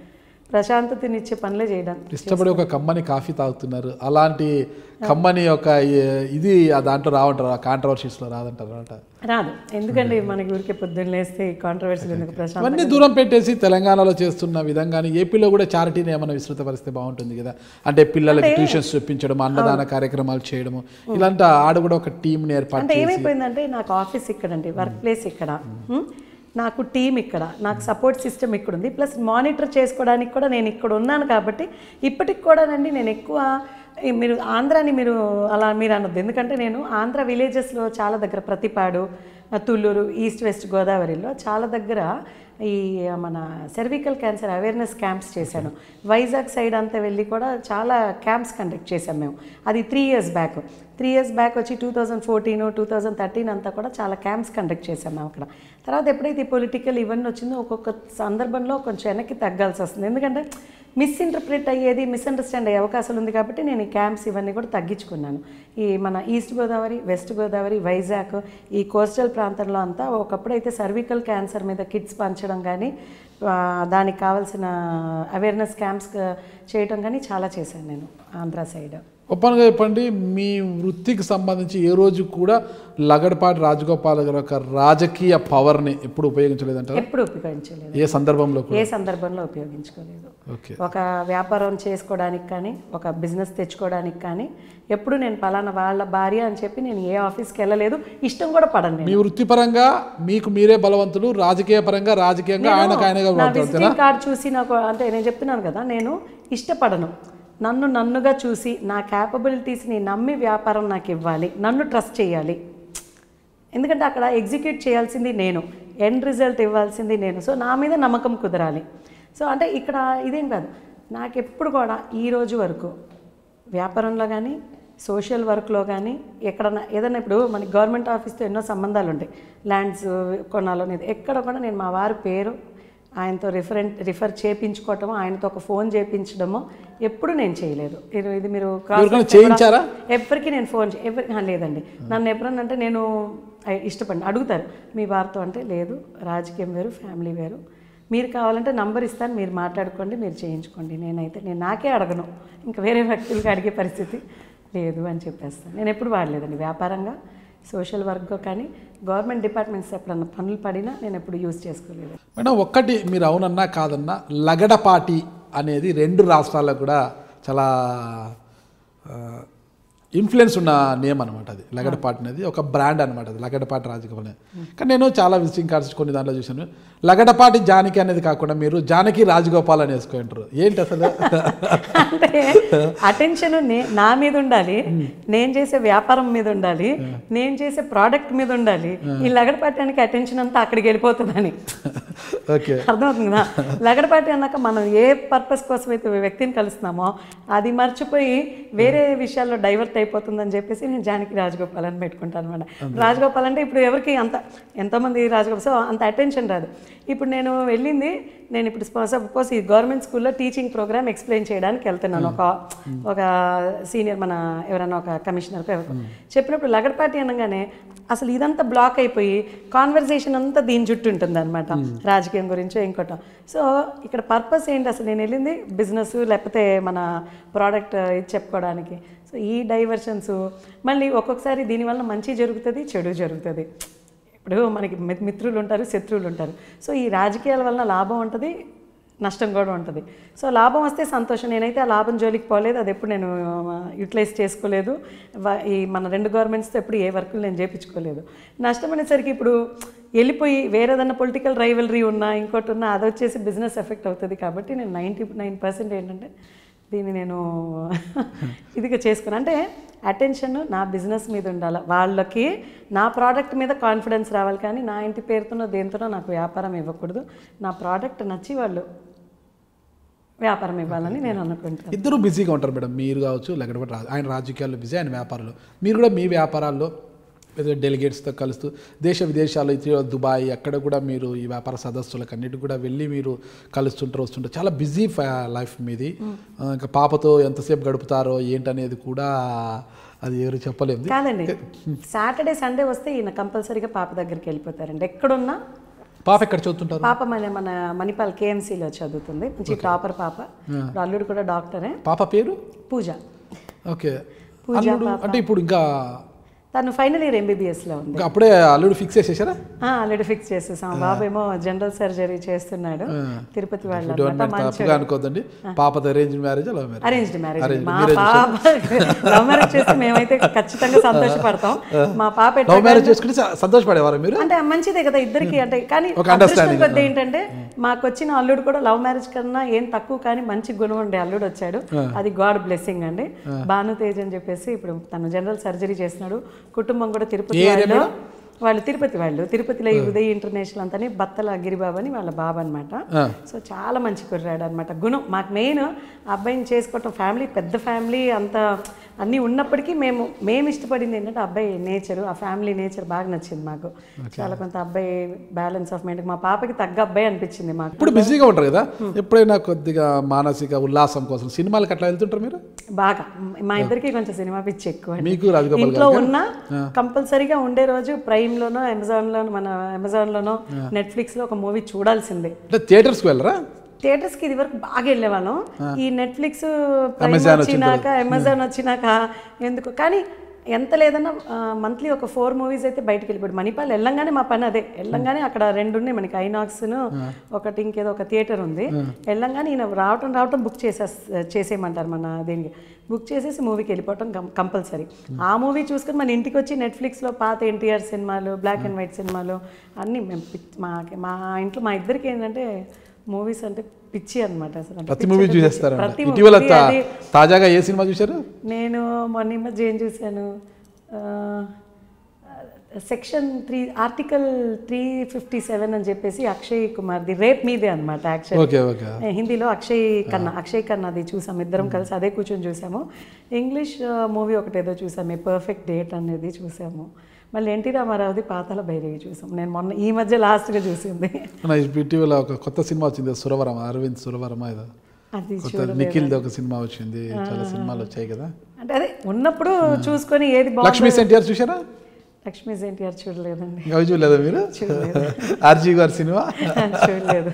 ప్రశాంతతనిచ్చే పనులే చేయడం ఇష్టపడి ఒక కమ్మని కాఫీ తాగుతున్నారు అలాంటి కమ్మని ఒక ఏ- ఇది ఆ దాంట్లో రావంటారు ఆ కాంట్రవర్సీస్లో రాదంటారు అనమాట రాదు ఎందుకంటే మనకి ఊరికే పొద్దున్న లేస్తే కాంట్రవర్సీలు ఎందుకు ప్రశాంత్ ఇవన్నీ దూరం పెట్టేసి తెలంగాణలో చేస్తున్న విధంగానే ఏపీలో కూడా చారిటీని ఏమైనా విస్తృతపరిస్తే బాగుంటుంది కదా అంటే పిల్లలకి ట్యూషన్స్ చెప్పించడం అన్నదాన కార్యక్రమాలు చేయడము ఇలాంటి ఆడ కూడా ఒక టీంని ఏర్పాటు అంటే ఏమైపోయిందంటే నాకు ఆఫీస్ ఇక్కడండి వర్క్ ప్లేస్ ఇక్కడ ఉమ్, నాకు టీం ఇక్కడ నాకు సపోర్ట్ సిస్టమ్ ఇక్కడ ఉంది ప్లస్ మానిటర్ చేసుకోవడానికి కూడా నేను ఇక్కడ ఉన్నాను కాబట్టి ఇప్పటికి కూడానండి నేను ఎక్కువ ఈ మీరు ఆంధ్రాని మీరు అలా మీరు అనొద్దు ఎందుకంటే నేను ఆంధ్ర విలేజెస్లో చాలా దగ్గర ప్రతిపాడు తుళ్ళూరు ఈస్ట్ వెస్ట్ గోదావరిలో చాలా దగ్గర ఈ మన సెర్వికల్ క్యాన్సర్ అవేర్నెస్ క్యాంప్స్ చేశాను వైజాగ్ సైడ్ అంతా వెళ్ళి కూడా చాలా క్యాంప్స్ కండక్ట్ చేశాం మేము అది three years back three years back వచ్చి two thousand fourteen two thousand thirteen అంతా కూడా చాలా క్యాంప్స్ కండక్ట్ చేశాం మేము అక్కడ తర్వాత ఎప్పుడైతే ఈ పొలిటికల్ ఇవన్నీ వచ్చిందో ఒక్కొక్క సందర్భంలో కొంచెం వెనక్కి తగ్గాల్సి వస్తుంది ఎందుకంటే మిస్ఇంటర్ప్రిట్ అయ్యేది మిస్అండర్స్టాండ్ అయ్యే అవకాశాలు ఉంది కాబట్టి నేను ఈ క్యాంప్స్ ఇవన్నీ కూడా తగ్గించుకున్నాను ఈ మన ఈస్ట్ గోదావరి వెస్ట్ గోదావరి వైజాగ్ ఈ కోస్టల్ ప్రాంతంలో అంతా ఒకప్పుడు అయితే సర్వికల్ క్యాన్సర్ మీద కిట్స్ పంచడం కానీ ఆ, దానికి కావాల్సిన అవేర్నెస్ క్యాంప్స్ చేయటం కానీ చాలా చేశాను నేను ఆంధ్ర సైడ్ ఓపెన్గా చెప్పండి మీ వృత్తికి సంబంధించి ఏ రోజు కూడా లగడపాటి రాజగోపాల్ గారి యొక్క రాజకీయ పవర్ని ఎప్పుడు ఉపయోగించలేదంటారా ఎప్పుడు ఉపయోగించలేదు ఏ సందర్భంలో కూడా ఏ సందర్భంలో ఉపయోగించుకోలేదు ఓకే ఒక వ్యాపారం చేసుకోవడానికి కానీ ఒక బిజినెస్ తెచ్చుకోవడానికి కానీ ఎప్పుడు నేను పలానా వాళ్ళ భార్య అని చెప్పి నేను ఏ ఆఫీస్కి వెళ్ళలేదు ఇష్టం కూడా పడను నేను మీ వృత్తిపరంగా మీకు మీరే బలవంతులు రాజకీయ పరంగా రాజకీయంగా ఆయనకు ఆయనగా నా బలవంతులు విజిటింగ్ కార్డ్ చూసి నాకు అంటే నేను చెప్తున్నాను కదా నేను ఇష్టపడను నన్ను నన్నుగా చూసి నా క్యాపబిలిటీస్ని నమ్మి వ్యాపారం నాకు ఇవ్వాలి నన్ను ట్రస్ట్ చేయాలి ఎందుకంటే అక్కడ ఎగ్జిక్యూట్ చేయాల్సింది నేను ఎండ్ రిజల్ట్ ఇవ్వాల్సింది నేను సో నా మీద నమ్మకం కుదరాలి సో అంటే ఇక్కడ ఇదేం కాదు నాకు ఎప్పుడు కూడా ఈ రోజు వరకు వ్యాపారంలో కానీ సోషల్ వర్క్లో కానీ ఎక్కడన్నా ఏదైనా ఇప్పుడు మనకి గవర్నమెంట్ ఆఫీస్తో ఎన్నో సంబంధాలు ఉంటాయి ల్యాండ్స్ కొనాలనేది ఎక్కడ కూడా నేను మా వారి పేరు ఆయనతో రిఫరెంట్ రిఫర్ చేయించుకోవటమో ఆయనతో ఒక ఫోన్ చేయించడమో ఎప్పుడు నేను చేయలేదు ఇది ఇది మీరు cross ఎవరికైనా check చేయించారా? ఎవరికి నేను ఫోన్ చే- ఎవరి ఆ, లేదండి నన్ను ఎప్పుడన్నా అంటే నేను ఐ- ఇష్టపడిన అడుగుతారు మీ వారితో అంటే లేదు రాజకీయం వేరు ఫ్యామిలీ వేరు మీరు కావాలంటే నంబర్ ఇస్తాను మీరు మాట్లాడుకోండి మీరు చేయించుకోండి నేనైతే నేను నాకే అడగను ఇంకా వేరే వ్యక్తులకి అడిగే పరిస్థితి లేదు అని చెప్పేస్తాను నేను ఎప్పుడు వాడలేదండి వ్యాపారంగా సోషల్ వర్క్ కానీ గవర్నమెంట్ డిపార్ట్మెంట్స్ ఎప్పుడన్నా పనులు పడినా నేను ఎప్పుడు యూజ్ చేసుకోలేదు మేడం ఒక్కటి మీరు అవునన్నా కాదన్నా లగడపాటి అనేది రెండు రాష్ట్రాల్లో కూడా చాలా ఇన్ఫ్లుయెన్స్ ఉన్న నేమ్ అనమాట అది లగడపాటి అనేది ఒక బ్రాండ్ అనమాట అది లగడపాటి రాజకీయ కానీ నేను చాలా విజిటింగ్ కార్డ్స్ కొన్ని దాంట్లో చూశాను లగడపాటి జానకి అనేది కాకుండా మీరు జానకి రాజగోపాల్ అని వేసుకుంటారు ఏంటి అసలు అంటే అటెన్షన్ నా మీద ఉండాలి నేను చేసే వ్యాపారం మీద ఉండాలి నేను చేసే ప్రోడక్ట్ మీద ఉండాలి ఈ లగడపాటానికి అటెన్షన్ అంతా అక్కడికి వెళ్ళిపోతుందని ఓకే అర్థమవుతుంది కదా లగడపాటి అన్నాక మనం ఏ పర్పస్ కోసం అయితే వ్యక్తిని కలుస్తున్నామో అది మర్చిపోయి వేరే విషయాల్లో డైవర్ట్ అయిపోతుందని చెప్పేసి నేను జానకి రాజగోపాల్ అని పెట్టుకుంటాను అనమాట రాజగోపాల్ అంటే ఇప్పుడు ఎవరికి అంత ఎంతోమంది రాజగోపాల్ సో అంత అటెన్షన్ రాదు ఇప్పుడు నేను వెళ్ళింది నేను ఇప్పుడు సపోజ్ ఈ గవర్నమెంట్ స్కూల్లో టీచింగ్ ప్రోగ్రామ్ ఎక్స్ప్లెయిన్ చేయడానికి వెళ్తున్నాను ఒక ఒక సీనియర్ మన ఎవరైనా ఒక కమిషనర్కి ఎవరికో చెప్పినప్పుడు లగడపాటి అనగానే అసలు ఇదంతా బ్లాక్ అయిపోయి కాన్వర్జేషన్ అంతా దీని చుట్టూ ఉంటుంది అనమాట రాజకీయం గురించో ఇంకోటో సో ఇక్కడ పర్పస్ ఏంటి అసలు నేను వెళ్ళింది బిజినెస్ లేకపోతే మన ప్రోడక్ట్ ఇది చెప్పుకోవడానికి సో ఈ డైవర్షన్స్ మళ్ళీ ఒక్కొక్కసారి దీనివల్ల మంచి జరుగుతుంది చెడు జరుగుతుంది ఇప్పుడు మనకి మి- మిత్రులు ఉంటారు శత్రువులు ఉంటారు సో ఈ రాజకీయాల వలన లాభం ఉంటుంది నష్టం కూడా ఉంటుంది సో లాభం వస్తే సంతోషం నేనైతే ఆ లాభం జోలికి పోలేదు అది ఎప్పుడు నేను యూటిలైజ్ చేసుకోలేదు వ- ఈ మన రెండు గవర్నమెంట్స్తో ఎప్పుడు ఏ వర్కులు నేను చేయించుకోలేదు నష్టం అనేసరికి ఇప్పుడు వెళ్ళిపోయి వేరేదన్నా పొలిటికల్ రైవలరీ ఉన్నా ఇంకోటి ఉన్నా అది వచ్చేసి బిజినెస్ ఎఫెక్ట్ అవుతుంది కాబట్టి నేను నైంటీ నైన్ పర్సెంట్ ఏంటంటే దీన్ని నేను ఇదిగా చేసుకున్నాను అంటే అటెన్షన్ నా బిజినెస్ మీద ఉండాలి వాళ్ళకి నా ప్రోడక్ట్ మీద కాన్ఫిడెన్స్ రావాలి కానీ నా ఇంటి పేరుతోనో దేంతోనో నాకు వ్యాపారం ఇవ్వకూడదు నా ప్రోడక్ట్ నచ్చి వాళ్ళు వ్యాపారం ఇవ్వాలని నేను అనుకుంటాను ఇద్దరు బిజీగా ఉంటారు మేడం మీరు కావచ్చు లేకపోతే రా- ఆయన రాజకీయాల్లో బిజీ ఆయన వ్యాపారాలు మీరు కూడా మీ వ్యాపారాల్లో ఏదో డెలిగేట్స్తో కలుస్తూ దేశ విదేశాలు ఇతర దుబాయ్ అక్కడ కూడా మీరు ఈ వ్యాపార సదస్సులకు అన్నిటి కూడా వెళ్ళి మీరు కలుస్తుంటారు వస్తుంటారు చాలా బిజీ లైఫ్ మీది ఆ, ఇంకా పాపతో ఎంతసేపు గడుపుతారో ఏంటనేది కూడా అది ఎవరు చెప్పలేదు కాదండి సాటర్డే సండే వస్తే ఈయన కంపల్సరీగా పాప దగ్గరికి వెళ్ళిపోతారండి ఎక్కడున్నా పాప ఎక్కడ చదువుతుంటారు పాప మన మన మణిపాల్ కేఎంసీలో చదువుతుంది మంచి టాపర్ పాప ఇప్పుడు అల్లుడు కూడా డాక్టరే పాప పేరు పూజ ఓకే పూజ అల్లుడు అంటే ఇప్పుడు ఇంకా తను ఫైనల్ ఇయర్ ఎంబీబీఎస్లో ఉంది ఇంకా అప్పుడే అల్లుడు ఫిక్స్ చేసేసారా ఆల్రెడీ ఫిక్స్ చేసేసాం బాబు ఏమో జనరల్ సర్జరీ చేస్తున్నాడు తిరుపతి వాళ్ళు అనమాట మంచి తప్పుగా అనుకోదండి పాపది arrange marriage love marriage arranged marriage మా పాప లవ్ మ్యారేజ్ చేస్తే మేమైతే ఖచ్చితంగా సంతోషపడతాం మా పాప ఎట్లా లవ్ మ్యారేజ్ చేసుకుంటే స- సంతోషపడేవారా మీరు అంటే మంచిదే కదా ఇద్దరికి అంటే కానీ ఒక అదృష్టం understanding. కొద్ది ఏంటంటే మాకు వచ్చిన అల్లుడు కూడా లవ్ మ్యారేజ్ కన్నా ఏం తక్కువ కానీ మంచి గుణం ఉండే అల్లుడు వచ్చాడు అది గాడ్ బ్లెస్సింగ్ అండి భాను తేజ్ అని చెప్పేసి ఇప్పుడు తను జనరల్ సర్జరీ చేస్తున్నాడు కుటుంబం కూడా తిరుపతి వాళ్ళు వాళ్ళు తిరుపతి వాళ్ళు తిరుపతిలో ఈ ఉదయ్ ఇంటర్నేషనల్ అంతని బత్తల గిరిబాబు అని వాళ్ళ బాబు అనమాట ఆ. సో చాలా మంచి కుర్రాడు అనమాట గుణం మాకు మెయిన్ అబ్బాయిని చేసుకోవటం ఫ్యామిలీ పెద్ద ఫ్యామిలీ అంత అన్నీ ఉన్నప్పటికీ మేము మేము ఇష్టపడింది ఏంటంటే అబ్బాయి నేచర్ ఆ ఫ్యామిలీ నేచర్ బాగా నచ్చింది మాకు చాలా కొంత అబ్బాయి బ్యాలెన్స్ ఆఫ్ మైండ్ మా పాపకి తగ్గ అబ్బాయి అనిపించింది మాకు ఇప్పుడు బిజీగా ఉంటారు కదా ఎప్పుడైనా కొద్దిగా మానసిక ఉల్లాసం కోసం సినిమాలకు అట్లా వెళ్తుంటారు మీరు బాగా మా ఇద్దరికి కొంచెం సినిమా పిచ్చి ఎక్కువ అండి. మీకు రాజగోపాల్ ఇంట్లో ఉన్న కంపల్సరీగా ఉండే రోజు ప్రైమ్ లోనో అమెజాన్ లోనో మన అమెజాన్ లోనో నెట్ఫ్లిక్స్ లో ఒక మూవీ చూడాల్సిందే అంటే థియేటర్స్కి వెళ్ళరా థియేటర్స్ కి ఇది వరకు బాగా వెళ్ళేవాళ్ళం ఈ నెట్ఫ్లిక్స్ ప్రైమ్ Amazon వచ్చినాక అమెజాన్ వచ్చినాక ఎందుకు కానీ ఎంత లేదన్నా మంత్లీ ఒక ఫోర్ మూవీస్ అయితే బయటకు వెళ్ళిపోయాడు మణిపాల్ వెళ్ళంగానే మా పని అదే వెళ్ళంగానే అక్కడ రెండు ఉన్నాయి మనకి ఐనాక్స్ను ఒకటి ఇంకేదో ఒక థియేటర్ ఉంది వెళ్ళంగానే ఈయన రావటం రావటం బుక్ చేసే చేసేయమంటారు మన దీనికి బుక్ చేసేసి మూవీకి వెళ్ళిపోవటం కంపల్సరీ ఆ మూవీ చూసుకొని మన ఇంటికి వచ్చి నెట్ఫ్లిక్స్లో పాత ఎన్టీఆర్ సినిమాలు బ్లాక్ అండ్ వైట్ సినిమాలు అన్నీ మేము పిచ్- మా మా ఇంట్లో మా ఇద్దరికి ఏంటంటే మూవీస్ అంటే పిచ్చి అనమాట అసలు అంటే ప్రతి పిచ్చి మూవీ అంటే పిచ్చి. చూసేస్తారు ప్రతి ఇటీవల movie తా- అది తాజాగా ఏ సినిమా చూశారు నేను మొన్న ఈ మధ్య ఏం చూశాను section three article three fifty seven అని చెప్పేసి అక్షయ్ కుమార్ది రేప్ మీదే అనమాట యాక్చువల్ ఓకే ఓకే హిందీలో అక్షయ్ కన్నా అక్షయ్ కన్నాది చూసాం ఇద్దరం కలిసి అదే కూర్చొని చూసాము ఇంగ్లీష్ మూవీ ఒకటి ఏదో చూసాము పర్ఫెక్ట్ డేట్ అనేది చూసాము మళ్ళీ ఎన్టీ రామారావుది పాతాల భైరవి చూసాం నేను మొన్న ఈ మధ్య లాస్ట్గా చూసింది మన ఇటీవల ఒక కొత్త సినిమా వచ్చింది సురవరం అరవింద్ సురవరం ఏదో అది కొత్త నిఖిల్ది ఒక సినిమా వచ్చింది చాలా సినిమాలు వచ్చాయి కదా అంటే అదే ఉన్నప్పుడు చూసుకొని ఏది బాగుంది లక్ష్మీ ఎన్టీఆర్ చూసారా లక్ష్మీ ఎన్టీఆర్ చూడలేదండి ఇంకా అవి చూడలేదా మీరు ఆర్జీ గారి సినిమా చూడలేదు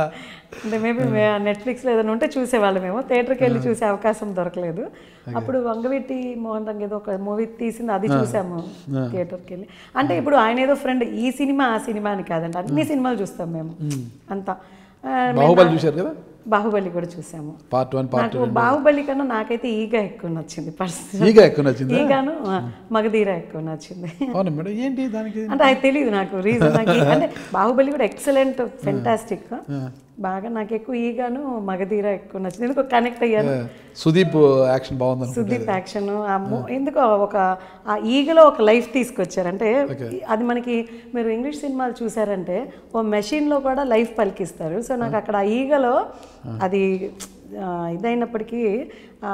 అంటే మేబీ నెట్ఫ్లిక్స్లో ఏదైనా ఉంటే చూసేవాళ్ళమేమో థియేటర్కి వెళ్ళి చూసే అవకాశం దొరకలేదు అప్పుడు వంగవీటి మోహన్ రంగ్ ఏదో ఒక మూవీ తీసింది అది చూసాము థియేటర్కి వెళ్ళి అంటే ఇప్పుడు ఆయన ఏదో ఫ్రెండ్ ఈ సినిమా ఆ సినిమా అని కాదండి అన్ని సినిమాలు చూస్తాం మేము అంతా ఆ, బాహుబలి చూశారు కదా బాహుబలి కూడా చూసాము పార్ట్ వన్ పార్ట్ నాకు బాహుబలి కన్నా నాకైతే ఈగా ఎక్కువ నచ్చింది పర్సన్ ఈగా ఎక్కువ నచ్చింది ఈగాను ఆ, మగధీర ఎక్కువ నచ్చింది అవును మేడం ఏంటి దానికి అంటే అది తెలియదు నాకు రీజన్ నాకు ఈ- అంటే బాహుబలి కూడా ఎక్సలెంట్ ఫెంటాస్టిక్ బాగా నాకు ఎక్కువ ఈగాను మగధీర ఎక్కువ నచ్చింది ఎందుకో కనెక్ట్ అయ్యాను సుదీప్ యాక్షన్ బాగుంది సుదీప్ యాక్షన్ ఎందుకో ఒక ఆ ఈగలో ఒక లైఫ్ తీసుకొచ్చారు అంటే అది మనకి మీరు ఇంగ్లీష్ సినిమాలు చూసారంటే ఓ మెషిన్లో కూడా లైఫ్ పలికిస్తారు సో నాకు అక్కడ ఆ ఈగలో అది ఆ, ఇదైనప్పటికీ ఆ,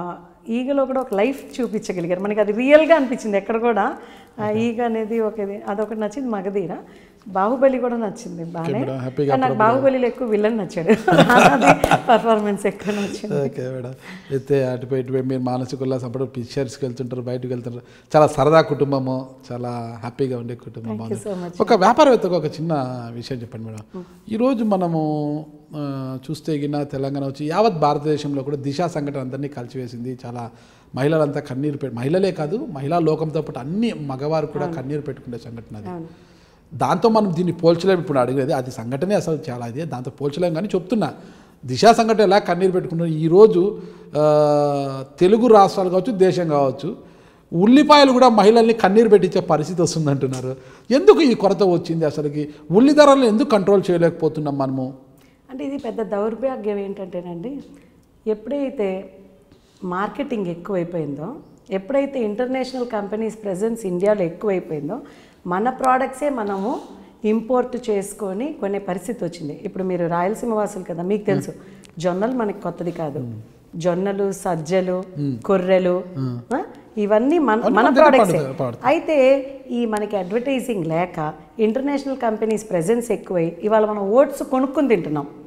ఈగలో కూడా ఒక లైఫ్ చూపించగలిగారు మనకి అది రియల్గా అనిపించింది ఎక్కడ కూడా ఆ ఈగ అనేది ఒక ఇది అదొకటి నచ్చింది మగధీర బాహుబలి కూడా నచ్చింది బాగానే మేడం, హ్యాపీగా కానీ నాకు బాహుబలిలో ఎక్కువ విలన్ నచ్చాడు అది పర్ఫార్మెన్స్ ఎక్కువ నచ్చింది ఓకే మేడం అయితే అటుపై ఇటుపై మీరు మానసిక ఉల్లాసం అప్పుడు పిక్చర్స్కి వెళ్తుంటారు బయటకు వెళ్తుంటారు చాలా సరదా కుటుంబము చాలా హ్యాపీగా ఉండే కుటుంబం బాగుంది సో మచ్ ఒక వ్యాపారవేత్తకు ఒక చిన్న విషయం చెప్పండి మేడం ఈరోజు మనము ఆ, చూస్తే గిన తెలంగాణ వచ్చి యావత్ భారతదేశంలో కూడా దిశా సంఘటన అందరినీ కలిసివేసింది చాలా మహిళలంతా కన్నీరు పెట్టి మహిళలే కాదు మహిళా లోకంతో పాటు అన్ని మగవారు కూడా కన్నీరు పెట్టుకునే సంఘటన అది అవును దాంతో మనం దీన్ని పోల్చలేము ఇప్పుడు అడిగేది అది సంఘటనే అసలు చాలా ఇది దాంతో పోల్చలేము కానీ చెప్తున్నా దిశా సంఘటన ఎలా కన్నీరు పెట్టుకున్నారు ఈరోజు ఆ, తెలుగు రాష్ట్రాలు కావచ్చు దేశం కావచ్చు ఉల్లిపాయలు కూడా మహిళల్ని కన్నీరు పెట్టించే పరిస్థితి వస్తుంది అంటున్నారు ఎందుకు ఈ కొరత వచ్చింది అసలుకి ఉల్లి ధరలను ఎందుకు కంట్రోల్ చేయలేకపోతున్నాం మనము అంటే ఇది పెద్ద దౌర్భాగ్యం ఏంటంటేనండి ఎప్పుడైతే మార్కెటింగ్ ఎక్కువైపోయిందో ఎప్పుడైతే ఇంటర్నేషనల్ కంపెనీస్ ప్రెజెన్స్ ఇండియాలో ఎక్కువైపోయిందో మన ప్రోడక్ట్సే మనము ఇంపోర్ట్ చేసుకొని కొనే పరిస్థితి వచ్చింది ఇప్పుడు మీరు రాయలసీమ వాసులు కదా మీకు తెలుసు జొన్నలు మనకి కొత్తది కాదు జొన్నలు సజ్జలు కొర్రెలు ఆ, ఇవన్నీ మన మన మన దగ్గర ప్రోడక్ట్సే పండుతాయి, పండుతాయి. అయితే ఈ మనకి అడ్వర్టైజింగ్ లేక ఇంటర్నేషనల్ కంపెనీస్ ప్రెజెన్స్ ఎక్కువై ఇవాళ మనం ఓట్స్ కొనుక్కుని తింటున్నాం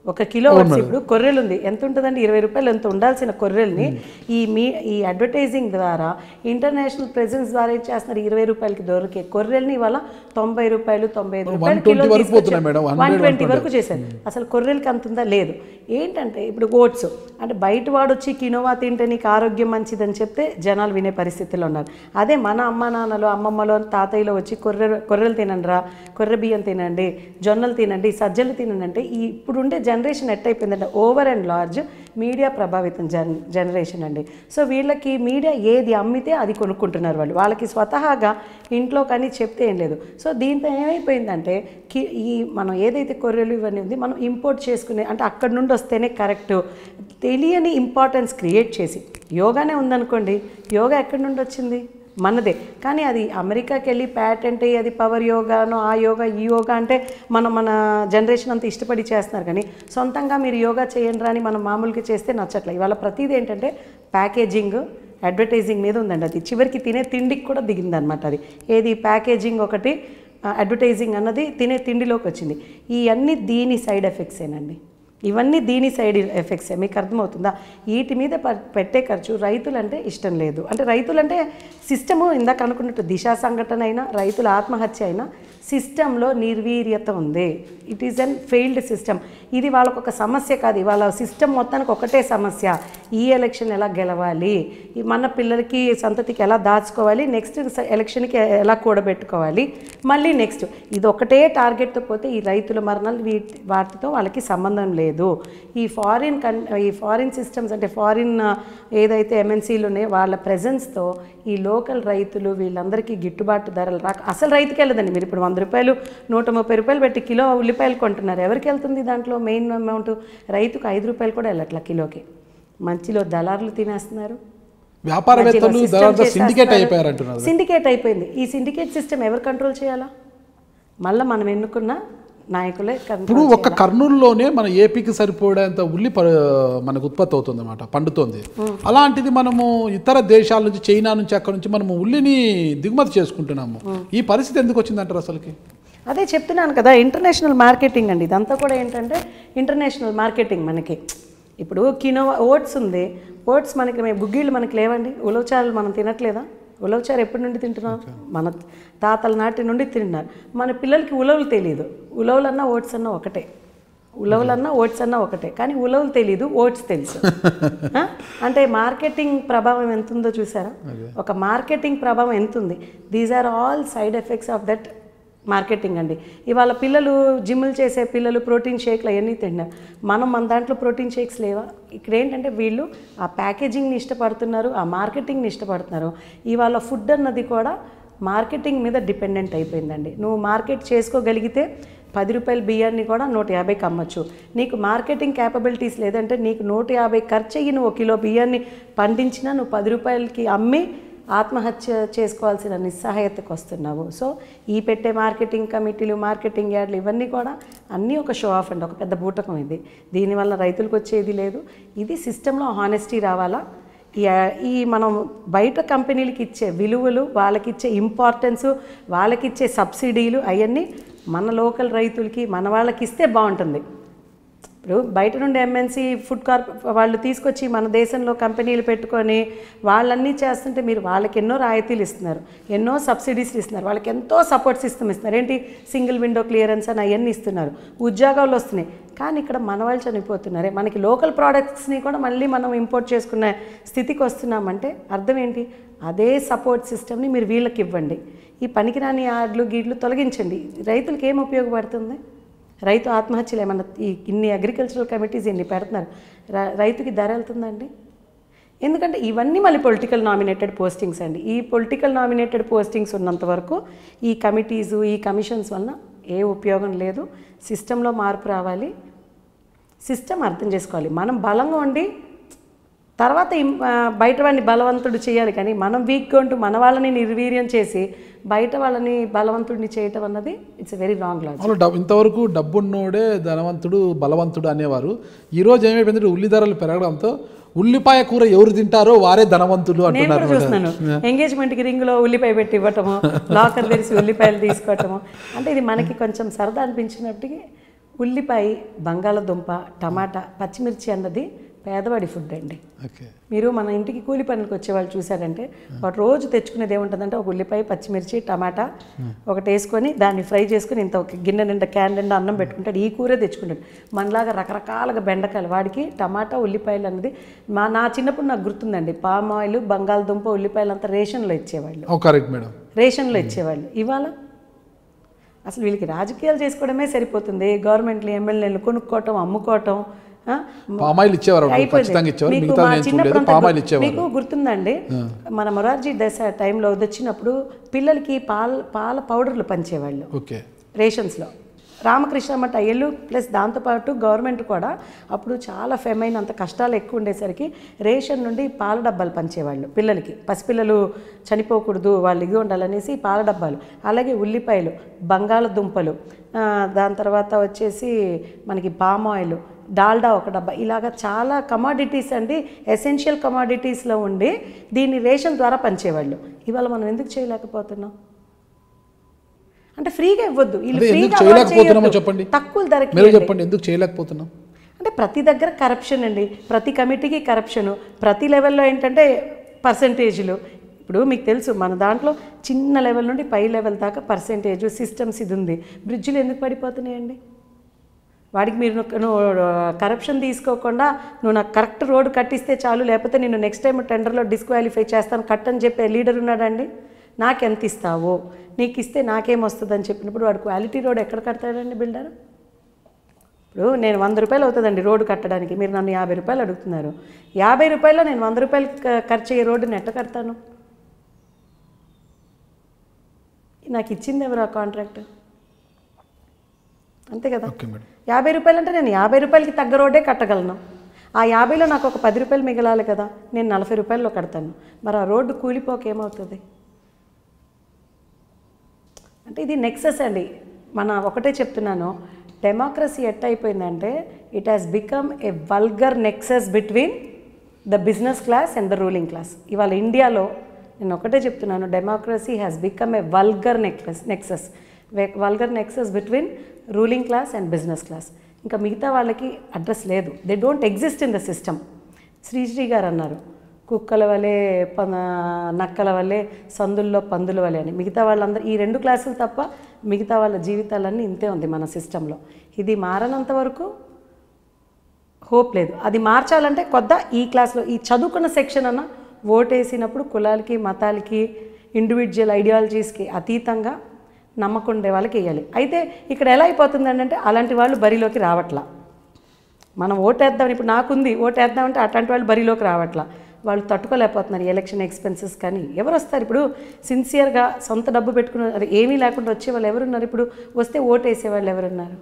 ఒక కిలో వచ్చి ఇప్పుడు కొర్రెలు ఉంది ఎంత ఉంటుందండి ఇరవై రూపాయలు ఎంత ఉండాల్సిన కొర్రెల్ని ఈ మీ ఈ అడ్వర్టైజింగ్ ద్వారా ఇంటర్నేషనల్ ప్రెజెన్స్ ద్వారా ఏం చేస్తున్నారు ఇరవై రూపాయలకి దొరికే కొర్రెల్ని ఇవాళ తొంభై రూపాయలు తొంభై ఐదు రూపాయలు 120 కిలో వరకు పోతున్నాయి మేడం, 100, వన్ ట్వంటీ వరకు చేశారు అసలు కొర్రెలకి అంత ఉందా లేదు ఏంటంటే ఇప్పుడు ఓట్స్ అంటే బయట వాడు వచ్చి కినోవా తింటే నీకు ఆరోగ్యం మంచిదని చెప్తే జనాలు వినే పరిస్థితిలో ఉన్నారు అదే మన అమ్మ నాన్నలు అమ్మమ్మలు తాతయ్యలు వచ్చి కొర్రె కొర్రెలు తినండి రా కొర్రె బియ్యం తినండి జొన్నలు తినండి సజ్జలు తినండి అంటే ఈ ఇప్పుడుండే జనరేషన్ ఎట్ అయిపోయిందంటే ఓవర్ అండ్ లార్జ్ మీడియా ప్రభావితం జన్ జనరేషన్ అండి సో వీళ్ళకి మీడియా ఏది అమ్మితే అది కొనుక్కుంటున్నారు వాళ్ళు వాళ్ళకి స్వతహాగా ఇంట్లో కానీ చెప్తే ఏం లేదు సో దీంతో ఏమైపోయిందంటే కి ఈ మనం ఏదైతే కొర్రెలు ఇవన్నీ ఉంది మనం ఇంపోర్ట్ చేసుకునే అంటే అక్కడ నుండి వస్తేనే కరెక్ట్ తెలియని ఇంపార్టెన్స్ క్రియేట్ చేసి యోగానే ఉందనుకోండి యోగా ఎక్కడి నుండి వచ్చింది మనదే కానీ అది అమెరికాకి వెళ్ళి ప్యాటెంట్ అయ్యి అది పవర్ యోగానో ఆ యోగా ఈ యోగా అంటే మనం మన జనరేషన్ అంతా ఇష్టపడి చేస్తున్నారు కానీ సొంతంగా మీరు యోగా చేయండి అని మనం మామూలుగా చేస్తే నచ్చట్లే ఇవాళ ప్రతిదీ ఏంటంటే ప్యాకేజింగ్ అడ్వర్టైజింగ్ మీద ఉందండి అది చివరికి తినే తిండికి కూడా దిగిందనమాట అది ఏది ప్యాకేజింగ్ ఒకటి అడ్వర్టైజింగ్ అన్నది తినే తిండిలోకి వచ్చింది ఈ అన్ని దీని సైడ్ ఎఫెక్ట్సేనండి ఇవన్నీ దీని సైడ్ ఎఫెక్ట్సే మీకు అర్థమవుతుందా వీటి మీద ప- పెట్టే ఖర్చు రైతులంటే ఇష్టం లేదు అంటే రైతులంటే సిస్టము ఇందాక అనుకున్నట్టు దిశా సంఘటన అయినా రైతుల ఆత్మహత్య అయినా సిస్టంలో నిర్వీర్యత ఉంది it is an failed system ఇది వాళ్ళకు ఒక సమస్య కాదు వాళ్ళ సిస్టమ్ మొత్తానికి ఒకటే సమస్య ఈ ఎలక్షన్ ఎలా గెలవాలి ఈ మన పిల్లలకి సంతతికి ఎలా దాచుకోవాలి నెక్స్ట్ ఎలక్షన్కి ఎలా కూడబెట్టుకోవాలి మళ్ళీ నెక్స్ట్ ఇది ఒకటే టార్గెట్తో పోతే ఈ రైతుల మరణాలు వీటి వాటితో వాళ్ళకి సంబంధం లేదు ఈ ఫారిన్ కన్ ఈ ఫారిన్ సిస్టమ్స్ అంటే ఫారిన్ ఏదైతే ఎంఎన్సీలు ఉన్నాయో వాళ్ళ ప్రెజెన్స్తో ఈ లోకల్ రైతులు వీళ్ళందరికీ గిట్టుబాటు ధరలు రాక అసలు రైతుకి వెళ్ళదండి మీరు ఇప్పుడు వంద రూపాయలు నూట ముప్పై రూపాయలు పెట్టి కిలో ఉల్లిపాయలు కొంటున్నారు ఎవరికి వెళ్తుంది దాంట్లో మెయిన్ అమౌంట్ రైతుకు ఐదు రూపాయలు కూడా వెళ్ళట్ల కిలోకి మంచిలో దళారులు తినేస్తున్నారు వ్యాపారవేత్తలు తర్వాత సిండికేట్ అయిపోయారు అంటున్నారు సిండికేట్ అయిపోయింది ఈ సిండికేట్ సిస్టమ్ ఎవరు కంట్రోల్ చేయాలా మళ్ళీ మనం ఎన్నుకున్న నాయకులే ఇప్పుడు కంట్రోల్ ఒక్క కర్నూలులోనే మన ఏపీకి సరిపోయేంత ఉల్లి ప- మనకు ఉత్పత్తి అవుతుంది అనమాట పండుతోంది అలాంటిది మనము ఇతర దేశాల నుంచి చైనా నుంచి అక్కడ నుంచి మనము ఉల్లిని దిగుమతి చేసుకుంటున్నాము ఈ పరిస్థితి ఎందుకు వచ్చిందంటారు అసలుకి అదే చెప్తున్నాను కదా ఇంటర్నేషనల్ మార్కెటింగ్ అండి ఇదంతా కూడా ఏంటంటే ఇంటర్నేషనల్ మార్కెటింగ్ మనకి ఇప్పుడు కినోవా ఓట్స్ ఉంది ఓట్స్ మనకి మేము గుగ్గిళ్ళు మనకి లేవండి ఉలవచారులు మనం తినట్లేదా ఉలవచారు ఎప్పటి నుండి తింటున్నాం మన తాతల నాటి నుండి తింటున్నారు మన పిల్లలకి ఉలవలు తెలియదు ఉలవలన్నా ఓట్స్ అన్నా ఒకటే ఉలవలన్నా ఓట్స్ అన్నా ఒకటే కానీ ఉలవలు తెలియదు ఓట్స్ తెలుసు ఆ? అంటే మార్కెటింగ్ ప్రభావం ఎంత ఉందో చూసారా ఒక మార్కెటింగ్ ప్రభావం ఎంత ఉంది these are all side effects of that marketing అండి ఇవాళ పిల్లలు జిమ్లు చేసే పిల్లలు ప్రోటీన్ షేక్లు అవన్నీ తింటున్నారు మనం మన దాంట్లో ప్రోటీన్ షేక్స్ లేవా ఇక్కడ ఏంటంటే వీళ్ళు ఆ ప్యాకేజింగ్ని ఇష్టపడుతున్నారు ఆ మార్కెటింగ్ని ఇష్టపడుతున్నారు ఇవాళ ఫుడ్ అన్నది కూడా మార్కెటింగ్ మీద డిపెండెంట్ అయిపోయిందండి నువ్వు మార్కెట్ చేసుకోగలిగితే పది రూపాయల బియ్యాన్ని కూడా నూట యాభైకి అమ్మచ్చు నీకు మార్కెటింగ్ క్యాపబిలిటీస్ లేదంటే నీకు నూట యాభై ఖర్చు అయ్యి నువ్వు ఒక కిలో బియ్యాన్ని పండించినా నువ్వు పది రూపాయలకి అమ్మి ఆత్మహత్య చేసుకోవాల్సిన నిస్సహాయతకు వస్తున్నావు సో ఈ పెట్టే మార్కెటింగ్ కమిటీలు మార్కెటింగ్ యాడ్లు ఇవన్నీ కూడా అన్నీ ఒక షో ఆఫ్ అండి ఒక పెద్ద బూటకం ఇది దీనివల్ల రైతులకు వచ్చేది లేదు ఇది సిస్టంలో హానెస్టీ రావాలా ఈ ఈ మనం బయట కంపెనీలకి ఇచ్చే విలువలు వాళ్ళకి ఇచ్చే ఇంపార్టెన్స్ వాళ్ళకి ఇచ్చే సబ్సిడీలు అవన్నీ మన లోకల్ రైతులకి మన వాళ్ళకి ఇస్తే బాగుంటుంది ఇప్పుడు బయట నుండి ఎంఎన్సీ ఫుడ్ కార్ప్ వాళ్ళు తీసుకొచ్చి మన దేశంలో కంపెనీలు పెట్టుకొని వాళ్ళన్నీ చేస్తుంటే మీరు వాళ్ళకి ఎన్నో రాయితీలు ఇస్తున్నారు ఎన్నో సబ్సిడీస్ ఇస్తున్నారు వాళ్ళకి ఎంతో సపోర్ట్ సిస్టమ్ ఇస్తున్నారు ఏంటి సింగిల్ విండో క్లియరెన్స్ అని అవన్నీ ఇస్తున్నారు ఉద్యోగాలు వస్తున్నాయి కానీ ఇక్కడ మన వాళ్ళు చనిపోతున్నారే మనకి లోకల్ ప్రోడక్ట్స్ని కూడా మళ్ళీ మనం ఇంపోర్ట్ చేసుకునే స్థితికి వస్తున్నామంటే అర్థం ఏంటి అదే సపోర్ట్ సిస్టమ్ని మీరు వీళ్ళకి ఇవ్వండి ఈ పనికిరాని యాడ్లు గీడ్లు తొలగించండి రైతులకి ఏం ఉపయోగపడుతుంది రైతు ఆత్మహత్యలు ఏమన్నా ఈ ఇన్ని అగ్రికల్చరల్ కమిటీస్ ఇన్ని పెడుతున్నారు ర- రైతుకి ధర వెళ్తుందండి ఎందుకంటే ఇవన్నీ మళ్ళీ పొలిటికల్ నామినేటెడ్ పోస్టింగ్స్ అండి ఈ పొలిటికల్ నామినేటెడ్ పోస్టింగ్స్ ఉన్నంత వరకు ఈ కమిటీసు ఈ కమిషన్స్ వలన ఏ ఉపయోగం లేదు సిస్టంలో మార్పు రావాలి సిస్టమ్ అర్థం చేసుకోవాలి మనం బలంగా ఉండి తర్వాత ఇం- ఆ, బయట వాడిని బలవంతుడు చేయాలి కానీ మనం వీక్గా ఉంటూ మన వాళ్ళని నిర్వీర్యం చేసి బయట వాళ్ళని బలవంతుడిని చేయటం అన్నది ఇట్స్ వెరీ రాంగ్ లాజ్ అవును డబ్ ఇంతవరకు డబ్బున్నోడే ధనవంతుడు బలవంతుడు అనేవారు ఈ రోజు ఏమైపోయిందంటే ఉల్లి ధరలు పెరగడంతో ఉల్లిపాయ కూర ఎవరు తింటారో వారే ధనవంతులు నేను అంటున్నారు కూడా చూస్తున్నాను ఎంగేజ్మెంట్కి రింగ్లో ఉల్లిపాయ పెట్టి ఇవ్వటము లాకర్ తెరిచి ఉల్లిపాయలు తీసుకోవటము అంటే ఇది మనకి కొంచెం సరదా అనిపించినప్పటికీ ఉల్లిపాయ బంగాళదుంప టమాటా పచ్చిమిర్చి అన్నది పేదవాడి ఫుడ్ అండి ఓకే మీరు మన ఇంటికి కూలి పనులకు వచ్చే వాళ్ళు చూసారంటే వాడు రోజు తెచ్చుకునేది ఏముంటుందంటే ఒక ఉల్లిపాయ పచ్చిమిర్చి టమాటా ఒకటి వేసుకొని దాన్ని ఫ్రై చేసుకొని ఇంత ఒక గిన్నె నిండా క్యాన్ నిండా అన్నం పెట్టుకుంటాడు ఈ కూరే తెచ్చుకుంటాడు మనలాగా రకరకాలుగా బెండకాయలు వాడికి టమాటా ఉల్లిపాయలు అన్నది మా నా చిన్నప్పుడు నాకు గుర్తుందండి పామ్ ఆయిల్ బంగాళదుంప ఉల్లిపాయలు అంతా రేషన్లో ఇచ్చేవాళ్ళు ఓ కరెక్ట్ మేడం రేషన్లో ఇచ్చేవాళ్ళు ఇవాళ అసలు వీళ్ళకి రాజకీయాలు చేసుకోవడమే సరిపోతుంది గవర్నమెంట్లు ఎమ్మెల్యేలు కొనుక్కోవటం అమ్ముకోవటం ఆ? పామాయిల్ ఇచ్చేవారు అప్పుడు అయిపోయింది. ఖచ్చితంగా ఇచ్చేవారు మీకు మిగతా మా నేను చిన్నప్పుడు చూడలేదు అంతా పామాయిల్ గు- ఇచ్చేవారు మీకు గుర్తుందండి మన మొరార్జీ దశ టైంలో వచ్చినప్పుడు పిల్లలకి పాల పాల పౌడర్లు పంచేవాళ్ళు ఓకే రేషన్స్లో రామకృష్ణ మఠ అయ్యలు ప్లస్ దాంతోపాటు గవర్నమెంట్ కూడా అప్పుడు చాలా ఫెమైన్ అంత కష్టాలు ఎక్కువ ఉండేసరికి రేషన్ నుండి పాల డబ్బాలు పంచేవాళ్ళు పిల్లలకి పసిపిల్లలు చనిపోకూడదు వాళ్ళు ఇగి ఉండాలనేసి పాల డబ్బాలు అలాగే ఉల్లిపాయలు బంగాళదుంపలు ఆ, దాని తర్వాత వచ్చేసి మనకి పామ్ ఆయిల్ డాల్డా ఒక డబ్బా ఇలాగ చాలా కమాడిటీస్ అండి ఎసెన్షియల్ కమాడిటీస్లో ఉండి దీన్ని రేషన్ ద్వారా పంచేవాళ్ళు ఇవాళ మనం ఎందుకు చేయలేకపోతున్నాం అంటే ఫ్రీగా ఇవ్వద్దు వీళ్ళు అదే ఎందుకు ఫ్రీగా చేయలేకపోతున్నామో చేయొద్దు. చెప్పండి. తక్కువ ధరకి మీరు చెప్పండి ఎందుకు చేయలేకపోతున్నాం అంటే ప్రతి దగ్గర కరప్షన్ అండి ప్రతి కమిటీకి కరప్షను ప్రతి లెవెల్లో ఏంటంటే పర్సంటేజ్లు ఇప్పుడు మీకు తెలుసు మన దాంట్లో చిన్న లెవెల్ నుండి పై లెవెల్ దాకా పర్సంటేజ్ సిస్టమ్స్ ఇది ఉంది బ్రిడ్జిలు ఎందుకు పడిపోతున్నాయండి వాడికి మీరు నువ్వు- నువ్వు కరప్షన్ తీసుకోకుండా నువ్వు నాకు కరెక్ట్ రోడ్ కట్టిస్తే చాలు లేకపోతే నేను నెక్స్ట్ టైం టెండర్లో డిస్క్వాలిఫై చేస్తాను కట్ అని చెప్పే లీడర్ ఉన్నాడండి నాకెంత ఇస్తావు నీకు ఇస్తే నాకేం వస్తుందని చెప్పినప్పుడు వాడు క్వాలిటీ రోడ్ ఎక్కడ కడతాడండి బిల్డర్ ఇప్పుడు నేను వంద రూపాయలు అవుతుందండి రోడ్డు కట్టడానికి మీరు నన్ను యాభై రూపాయలు అడుగుతున్నారు యాభై రూపాయల్లో నేను వంద రూపాయలు క- ఖర్చు అయ్యే రోడ్డుని ఎట్ట కడతాను నాకు ఇచ్చింది ఎవరు ఆ కాంట్రాక్ట్ అంతే కదా ఓకే మేడం యాభై రూపాయలు అంటే నేను యాభై రూపాయలకి తగ్గ రోడ్డే కట్టగలను ఆ యాభైలో నాకు ఒక పది రూపాయలు మిగలాలి కదా నేను నలభై రూపాయల్లో కడతాను మరి ఆ రోడ్డు కూలిపోక ఏమవుతుంది అంటే ఇది నెక్సెస్ అండి మన ఒకటే చెప్తున్నాను డెమోక్రసీ ఎట్ అయిపోయిందంటే it has become a vulgar nexus between the business class and the ruling class ఇవాళ ఇండియాలో నేను ఒకటే చెప్తున్నాను democracy has become a vulgar necklace nexus vulgar nexus between ruling class and business class ఇంకా మిగతా వాళ్ళకి address లేదు they don't exist in the system Sri Sri గారు అన్నారు కుక్కల వలె పన నక్కల వలె సందుల్లో పందుల వలె అని మిగతా వాళ్ళందరూ ఈ రెండు క్లాసులు తప్ప మిగతా వాళ్ళ జీవితాలన్నీ ఇంతే ఉంది మన సిస్టంలో ఇది మారనంత వరకు హోప్ లేదు అది మార్చాలంటే కొద్ద ఈ క్లాస్లో ఈ చదువుకున్న సెక్షన్ అన్న ఓటేసినప్పుడు కులాలకి మతాలకి ఇండివిజువల్ ఐడియాలజీస్కి అతీతంగా నమ్మకం ఉండే వాళ్ళకి వేయాలి అయితే ఇక్కడ ఎలా అయిపోతుందండి అంటే అలాంటి వాళ్ళు బరిలోకి రావట్లా మనం ఓటేద్దాం ఇప్పుడు నాకుంది ఓటేద్దామంటే అట్లాంటి వాళ్ళు బరిలోకి రావట్లా వాళ్ళు తట్టుకోలేకపోతున్నారు ఈ ఎలక్షన్ ఎక్స్పెన్సెస్ కానీ ఎవరు వస్తారు ఇప్పుడు సిన్సియర్గా సొంత డబ్బు పెట్టుకున్న అది ఏమీ లేకుండా వచ్చే వాళ్ళు ఎవరున్నారు ఇప్పుడు వస్తే ఓటేసే వాళ్ళు ఎవరున్నారు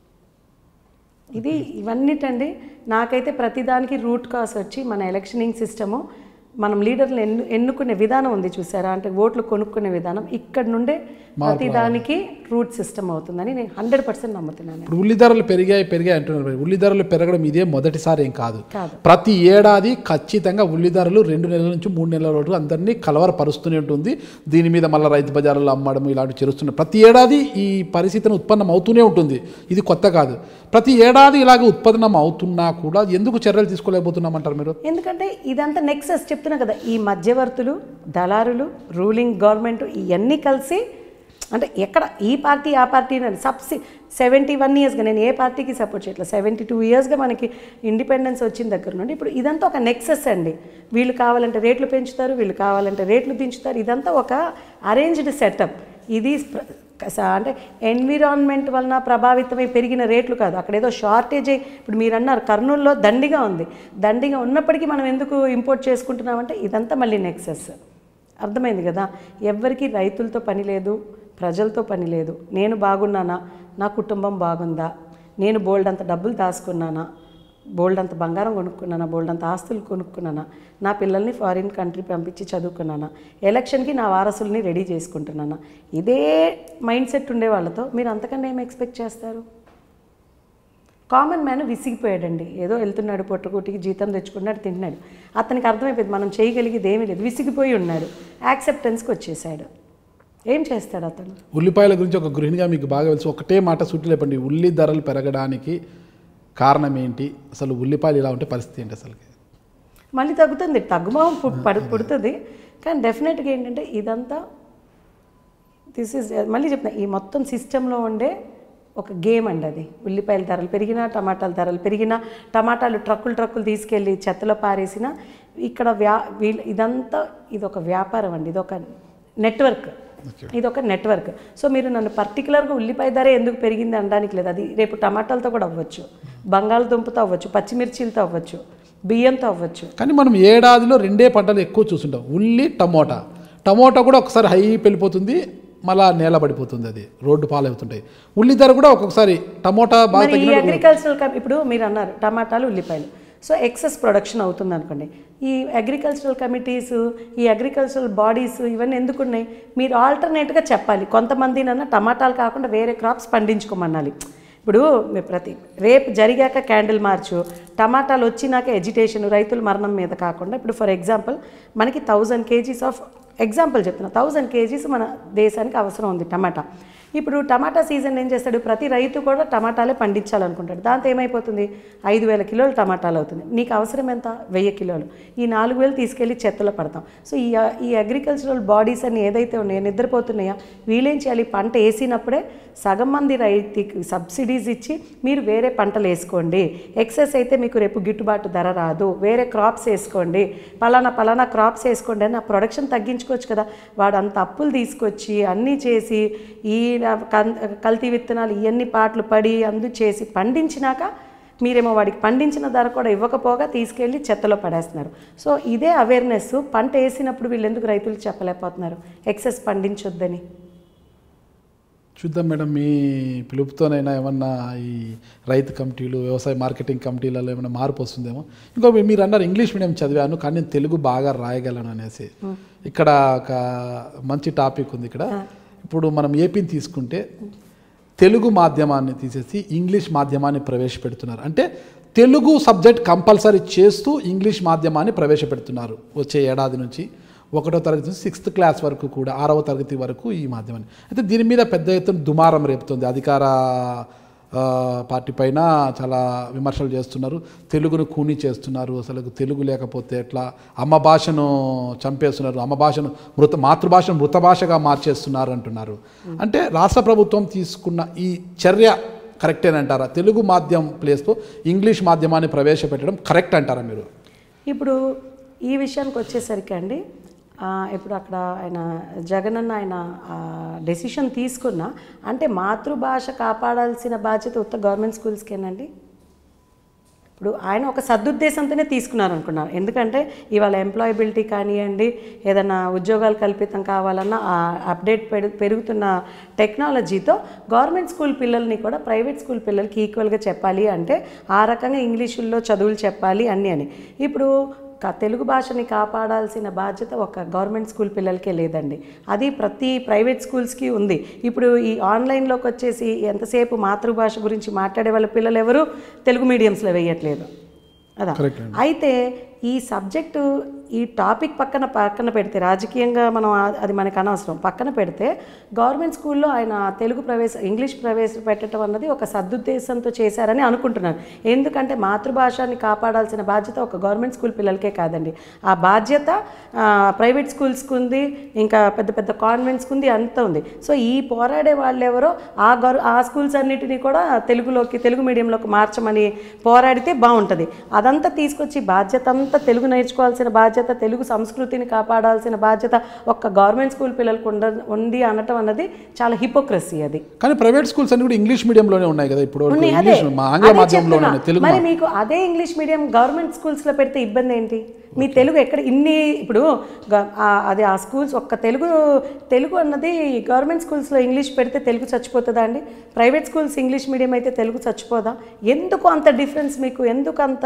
ఇది ఇవన్నిటండి నాకైతే ప్రతిదానికి రూట్ కాస్ వచ్చి మన ఎలక్షనింగ్ సిస్టము మనం లీడర్లు ఎన్ను ఎన్నుకునే విధానం ఉంది చూసారా అంటే ఓట్లు కొనుక్కునే విధానం ఇక్కడ నుండే ప్రతిదానికి రూట్ సిస్టమ్ అవుతుందని నేను హండ్రెడ్ పర్సెంట్ నమ్ముతున్నాను ఇప్పుడు ఉల్లి ధరలు పెరిగాయి పెరిగాయి అంటున్నారు మరి ఉల్లి ధరలు పెరగడం ఇదే మొదటిసారి ఏం కాదు కాదు ప్రతి ఏడాది ఖచ్చితంగా ఉల్లి ధరలు రెండు నెలల నుంచి మూడు నెలల వరకు అందరినీ కలవరపరుస్తూనే ఉంటుంది దీని మీద మళ్ళీ రైతు బజార్లో అమ్మడం ఇలాంటివి చేస్తున్నారు ప్రతి ఏడాది ఈ పరిస్థితిని ఉత్పన్నం అవుతూనే ఉంటుంది ఇది కొత్త కాదు ప్రతి ఏడాది ఇలాగ ఉత్పన్నం అవుతున్నా కూడా ఎందుకు చర్యలు తీసుకోలేకపోతున్నామంటారు మీరు ఎందుకంటే ఇదంతా నెక్సెస్ చెప్తున్నా కదా ఈ మధ్యవర్తులు దళారులు రూలింగ్ గవర్నమెంట్ ఇవన్నీ కలిసి అంటే ఎక్కడ ఈ పార్టీ ఆ పార్టీ అని సబ్సి సెవెంటీ వన్ ఇయర్స్గా నేను ఏ పార్టీకి సపోర్ట్ చేయట్లేదు సెవెంటీ టూ ఇయర్స్గా మనకి ఇండిపెండెన్స్ వచ్చిన దగ్గర నుండి ఇప్పుడు ఇదంతా ఒక నెక్సెస్ అండి వీళ్ళు కావాలంటే రేట్లు పెంచుతారు వీళ్ళు కావాలంటే రేట్లు దించుతారు ఇదంతా ఒక అరేంజ్డ్ సెటప్ ఇది ప్ర- స- అంటే ఎన్విరాన్మెంట్ వలన ప్రభావితమై పెరిగిన రేట్లు కాదు అక్కడ ఏదో షార్టేజ్ అయ్యి ఇప్పుడు మీరు అన్నారు కర్నూలులో దండిగా ఉంది దండిగా ఉన్నప్పటికీ మనం ఎందుకు ఇంపోర్ట్ చేసుకుంటున్నామంటే ఇదంతా మళ్ళీ నెక్సెస్ అర్థమైంది కదా ఎవ్వరికీ రైతులతో పని లేదు ప్రజలతో పని లేదు నేను బాగున్నానా నా కుటుంబం బాగుందా నేను బోల్డ్ అంత డబ్బులు దాచుకున్నానా బోల్డ్ అంత బంగారం కొనుక్కున్నానా బోల్డ్ అంత ఆస్తులు కొనుక్కున్నానా నా పిల్లల్ని ఫారిన్ కంట్రీ పంపించి చదువుకున్నానా ఎలక్షన్కి నా వారసుల్ని రెడీ చేసుకుంటున్నానా ఇదే మైండ్ సెట్ ఉండే వాళ్ళతో మీరు అంతకన్నా ఏం ఎక్స్పెక్ట్ చేస్తారు కామన్ మ్యాన్ విసిగిపోయాడండి ఏదో వెళ్తున్నాడు పొట్టుకూటికి జీతం తెచ్చుకున్నాడు తింటున్నాడు అతనికి అర్థమైపోయింది మనం చేయగలిగేది ఏమీ లేదు విసిగిపోయి ఉన్నాడు యాక్సెప్టెన్స్కి వచ్చేసాడు ఏం చేస్తాడు అతను ఉల్లిపాయల గురించి ఒక గృహిణిగా మీకు బాగా తెలుసు ఒకటే మాట సుట్టి లేపండి ఉల్లి ధరలు పెరగడానికి కారణం ఏంటి అసలు ఉల్లిపాయలు ఇలా ఉంటే పరిస్థితి ఏంటి అసలు మళ్ళీ తగ్గుతుంది తగ్గుమోహం పు- పడు పుడుతుంది కానీ డెఫినెట్గా ఏంటంటే ఇదంతా దిస్ ఇస్ మళ్ళీ చెప్తున్నా ఈ మొత్తం సిస్టంలో ఉండే ఒక గేమ్ అండి అది ఉల్లిపాయల ధరలు పెరిగినా టమాటాల ధరలు పెరిగినా టమాటాలు ట్రక్కులు ట్రక్కులు తీసుకెళ్ళి చెత్తలో పారేసిన ఇక్కడ వ్యా వీళ్ళ ఇదంతా ఇది ఒక వ్యాపారం అండి ఇది ఒక నెట్వర్క్ ఇది ఒక నెట్వర్క్ సో మీరు నన్ను పర్టికులర్గా ఉల్లిపాయ ధర ఎందుకు పెరిగింది అనడానికి లేదు అది రేపు టమాటాలతో కూడా అవ్వచ్చు బంగాళదుంపతో అవ్వచ్చు పచ్చిమిర్చీలతో అవ్వచ్చు బియ్యంతో అవ్వచ్చు కానీ మనం ఏడాదిలో రెండే పంటలు ఎక్కువ చూస్తుంటాం ఉల్లి టమోటా టమోటా కూడా ఒకసారి హై వెళ్ళిపోతుంది మళ్ళా నేల పడిపోతుంది అది రోడ్డు పాలవుతుంటాయి ఉల్లి ధర కూడా ఒక్కొక్కసారి టమోటా బాగా మరి ఈ తగ్గిన అగ్రికల్చరల్ కం ఇప్పుడు మీరు అన్నారు టమాటాలు ఉల్లిపాయలు సో ఎక్సెస్ ప్రొడక్షన్ అవుతుంది అనుకోండి ఈ అగ్రికల్చరల్ కమిటీస్ ఈ అగ్రికల్చరల్ బాడీస్ ఇవన్నీ ఎందుకు ఉన్నాయి మీరు ఆల్టర్నేట్గా చెప్పాలి కొంతమందినన్నా టమాటాలు కాకుండా వేరే క్రాప్స్ పండించుకోమనాలి ఇప్పుడు మీ ప్రతి రేపు జరిగాక క్యాండిల్ మార్చు టమాటాలు వచ్చినాక ఎజిటేషన్ రైతుల మరణం మీద కాకుండా ఇప్పుడు ఫర్ ఎగ్జాంపుల్ మనకి థౌజండ్ కేజీస్ ఆఫ్ ఎగ్జాంపుల్ చెప్తున్నా థౌజండ్ కేజీస్ మన దేశానికి అవసరం ఉంది టమాటా ఇప్పుడు టమాటా సీజన్ ఏం చేస్తాడు ప్రతి రైతు కూడా టమాటాలే పండించాలనుకుంటాడు దాంతో ఏమైపోతుంది ఐదు వేల కిలోలు టమాటాలు అవుతుంది నీకు అవసరం ఎంత వెయ్యి కిలోలు ఈ నాలుగు వేలు తీసుకెళ్ళి చెత్తలో పడతాం సో ఈ ఈ అగ్రికల్చరల్ బాడీస్ అన్ని ఏదైతే ఉన్నాయో నిద్రపోతున్నాయో వీళ్ళేం చేయాలి పంట వేసినప్పుడే సగం మంది రైతుకి సబ్సిడీస్ ఇచ్చి మీరు వేరే పంటలు వేసుకోండి ఎక్సెస్ అయితే మీకు రేపు గిట్టుబాటు ధర రాదు వేరే క్రాప్స్ వేసుకోండి పలానా పలానా క్రాప్స్ వేసుకోండి అని ఆ ప్రొడక్షన్ తగ్గించుకోవచ్చు కదా వాడు అంత అప్పులు తీసుకొచ్చి అన్నీ చేసి ఈ కన్- కల్తీ విత్తనాలు ఇవన్నీ పాటలు పడి అందు చేసి పండించినాక మీరేమో వాడికి పండించిన ధర కూడా ఇవ్వకపోగా తీసుకెళ్ళి చెత్తలో పడేస్తున్నారు సో ఇదే అవేర్నెస్ పంట వేసినప్పుడు వీళ్ళు ఎందుకు రైతులకు చెప్పలేకపోతున్నారు ఎక్సెస్ పండించొద్దని చూద్దాం మేడం మీ పిలుపుతోనైనా ఏమన్నా ఈ రైతు కమిటీలు వ్యవసాయ మార్కెటింగ్ కమిటీలలో ఏమైనా మార్పు వస్తుందేమో ఇంకో మీ- మీరు అన్నారు ఇంగ్లీష్ మీడియం చదివాను కానీ నేను తెలుగు బాగా రాయగలను అనేసి ఇక్కడ ఒక మంచి టాపిక్ ఉంది ఇక్కడ ఇప్పుడు మనం ఏపీని తీసుకుంటే తెలుగు మాధ్యమాన్ని తీసేసి ఇంగ్లీష్ మాధ్యమాన్ని ప్రవేశపెడుతున్నారు అంటే తెలుగు సబ్జెక్ట్ కంపల్సరీ చేస్తూ ఇంగ్లీష్ మాధ్యమాన్ని ప్రవేశపెడుతున్నారు వచ్చే ఏడాది నుంచి ఒకటో తరగతి నుంచి సిక్స్త్ క్లాస్ వరకు కూడా ఆరవ తరగతి వరకు ఈ మాధ్యమాన్ని అయితే దీని మీద పెద్ద ఎత్తున దుమారం రేపుతుంది అధికార ఆ, పార్టీ పైన చాలా విమర్శలు చేస్తున్నారు తెలుగును కూని చేస్తున్నారు అసలు తెలుగు లేకపోతే ఎట్లా అమ్మ భాషను చంపేస్తున్నారు అమ్మ భాషను మృత మాతృభాషను మృత భాషగా మార్చేస్తున్నారు అంటున్నారు అంటే రాష్ట్ర ప్రభుత్వం తీసుకున్న ఈ చర్య కరెక్టేనంటారా తెలుగు మాధ్యమం ప్లేస్లో ఇంగ్లీష్ మాధ్యమాన్ని ప్రవేశపెట్టడం కరెక్ట్ అంటారా మీరు ఇప్పుడు ఈ విషయానికి వచ్చేసరికి అండి ఆ, ఇప్పుడు అక్కడ ఆయన జగనన్న ఆయన డెసిషన్ తీసుకున్న అంటే మాతృభాష కాపాడాల్సిన బాధ్యత ఉత్త గవర్నమెంట్ స్కూల్స్కేనండి ఇప్పుడు ఆయన ఒక సదుద్దేశంతోనే తీసుకున్నారు అనుకున్నారు ఎందుకంటే ఇవాళ ఎంప్లాయబిలిటీ కానివ్వండి ఏదైనా ఉద్యోగాలు కల్పితం కావాలన్నా ఆ అప్డేట్ పెరు పెరుగుతున్న టెక్నాలజీతో గవర్నమెంట్ స్కూల్ పిల్లల్ని కూడా ప్రైవేట్ స్కూల్ పిల్లలకి ఈక్వల్గా చెప్పాలి అంటే ఆ రకంగా ఇంగ్లీషుల్లో చదువులు చెప్పాలి అన్నీ అని ఇప్పుడు క- తెలుగు భాషని కాపాడాల్సిన బాధ్యత ఒక గవర్నమెంట్ స్కూల్ పిల్లలకే లేదండి అది ప్రతి ప్రైవేట్ స్కూల్స్కి ఉంది ఇప్పుడు ఈ ఆన్లైన్లోకి వచ్చేసి ఎంతసేపు మాతృభాష గురించి మాట్లాడే వాళ్ళ పిల్లలు ఎవరు తెలుగు మీడియంస్లో వేయట్లేదు అదా కరెక్ట్ అయితే ఈ సబ్జెక్టు ఈ టాపిక్ పక్కన పక్కన పెడితే రాజకీయంగా మనం ఆ- అది మనకు అనవసరం పక్కన పెడితే గవర్నమెంట్ స్కూల్లో ఆయన తెలుగు ప్రవేశ ఇంగ్లీష్ ప్రవేశపెట్టడం అన్నది ఒక సదుద్దేశంతో చేశారని అనుకుంటున్నాను ఎందుకంటే మాతృభాషని కాపాడాల్సిన బాధ్యత ఒక గవర్నమెంట్ స్కూల్ పిల్లలకే కాదండి ఆ బాధ్యత ఆ, ప్రైవేట్ స్కూల్స్కి ఉంది ఇంకా పెద్ద పెద్ద కాన్వెంట్స్కి ఉంది అంత ఉంది సో ఈ పోరాడే వాళ్ళు ఎవరో ఆ గవర్ ఆ స్కూల్స్ అన్నిటినీ కూడా తెలుగులోకి తెలుగు మీడియంలోకి మార్చమని పోరాడితే బాగుంటుంది అదంతా తీసుకొచ్చి బాధ్యత అంతా తెలుగు నేర్చుకోవాల్సిన బాధ్యత తెలుగు సంస్కృతిని కాపాడాల్సిన బాధ్యత ఒక్క గవర్నమెంట్ స్కూల్ పిల్లలకు ఉండ ఉంది అనటం అన్నది చాలా హిపోక్రసీ అది కానీ ప్రైవేట్ స్కూల్స్ అన్ని కూడా ఇంగ్లీష్ మీడియంలోనే ఉన్నాయి కదా ఇప్పుడు వరకు. ఉన్నాయి, అదే. ఇంగ్లీష్ మా ఆంగ్ల అదే మాధ్యమంలోనే చెప్తున్నా. తెలుగు మరి మీకు అదే ఇంగ్లీష్ మీడియం గవర్నమెంట్ స్కూల్స్లో పెడితే ఇబ్బంది ఏంటి మీ తెలుగు ఎక్కడ ఇన్ని ఇప్పుడు గ- ఆ- అది ఆ స్కూల్స్ ఒక్క తెలుగు తెలుగు అన్నది గవర్నమెంట్ స్కూల్స్లో ఇంగ్లీష్ పెడితే తెలుగు చచ్చిపోతుందా అండి ప్రైవేట్ స్కూల్స్ ఇంగ్లీష్ మీడియం అయితే తెలుగు చచ్చిపోదా ఎందుకు అంత డిఫరెన్స్ మీకు ఎందుకు అంత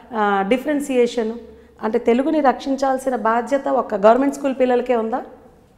డిఫరెన్సియేషన్ అంటే తెలుగుని రక్షించాల్సిన బాధ్యత ఒక గవర్నమెంట్ స్కూల్ పిల్లలకే ఉందా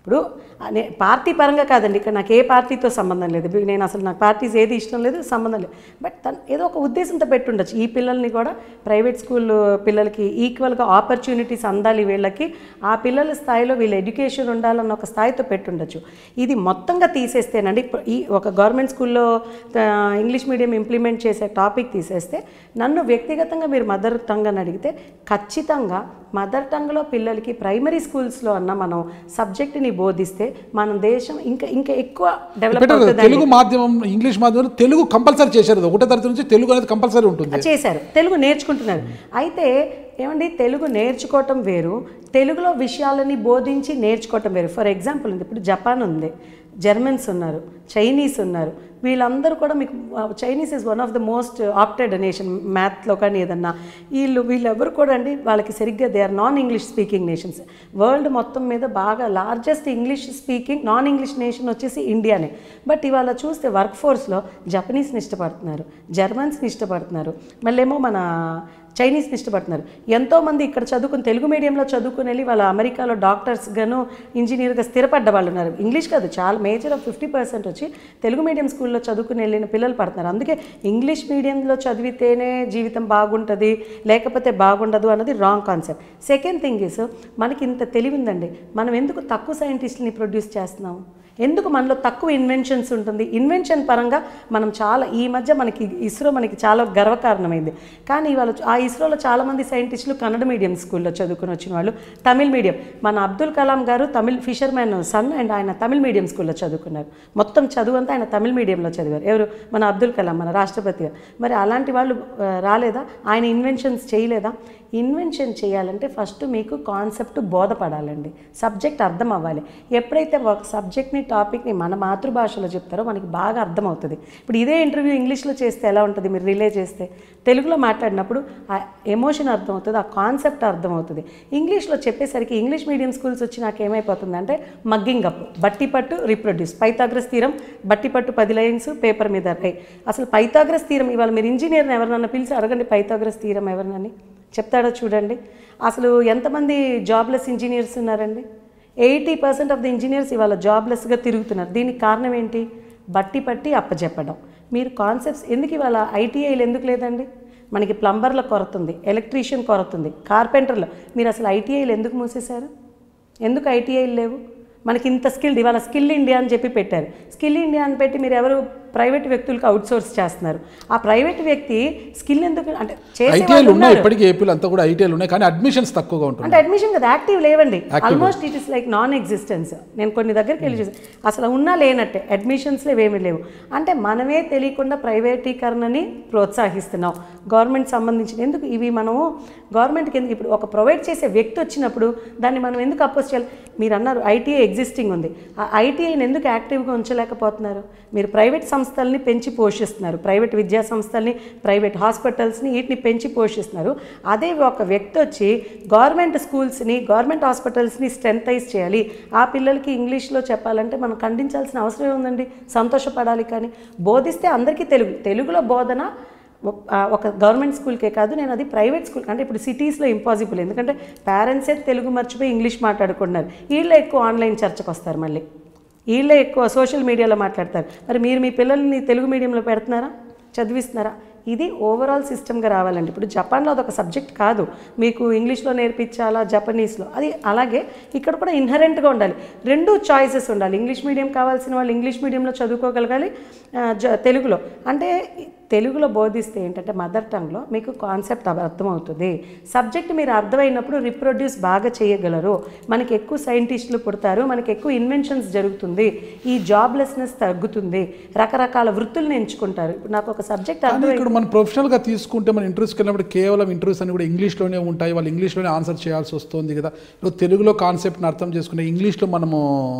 ఇప్పుడు నే- పార్టీ పరంగా కాదండి ఇక్కడ నాకు ఏ పార్టీతో సంబంధం లేదు ఇప్పుడు నేను అసలు నాకు పార్టీస్ ఏది ఇష్టం లేదు సంబంధం లేదు బట్ తను ఏదో ఒక ఉద్దేశంతో పెట్టుండొచ్చు ఈ పిల్లల్ని కూడా ప్రైవేట్ స్కూల్ పిల్లలకి ఈక్వల్గా ఆపర్చునిటీస్ అందాలి వీళ్ళకి ఆ పిల్లల స్థాయిలో వీళ్ళ ఎడ్యుకేషన్ ఉండాలన్న ఒక స్థాయితో పెట్టుండొచ్చు ఇది మొత్తంగా తీసేస్తేనండి ఇప్పుడు ఈ ఒక గవర్నమెంట్ స్కూల్లో ఆ, ఇంగ్లీష్ మీడియం ఇంప్లిమెంట్ చేసే టాపిక్ తీసేస్తే నన్ను వ్యక్తిగతంగా మీరు మదర్ టంగ్ అని అడిగితే ఖచ్చితంగా మదర్ టంగ్లో పిల్లలకి ప్రైమరీ స్కూల్స్లో అన్న మనం సబ్జెక్ట్ని బోధిస్తే మన దేశం ఇంకా ఇంకా ఎక్కువ డెవలప్ పెట్టారు అవుతుంది తెలుగు మాధ్యమం ఇంగ్లీష్ మాధ్యమం తెలుగు కంపల్సరీ చేశారు అది ఒకటో తరగతి నుంచి తెలుగు అనేది కంపల్సరీ ఉంటుంది చేశారు తెలుగు నేర్చుకుంటున్నారు అయితే ఏమండి తెలుగు నేర్చుకోవటం వేరు తెలుగులో విషయాలని బోధించి నేర్చుకోవటం వేరు ఫర్ ఎగ్జాంపుల్ ఉంది ఇప్పుడు జపాన్ ఉంది జర్మన్స్ ఉన్నారు చైనీస్ ఉన్నారు వీళ్ళందరూ కూడా మీకు Chinese is one of the most opted nation మ్యాథ్లో కానీ ఏదన్నా వీళ్ళు వీళ్ళెవరు కూడా అండి వాళ్ళకి సరిగ్గా they are non English speaking nations world మొత్తం మీద బాగా largest English speaking non English nation వచ్చేసి ఇండియానే బట్ ఇవాళ చూస్తే వర్క్ ఫోర్స్లో జపనీస్ని ఇష్టపడుతున్నారు జర్మన్స్ని ఇష్టపడుతున్నారు మళ్ళేమో మన చైనీస్ని ఇష్టపడుతున్నారు ఎంతోమంది ఇక్కడ చదువుకుని తెలుగు మీడియంలో చదువుకుని వెళ్ళి వాళ్ళ అమెరికాలో డాక్టర్స్ గాను ఇంజనీర్గా స్థిరపడ్డ వాళ్ళు ఉన్నారు ఇంగ్లీష్ కాదు చాలా మేజర్ ఆఫ్ ఫిఫ్టీ పర్సెంట్ వచ్చి తెలుగు మీడియం స్కూల్లో చదువుకుని వెళ్ళిన పిల్లలు పడుతున్నారు అందుకే ఇంగ్లీష్ మీడియంలో చదివితేనే జీవితం బాగుంటుంది లేకపోతే బాగుండదు అన్నది wrong concept second thing is మనకి ఇంత తెలివి ఉందండి మనం ఎందుకు తక్కువ సైంటిస్ట్ని ప్రొడ్యూస్ చేస్తున్నాం ఎందుకు మనలో తక్కువ ఇన్వెన్షన్స్ ఉంటుంది ఇన్వెన్షన్ పరంగా మనం చాలా ఈ మధ్య మనకి ఇస్రో మనకి చాలా గర్వకారణమైంది కానీ ఇవాళ ఆ ఇస్రోలో చాలామంది సైంటిస్టులు కన్నడ మీడియం స్కూల్లో చదువుకుని వచ్చిన వాళ్ళు తమిళ్ మీడియం మన అబ్దుల్ కలాం గారు తమిళ్ ఫిషర్మెన్ సన్ అండ్ ఆయన తమిళ్ మీడియం స్కూల్లో చదువుకున్నారు మొత్తం చదువు అంతా ఆయన తమిళ్ మీడియంలో చదివారు ఎవరు మన అబ్దుల్ కలాం మన రాష్ట్రపతి గారు మరి అలాంటి వాళ్ళు ఆ, రాలేదా ఆయన ఇన్వెన్షన్స్ చేయలేదా ఇన్వెన్షన్ చేయాలంటే ఫస్ట్ మీకు కాన్సెప్ట్ బోధపడాలండి సబ్జెక్ట్ అర్థం అవ్వాలి ఎప్పుడైతే ఒక సబ్జెక్ట్ని టాపిక్ని మన మాతృభాషలో చెప్తారో మనకి బాగా అర్థమవుతుంది ఇప్పుడు ఇదే ఇంటర్వ్యూ ఇంగ్లీష్లో చేస్తే ఎలా ఉంటుంది మీరు రిలే చేస్తే తెలుగులో మాట్లాడినప్పుడు ఆ ఎమోషన్ అర్థమవుతుంది ఆ కాన్సెప్ట్ అర్థమవుతుంది ఇంగ్లీష్లో చెప్పేసరికి ఇంగ్లీష్ మీడియం స్కూల్స్ వచ్చి నాకు ఏమైపోతుందంటే మగ్గింగ్ అప్ బట్టి పట్టు రీప్రొడ్యూస్ పైథాగ్రస్ తీరం బట్టి పట్టు పది లైన్స్ పేపర్ మీద రాయి అసలు పైథాగ్రస్ తీరం ఇవాళ మీరు ఇంజనీర్ని ఎవరినన్నా పిలిచి అడగండి పైథాగ్రస్ తీరం ఎవరినని చెప్తాడో చూడండి అసలు ఎంతమంది జాబ్లెస్ ఇంజనీర్స్ ఉన్నారండి eighty percent of the engineers ఇవాళ జాబ్లెస్గా తిరుగుతున్నారు దీనికి కారణం ఏంటి బట్టి పట్టి అప్పచెప్పడం మీరు కాన్సెప్ట్స్ ఎందుకు ఇవాళ ఐటీఐలు ఎందుకు లేదండి మనకి ప్లంబర్ల కొరత ఉంది ఎలక్ట్రీషియన్ కొరత ఉంది కార్పెంటర్లు మీరు అసలు ఐటీఐలు ఎందుకు మూసేశారు ఎందుకు ఐటీఐలు లేవు మనకి ఇంత స్కిల్ ఇవాళ స్కిల్ ఇండియా అని చెప్పి పెట్టారు స్కిల్ ఇండియా అని పెట్టి మీరు ఎవరు ప్రైవేట్ వ్యక్తులకు అవుట్ సోర్స్ చేస్తున్నారు ఆ ప్రైవేట్ వ్యక్తి స్కిల్ ఎందుకు అంటే చేసే ఐటీఐలు వాళ్ళు ఉన్నాయి ఉన్నారు. ఇప్పటికీ ఏపీలో అంతా కూడా ఐటీఐలు ఉన్నాయి కానీ అడ్మిషన్స్ తక్కువగా ఉంటుంది అంటే అడ్మిషన్ కదా యాక్టివ్ లేవండి almost it is like non existence నేను కొన్ని దగ్గరికి వెళ్ళి చూసాను అసలు ఉన్నా లేనట్టే అడ్మిషన్స్లో ఏమీ లేవు అంటే మనమే తెలియకుండా ప్రైవేటీకరణని ప్రోత్సహిస్తున్నాం గవర్నమెంట్ సంబంధించిన ఎందుకు ఇవి మనము గవర్నమెంట్కి ఎందుకు ఇప్పుడు ఒక ప్రొవైడ్ చేసే వ్యక్తి వచ్చినప్పుడు దాన్ని మనం ఎందుకు అపోజ్ చేయాలి మీరు అన్నారు ఐటీఐ ఎగ్జిస్టింగ్ ఉంది ఆ ఐటీఐని ఎందుకు యాక్టివ్గా ఉంచలేకపోతున్నారు మీరు ప్రైవేట్ సంస్థల్ని పెంచి పోషిస్తున్నారు ప్రైవేట్ విద్యా సంస్థల్ని ప్రైవేట్ హాస్పిటల్స్ని వీటిని పెంచి పోషిస్తున్నారు అదే ఒక వ్యక్తి వచ్చి గవర్నమెంట్ స్కూల్స్ని గవర్నమెంట్ హాస్పిటల్స్ని స్ట్రెంథైజ్ చేయాలి ఆ పిల్లలకి ఇంగ్లీష్లో చెప్పాలంటే మనం ఖండించాల్సిన అవసరం ఉందండి సంతోషపడాలి కానీ బోధిస్తే అందరికీ తెలుగు తెలుగులో బోధన ఒ- ఆ, ఒక గవర్నమెంట్ స్కూల్కే కాదు నేను అది ప్రైవేట్ స్కూల్ అంటే ఇప్పుడు సిటీస్లో ఇంపాసిబుల్ ఎందుకంటే పేరెంట్సే తెలుగు మర్చిపోయి ఇంగ్లీష్ మాట్లాడుకుంటున్నారు వీళ్ళే ఎక్కువ ఆన్లైన్ చర్చకు వస్తారు మళ్ళీ వీళ్ళే ఎక్కువ సోషల్ మీడియాలో మాట్లాడతారు మరి మీరు మీ పిల్లల్ని తెలుగు మీడియంలో పెడుతున్నారా చదివిస్తున్నారా ఇది ఓవరాల్ సిస్టమ్గా రావాలండి ఇప్పుడు జపాన్లో అదొక సబ్జెక్ట్ కాదు మీకు ఇంగ్లీష్లో నేర్పించాలా జపనీస్లో అది అలాగే ఇక్కడ కూడా ఇన్హరెంట్గా ఉండాలి రెండు చాయిసెస్ ఉండాలి ఇంగ్లీష్ మీడియం కావాల్సిన వాళ్ళు ఇంగ్లీష్ మీడియంలో చదువుకోగలగాలి ఆ, జ తెలుగులో అంటే తెలుగులో బోధిస్తే ఏంటంటే మదర్ టంగ్లో మీకు కాన్సెప్ట్ అర్థమవుతుంది సబ్జెక్ట్ మీరు అర్థమైనప్పుడు రిప్రొడ్యూస్ బాగా చేయగలరు మనకి ఎక్కువ సైంటిస్టులు పుడతారు మనకి ఎక్కువ ఇన్వెన్షన్స్ జరుగుతుంది ఈ జాబ్లెస్నెస్ తగ్గుతుంది రకరకాల వృత్తులను ఎంచుకుంటారు ఇప్పుడు నాకు ఒక సబ్జెక్ట్ కానీ అర్థమై ఇక్కడ మనం ప్రొఫెషనల్గా తీసుకుంటే మన ఇంటర్వ్యూస్కి వెళ్ళినప్పుడు కేవలం ఇంటర్వ్యూస్ అని కూడా ఇంగ్లీష్లోనే ఉంటాయి వాళ్ళు ఇంగ్లీష్లోనే ఆన్సర్ చేయాల్సి వస్తుంది కదా ఇప్పుడు తెలుగులో కాన్సెప్ట్ని అర్థం చేసుకునే ఇంగ్లీష్లో మనము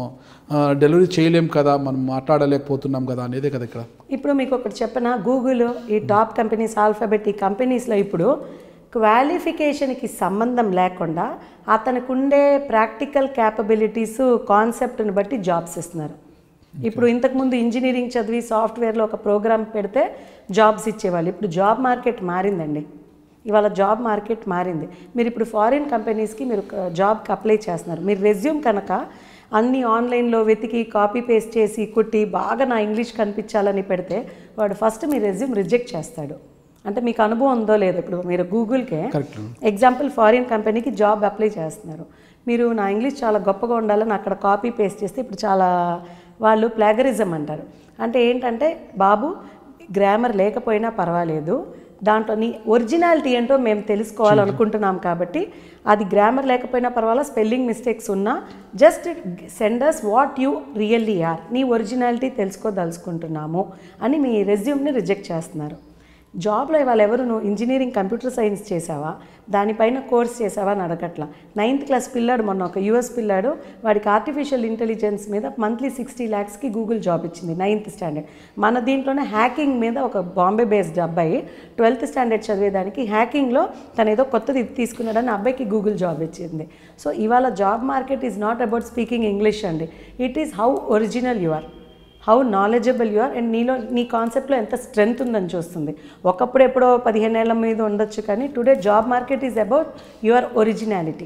డెలివరీ చేయలేం కదా మనం మాట్లాడలేకపోతున్నాం కదా అనేదే కదా ఇక్కడ ఇప్పుడు మీకు ఒకటి చెప్పన గూగుల్ ఈ టాప్ కంపెనీస్ ఆల్ఫాబెట్ ఈ కంపెనీస్లో ఇప్పుడు క్వాలిఫికేషన్కి సంబంధం లేకుండా అతనికి ఉండే ప్రాక్టికల్ క్యాపబిలిటీస్ కాన్సెప్ట్ని బట్టి జాబ్స్ ఇస్తున్నారు ఇప్పుడు ఇంతకుముందు ఇంజనీరింగ్ చదివి సాఫ్ట్వేర్లో ఒక ప్రోగ్రామ్ పెడితే జాబ్స్ ఇచ్చేవాళ్ళు ఇప్పుడు జాబ్ మార్కెట్ మారిందండి ఇవాళ జాబ్ మార్కెట్ మారింది మీరు ఇప్పుడు ఫారిన్ కంపెనీస్కి మీరు జాబ్కి అప్లై చేస్తున్నారు మీరు రెజ్యూమ్ కనుక అన్నీ ఆన్లైన్లో వెతికి కాపీ పేస్ట్ చేసి కుట్టి బాగా నా ఇంగ్లీష్ కనిపించాలని పెడితే వాడు ఫస్ట్ మీ రెజ్యూమ్ రిజెక్ట్ చేస్తాడు అంటే మీకు అనుభవం ఉందో లేదో ఇప్పుడు మీరు గూగుల్కే కరెక్ట్ ఎగ్జాంపుల్ ఫారిన్ కంపెనీకి జాబ్ అప్లై చేస్తున్నారు మీరు నా ఇంగ్లీష్ చాలా గొప్పగా ఉండాలని అక్కడ కాపీ పేస్ట్ చేస్తే ఇప్పుడు చాలా వాళ్ళు ప్లాగరిజం అంటారు అంటే ఏంటంటే బాబు గ్రామర్ లేకపోయినా పర్వాలేదు దాంట్లో నీ ఒరిజినాలిటీ ఏంటో మేము తెలుసుకోవాలనుకుంటున్నాం కాబట్టి అది గ్రామర్ లేకపోయినా పర్వాలేదు స్పెల్లింగ్ మిస్టేక్స్ ఉన్నా just send us what you really are నీ ఒరిజినాలిటీ తెలుసుకోదలుచుకుంటున్నాము అని మీ రెజ్యూమ్ని రిజెక్ట్ చేస్తున్నారు జాబ్లో ఇవాళ ఎవరు నువ్వు ఇంజనీరింగ్ కంప్యూటర్ సైన్స్ చేసావా దానిపైన కోర్స్ చేసావా అని అడగట్లా నైన్త్ క్లాస్ పిల్లాడు మొన్న ఒక యూఎస్ పిల్లాడు వాడికి ఆర్టిఫిషియల్ ఇంటెలిజెన్స్ మీద మంత్లీ సిక్స్టీ ల్యాక్స్కి గూగుల్ జాబ్ ఇచ్చింది నైన్త్ స్టాండర్డ్ మన దీంట్లోనే హ్యాకింగ్ మీద ఒక బాంబే బేస్డ్ అబ్బాయి ట్వెల్త్ స్టాండర్డ్ చదివేదానికి హ్యాకింగ్లో తను ఏదో కొత్తది తీసుకున్నాడని అబ్బాయికి గూగుల్ జాబ్ ఇచ్చింది సో ఇవాళ job market is not about speaking English అండి it is how original you are how knowledgeable you are and నీలో నీ కాన్సెప్ట్లో ఎంత స్ట్రెంగ్త్ ఉందని చూస్తుంది ఒకప్పుడు ఎప్పుడో పదిహేను ఏళ్ళ మీద ఉండొచ్చు కానీ today job market is about your originality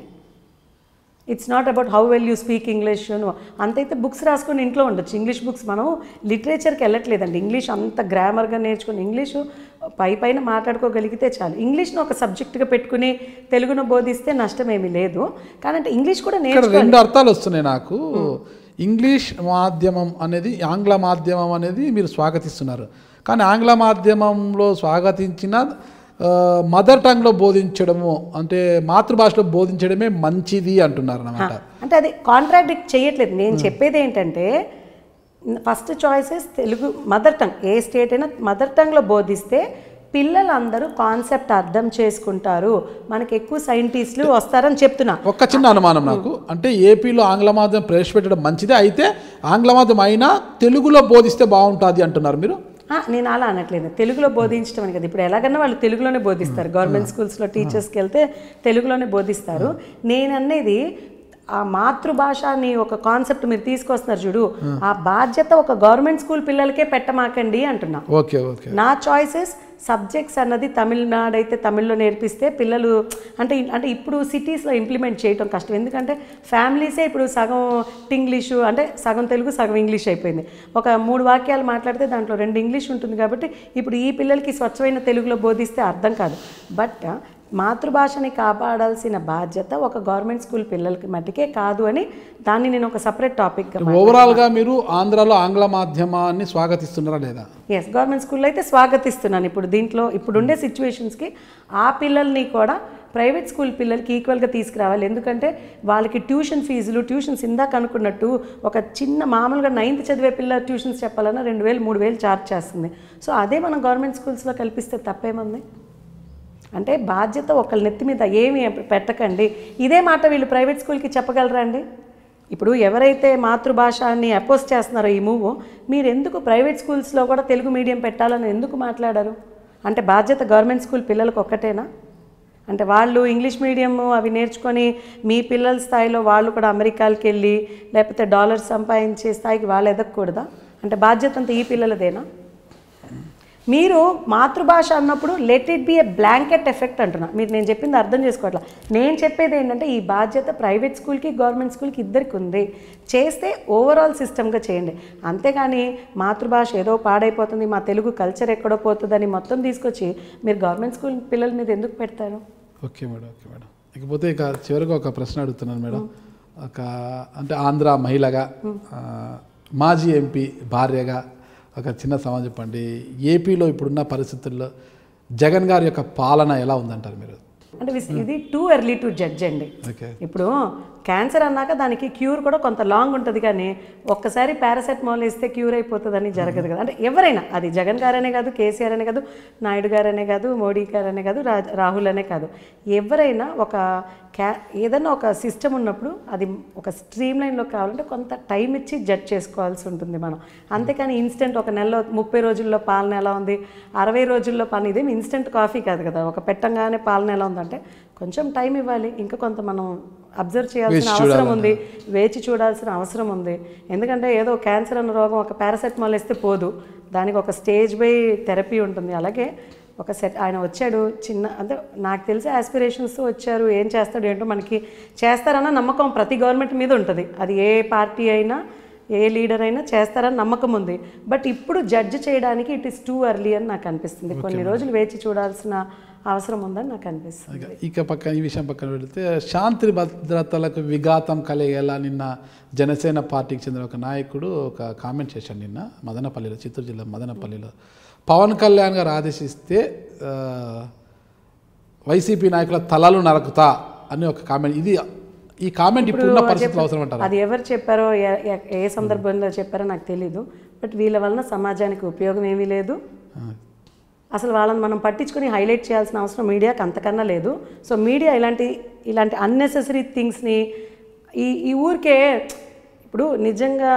it's not about how well you speak English అంతైతే బుక్స్ రాసుకొని ఇంట్లో ఉండొచ్చు ఇంగ్లీష్ బుక్స్ మనం లిటరేచర్కి వెళ్ళట్లేదండి ఇంగ్లీష్ అంత గ్రామర్గా నేర్చుకుని ఇంగ్లీషు పై పైన మాట్లాడుకోగలిగితే చాలు ఇంగ్లీష్ను ఒక సబ్జెక్ట్గా పెట్టుకుని తెలుగును బోధిస్తే నష్టం ఏమీ లేదు కానీ అంటే ఇంగ్లీష్ కూడా ఇక్కడ నేర్చుకో రెండు అర్థాలు వస్తున్నాయి నాకు ఇంగ్లీష్ మాధ్యమం అనేది ఆంగ్ల మాధ్యమం అనేది మీరు స్వాగతిస్తున్నారు కానీ ఆంగ్ల మాధ్యమంలో స్వాగతించిన ఆ, మదర్ టంగ్లో బోధించడము అంటే మాతృభాషలో బోధించడమే మంచిది అంటున్నారు అన్నమాట అంటే అది కాంట్రాడిక్ట్ చేయట్లేదు నేను చెప్పేది ఏంటంటే first choices Telugu mother tongue a state అయినా మదర్ టంగ్లో బోధిస్తే పిల్లలందరూ కాన్సెప్ట్ అర్థం చేసుకుంటారు మనకి ఎక్కువ సైంటిస్టులు వస్తారని చెప్తున్నా ఒక్క చిన్న అనుమానం నాకు అంటే ఏపీలో ఆంగ్ల మాధ్యమం ప్రవేశపెట్టడం మంచిదే అయితే ఆంగ్ల మాధ్యమం అయినా తెలుగులో బోధిస్తే బాగుంటుంది అంటున్నారు మీరు ఆ, నేను అలా అనట్లేదు తెలుగులో బోధించడం అని కదా ఇప్పుడు ఎలాగన్నా వాళ్ళు తెలుగులోనే బోధిస్తారు గవర్నమెంట్ స్కూల్స్లో టీచర్స్కి వెళ్తే తెలుగులోనే బోధిస్తారు నేను అనేది ఆ మాతృభాష అని ఒక కాన్సెప్ట్ మీరు తీసుకొస్తున్నారు చూడు ఆ బాధ్యత ఒక గవర్నమెంట్ స్కూల్ పిల్లలకే పెట్టమాకండి అంటున్నా ఓకే ఓకే నా చాయిసెస్ సబ్జెక్ట్స్ అన్నది తమిళనాడు అయితే తమిళ్లో నేర్పిస్తే పిల్లలు అంటే అంటే ఇప్పుడు సిటీస్లో ఇంప్లిమెంట్ చేయటం కష్టం ఎందుకంటే ఫ్యామిలీసే ఇప్పుడు సగం ఇంగ్లీషు అంటే సగం తెలుగు సగం ఇంగ్లీష్ అయిపోయింది ఒక మూడు వాక్యాలు మాట్లాడితే దాంట్లో రెండు ఇంగ్లీష్ ఉంటుంది కాబట్టి ఇప్పుడు ఈ పిల్లలకి స్వచ్ఛమైన తెలుగులో బోధిస్తే అర్థం కాదు బట్ మాతృభాషని కాపాడాల్సిన బాధ్యత ఒక గవర్నమెంట్ స్కూల్ పిల్లలకి మట్టుకే కాదు అని దాన్ని నేను ఒక సపరేట్ టాపిక్గా ఓవరాల్గా మీరు ఆంధ్రాలో ఆంగ్ల మాధ్యమాన్ని స్వాగతిస్తున్నారా లేదా ఎస్ గవర్నమెంట్ స్కూల్లో అయితే స్వాగతిస్తున్నాను ఇప్పుడు దీంట్లో ఇప్పుడు ఉండే సిచ్యువేషన్స్కి ఆ పిల్లల్ని కూడా ప్రైవేట్ స్కూల్ పిల్లలకి ఈక్వల్గా తీసుకురావాలి ఎందుకంటే వాళ్ళకి ట్యూషన్ ఫీజులు ట్యూషన్స్ ఇందాక అనుకున్నట్టు ఒక చిన్న మామూలుగా నైన్త్ చదివే పిల్ల ట్యూషన్స్ చెప్పాలన్నా రెండు వేలు మూడు వేలు ఛార్జ్ చేస్తుంది సో అదే మనం గవర్నమెంట్ స్కూల్స్లో కల్పిస్తే తప్పేముంది అంటే బాధ్యత ఒకళ్ళ నెత్తి మీద ఏమి పెట్టకండి ఇదే మాట వీళ్ళు ప్రైవేట్ స్కూల్కి చెప్పగలరా అండి ఇప్పుడు ఎవరైతే మాతృభాషని అపోజ్ చేస్తున్నారో ఈ మూవ్ మీరు ఎందుకు ప్రైవేట్ స్కూల్స్లో కూడా తెలుగు మీడియం పెట్టాలని ఎందుకు మాట్లాడారు అంటే బాధ్యత గవర్నమెంట్ స్కూల్ పిల్లలకు ఒక్కటేనా అంటే వాళ్ళు ఇంగ్లీష్ మీడియం అవి నేర్చుకొని మీ పిల్లల స్థాయిలో వాళ్ళు కూడా అమెరికాకి వెళ్ళి లేకపోతే డాలర్స్ సంపాదించే స్థాయికి వాళ్ళు ఎదగకూడదా అంటే బాధ్యత అంతా ఈ పిల్లలదేనా మీరు మాతృభాష అన్నప్పుడు let it be a blanket effect అంటున్నా మీరు నేను చెప్పింది అర్థం చేసుకోవట్లా నేను చెప్పేది ఏంటంటే ఈ బాధ్యత ప్రైవేట్ స్కూల్కి గవర్నమెంట్ స్కూల్కి ఇద్దరికి ఉంది చేస్తే ఓవరాల్ సిస్టమ్గా చేయండి అంతేగాని మాతృభాష ఏదో పాడైపోతుంది మా తెలుగు కల్చర్ ఎక్కడో పోతుందని మొత్తం తీసుకొచ్చి మీరు గవర్నమెంట్ స్కూల్ పిల్లల మీద ఎందుకు పెడతారు ఓకే మేడం ఓకే మేడం ఇకపోతే ఇక చివరిగా ఒక ప్రశ్న అడుగుతున్నాను మేడం ఒక అంటే ఆంధ్ర మహిళగా ఆ, మాజీ ఎంపీ భార్యగా ఒక చిన్న సమాజం చెప్పండి ఏపీలో ఇప్పుడున్న పరిస్థితుల్లో జగన్ గారి యొక్క పాలన ఎలా ఉందంటారు మీరు అంటే విస్- ఇది టూ ఎర్లీ టు జడ్జ్ అండి ఓకే ఇప్పుడు క్యాన్సర్ అన్నాక దానికి క్యూర్ కూడా కొంత లాంగ్ ఉంటుంది కానీ ఒక్కసారి పారాసెటమాల్ ఇస్తే క్యూర్ అయిపోతుందని జరగదు కదా అంటే ఎవరైనా అది జగన్ గారనే కాదు కేసీఆర్ అనే కాదు నాయుడు గారనే కాదు మోడీ గారనే కాదు రా రాహుల్ అనే కాదు ఎవరైనా ఒక క్యా ఏదైనా ఒక సిస్టమ్ ఉన్నప్పుడు అది ఒక స్ట్రీమ్ లైన్లో కావాలంటే కొంత టైం ఇచ్చి జడ్జ్ చేసుకోవాల్సి ఉంటుంది మనం అంతేకాని ఇన్స్టెంట్ ఒక నెలలో ముప్పై రోజుల్లో పాలన ఎలా ఉంది అరవై రోజుల్లో పాలన ఇదేమి ఇన్స్టెంట్ కాఫీ కాదు కదా ఒక పెట్టంగానే పాలన ఎలా ఉందంటే కొంచెం టైం ఇవ్వాలి ఇంకా కొంత మనం అబ్జర్వ్ చేయాల్సిన అవసరం ఉంది వేచి చూడాల్సిన అవసరం ఉంది ఎందుకంటే ఏదో క్యాన్సర్ అన్న రోగం ఒక పారాసెటమాల్ ఇస్తే పోదు దానికి ఒక స్టేజ్ బై థెరపీ ఉంటుంది అలాగే ఒక సెట్ ఆయన వచ్చాడు చిన్న అంటే నాకు తెలిసి ఆస్పిరేషన్స్తో వచ్చారు ఏం చేస్తాడు ఏంటో మనకి చేస్తారన్న నమ్మకం ప్రతి గవర్నమెంట్ మీద ఉంటుంది అది ఏ పార్టీ అయినా ఏ లీడర్ అయినా చేస్తారని నమ్మకం ఉంది బట్ ఇప్పుడు జడ్జ్ చేయడానికి ఇట్ ఈస్ టూ అర్లీ అని నాకు అనిపిస్తుంది కొన్ని రోజులు వేచి చూడాల్సిన అవసరం ఉందని నాకు అనిపిస్తుంది ఇక- ఇక పక్కన ఈ విషయం పక్కన పెడితే శాంతి భద్రతలకు విఘాతం కలిగేలా నిన్న జనసేన పార్టీకి చెందిన ఒక నాయకుడు ఒక కామెంట్ చేశాడు నిన్న మదనపల్లిలో చిత్తూరు జిల్లా మదనపల్లిలో పవన్ కళ్యాణ్ గారు ఆదేశిస్తే ఆ, వైసీపీ నాయకుల తలలు నరకుతా అని ఒక కామెంట్ ఇది ఈ కామెంట్ ఇప్పుడున్న పరిస్థితులు అవసరం అంటారు అది ఎవరు చెప్పారో ఏ- ఏ- ఏ సందర్భంలో చెప్పారో నాకు తెలీదు బట్ వీళ్ళ వలన సమాజానికి ఉపయోగం ఏమీ లేదు అసలు వాళ్ళని మనం పట్టించుకొని హైలైట్ చేయాల్సిన అవసరం మీడియాకి అంతకన్నా లేదు సో మీడియా ఇలాంటి ఇలాంటి అన్నెసెసరీ థింగ్స్ని ఈ ఈ ఊరికే ఇప్పుడు నిజంగా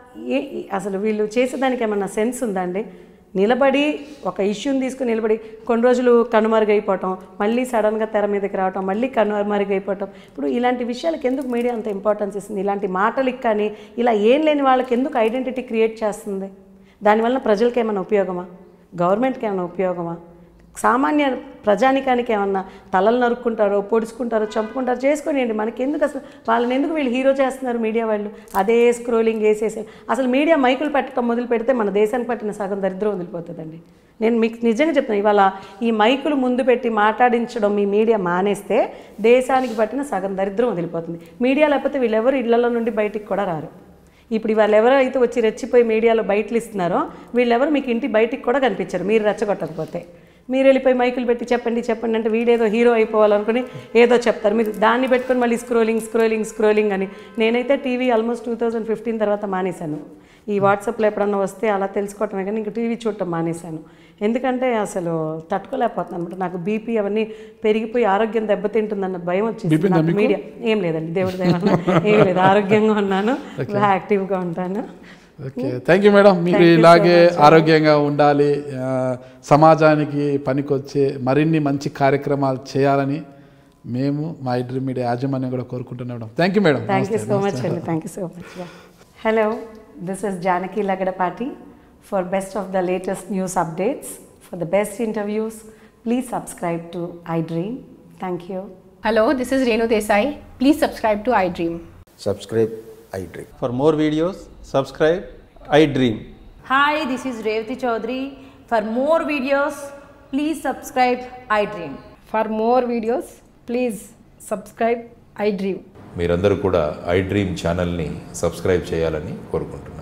ఏ ఈ- అసలు వీళ్ళు చేసేదానికి ఏమన్నా సెన్స్ ఉందా అండి నిలబడి ఒక ఇష్యూని తీసుకుని నిలబడి కొన్ని రోజులు కనుమరుగైపోవటం మళ్ళీ సడన్గా తెర మీదకి రావటం మళ్ళీ కనుమరుగైపోవటం ఇప్పుడు ఇలాంటి విషయాలకు ఎందుకు మీడియా అంత ఇంపార్టెన్స్ ఇస్తుంది ఇలాంటి మాటలకి కానీ ఇలా ఏం లేని వాళ్ళకి ఎందుకు ఐడెంటిటీ క్రియేట్ చేస్తుంది దానివల్ల ప్రజలకి ఏమైనా ఉపయోగమా గవర్నమెంట్కి ఏమైనా ఉపయోగమా సామాన్య ప్రజానికానికి ఏమన్నా తలలు నరుక్కుంటారో పొడుచుకుంటారో చంపుకుంటారో చేసుకోనియండి మనకి ఎందుకు అసలు వాళ్ళని ఎందుకు వీళ్ళు హీరో చేస్తున్నారు మీడియా వాళ్ళు అదే స్క్రోలింగ్ వేసేసి అసలు మీడియా మైకులు పెట్టడం మొదలు పెడితే మన దేశానికి పట్టిన సగం దరిద్రం వదిలిపోతుందండి నేను మీకు నిజంగా చెప్తున్నాను ఇవాళ ఈ మైకులు ముందు పెట్టి మాట్లాడించడం మీ మీడియా మానేస్తే దేశానికి పట్టిన సగం దరిద్రం వదిలిపోతుంది మీడియా లేకపోతే వీళ్ళెవరు ఇళ్లలో నుండి బయటికి కూడా రారు ఇప్పుడు వాళ్ళు ఎవరైతే వచ్చి రెచ్చిపోయి మీడియాలో బయటలు ఇస్తున్నారో వీళ్ళెవరు మీకు ఇంటి బయటికి కూడా కనిపించరు మీరు రెచ్చగొట్టకపోతే మీరు వెళ్ళిపోయి మైకులు పెట్టి చెప్పండి చెప్పండి అంటే వీడేదో హీరో అయిపోవాలనుకుని ఏదో చెప్తారు మీరు దాన్ని పెట్టుకొని మళ్ళీ స్క్రోలింగ్ స్క్రోలింగ్ స్క్రోలింగ్ అని నేనైతే TV almost two thousand fifteen తర్వాత మానేశాను ఈ వాట్సాప్లో ఎప్పుడన్నా వస్తే అలా తెలుసుకోవటమే కానీ ఇంక టీవీ చూడటం మానేశాను ఎందుకంటే అసలు తట్టుకోలేకపోతున్నాను అనమాట నాకు బీపీ అవన్నీ పెరిగిపోయి ఆరోగ్యం దెబ్బతింటుందన్న భయం వచ్చింది నాకు మీడియా ఏం లేదండి దేవుడి దయ వల్ల ఏం లేదు ఆరోగ్యంగా ఉన్నాను యాక్టివ్గా ఉంటాను ఓకే థ్యాంక్ యూ మేడం మీరు ఇలాగే ఆరోగ్యంగా ఉండాలి ఆ, సమాజానికి పనికొచ్చే మరిన్ని మంచి కార్యక్రమాలు చేయాలని మేము మా ఐడ్రీ మీడియా యాజమాన్యం కూడా కోరుకుంటున్నాం madam thank you madam thank you so much అండి thank you so much hello this is Janaki Lagadapati for best of the latest news updates for the best interviews please subscribe to I dream thank you Hello, this is Renu Desai. Please subscribe to iDream. subscribe iDream. For more videos, subscribe I Dream. Hi, this is Revati Chaudhary. For more videos, please subscribe iDream. For more videos, please subscribe iDream. మీరందరూ కూడా I dream ఛానల్ని subscribe చేయాలని కోరుకుంటున్నాను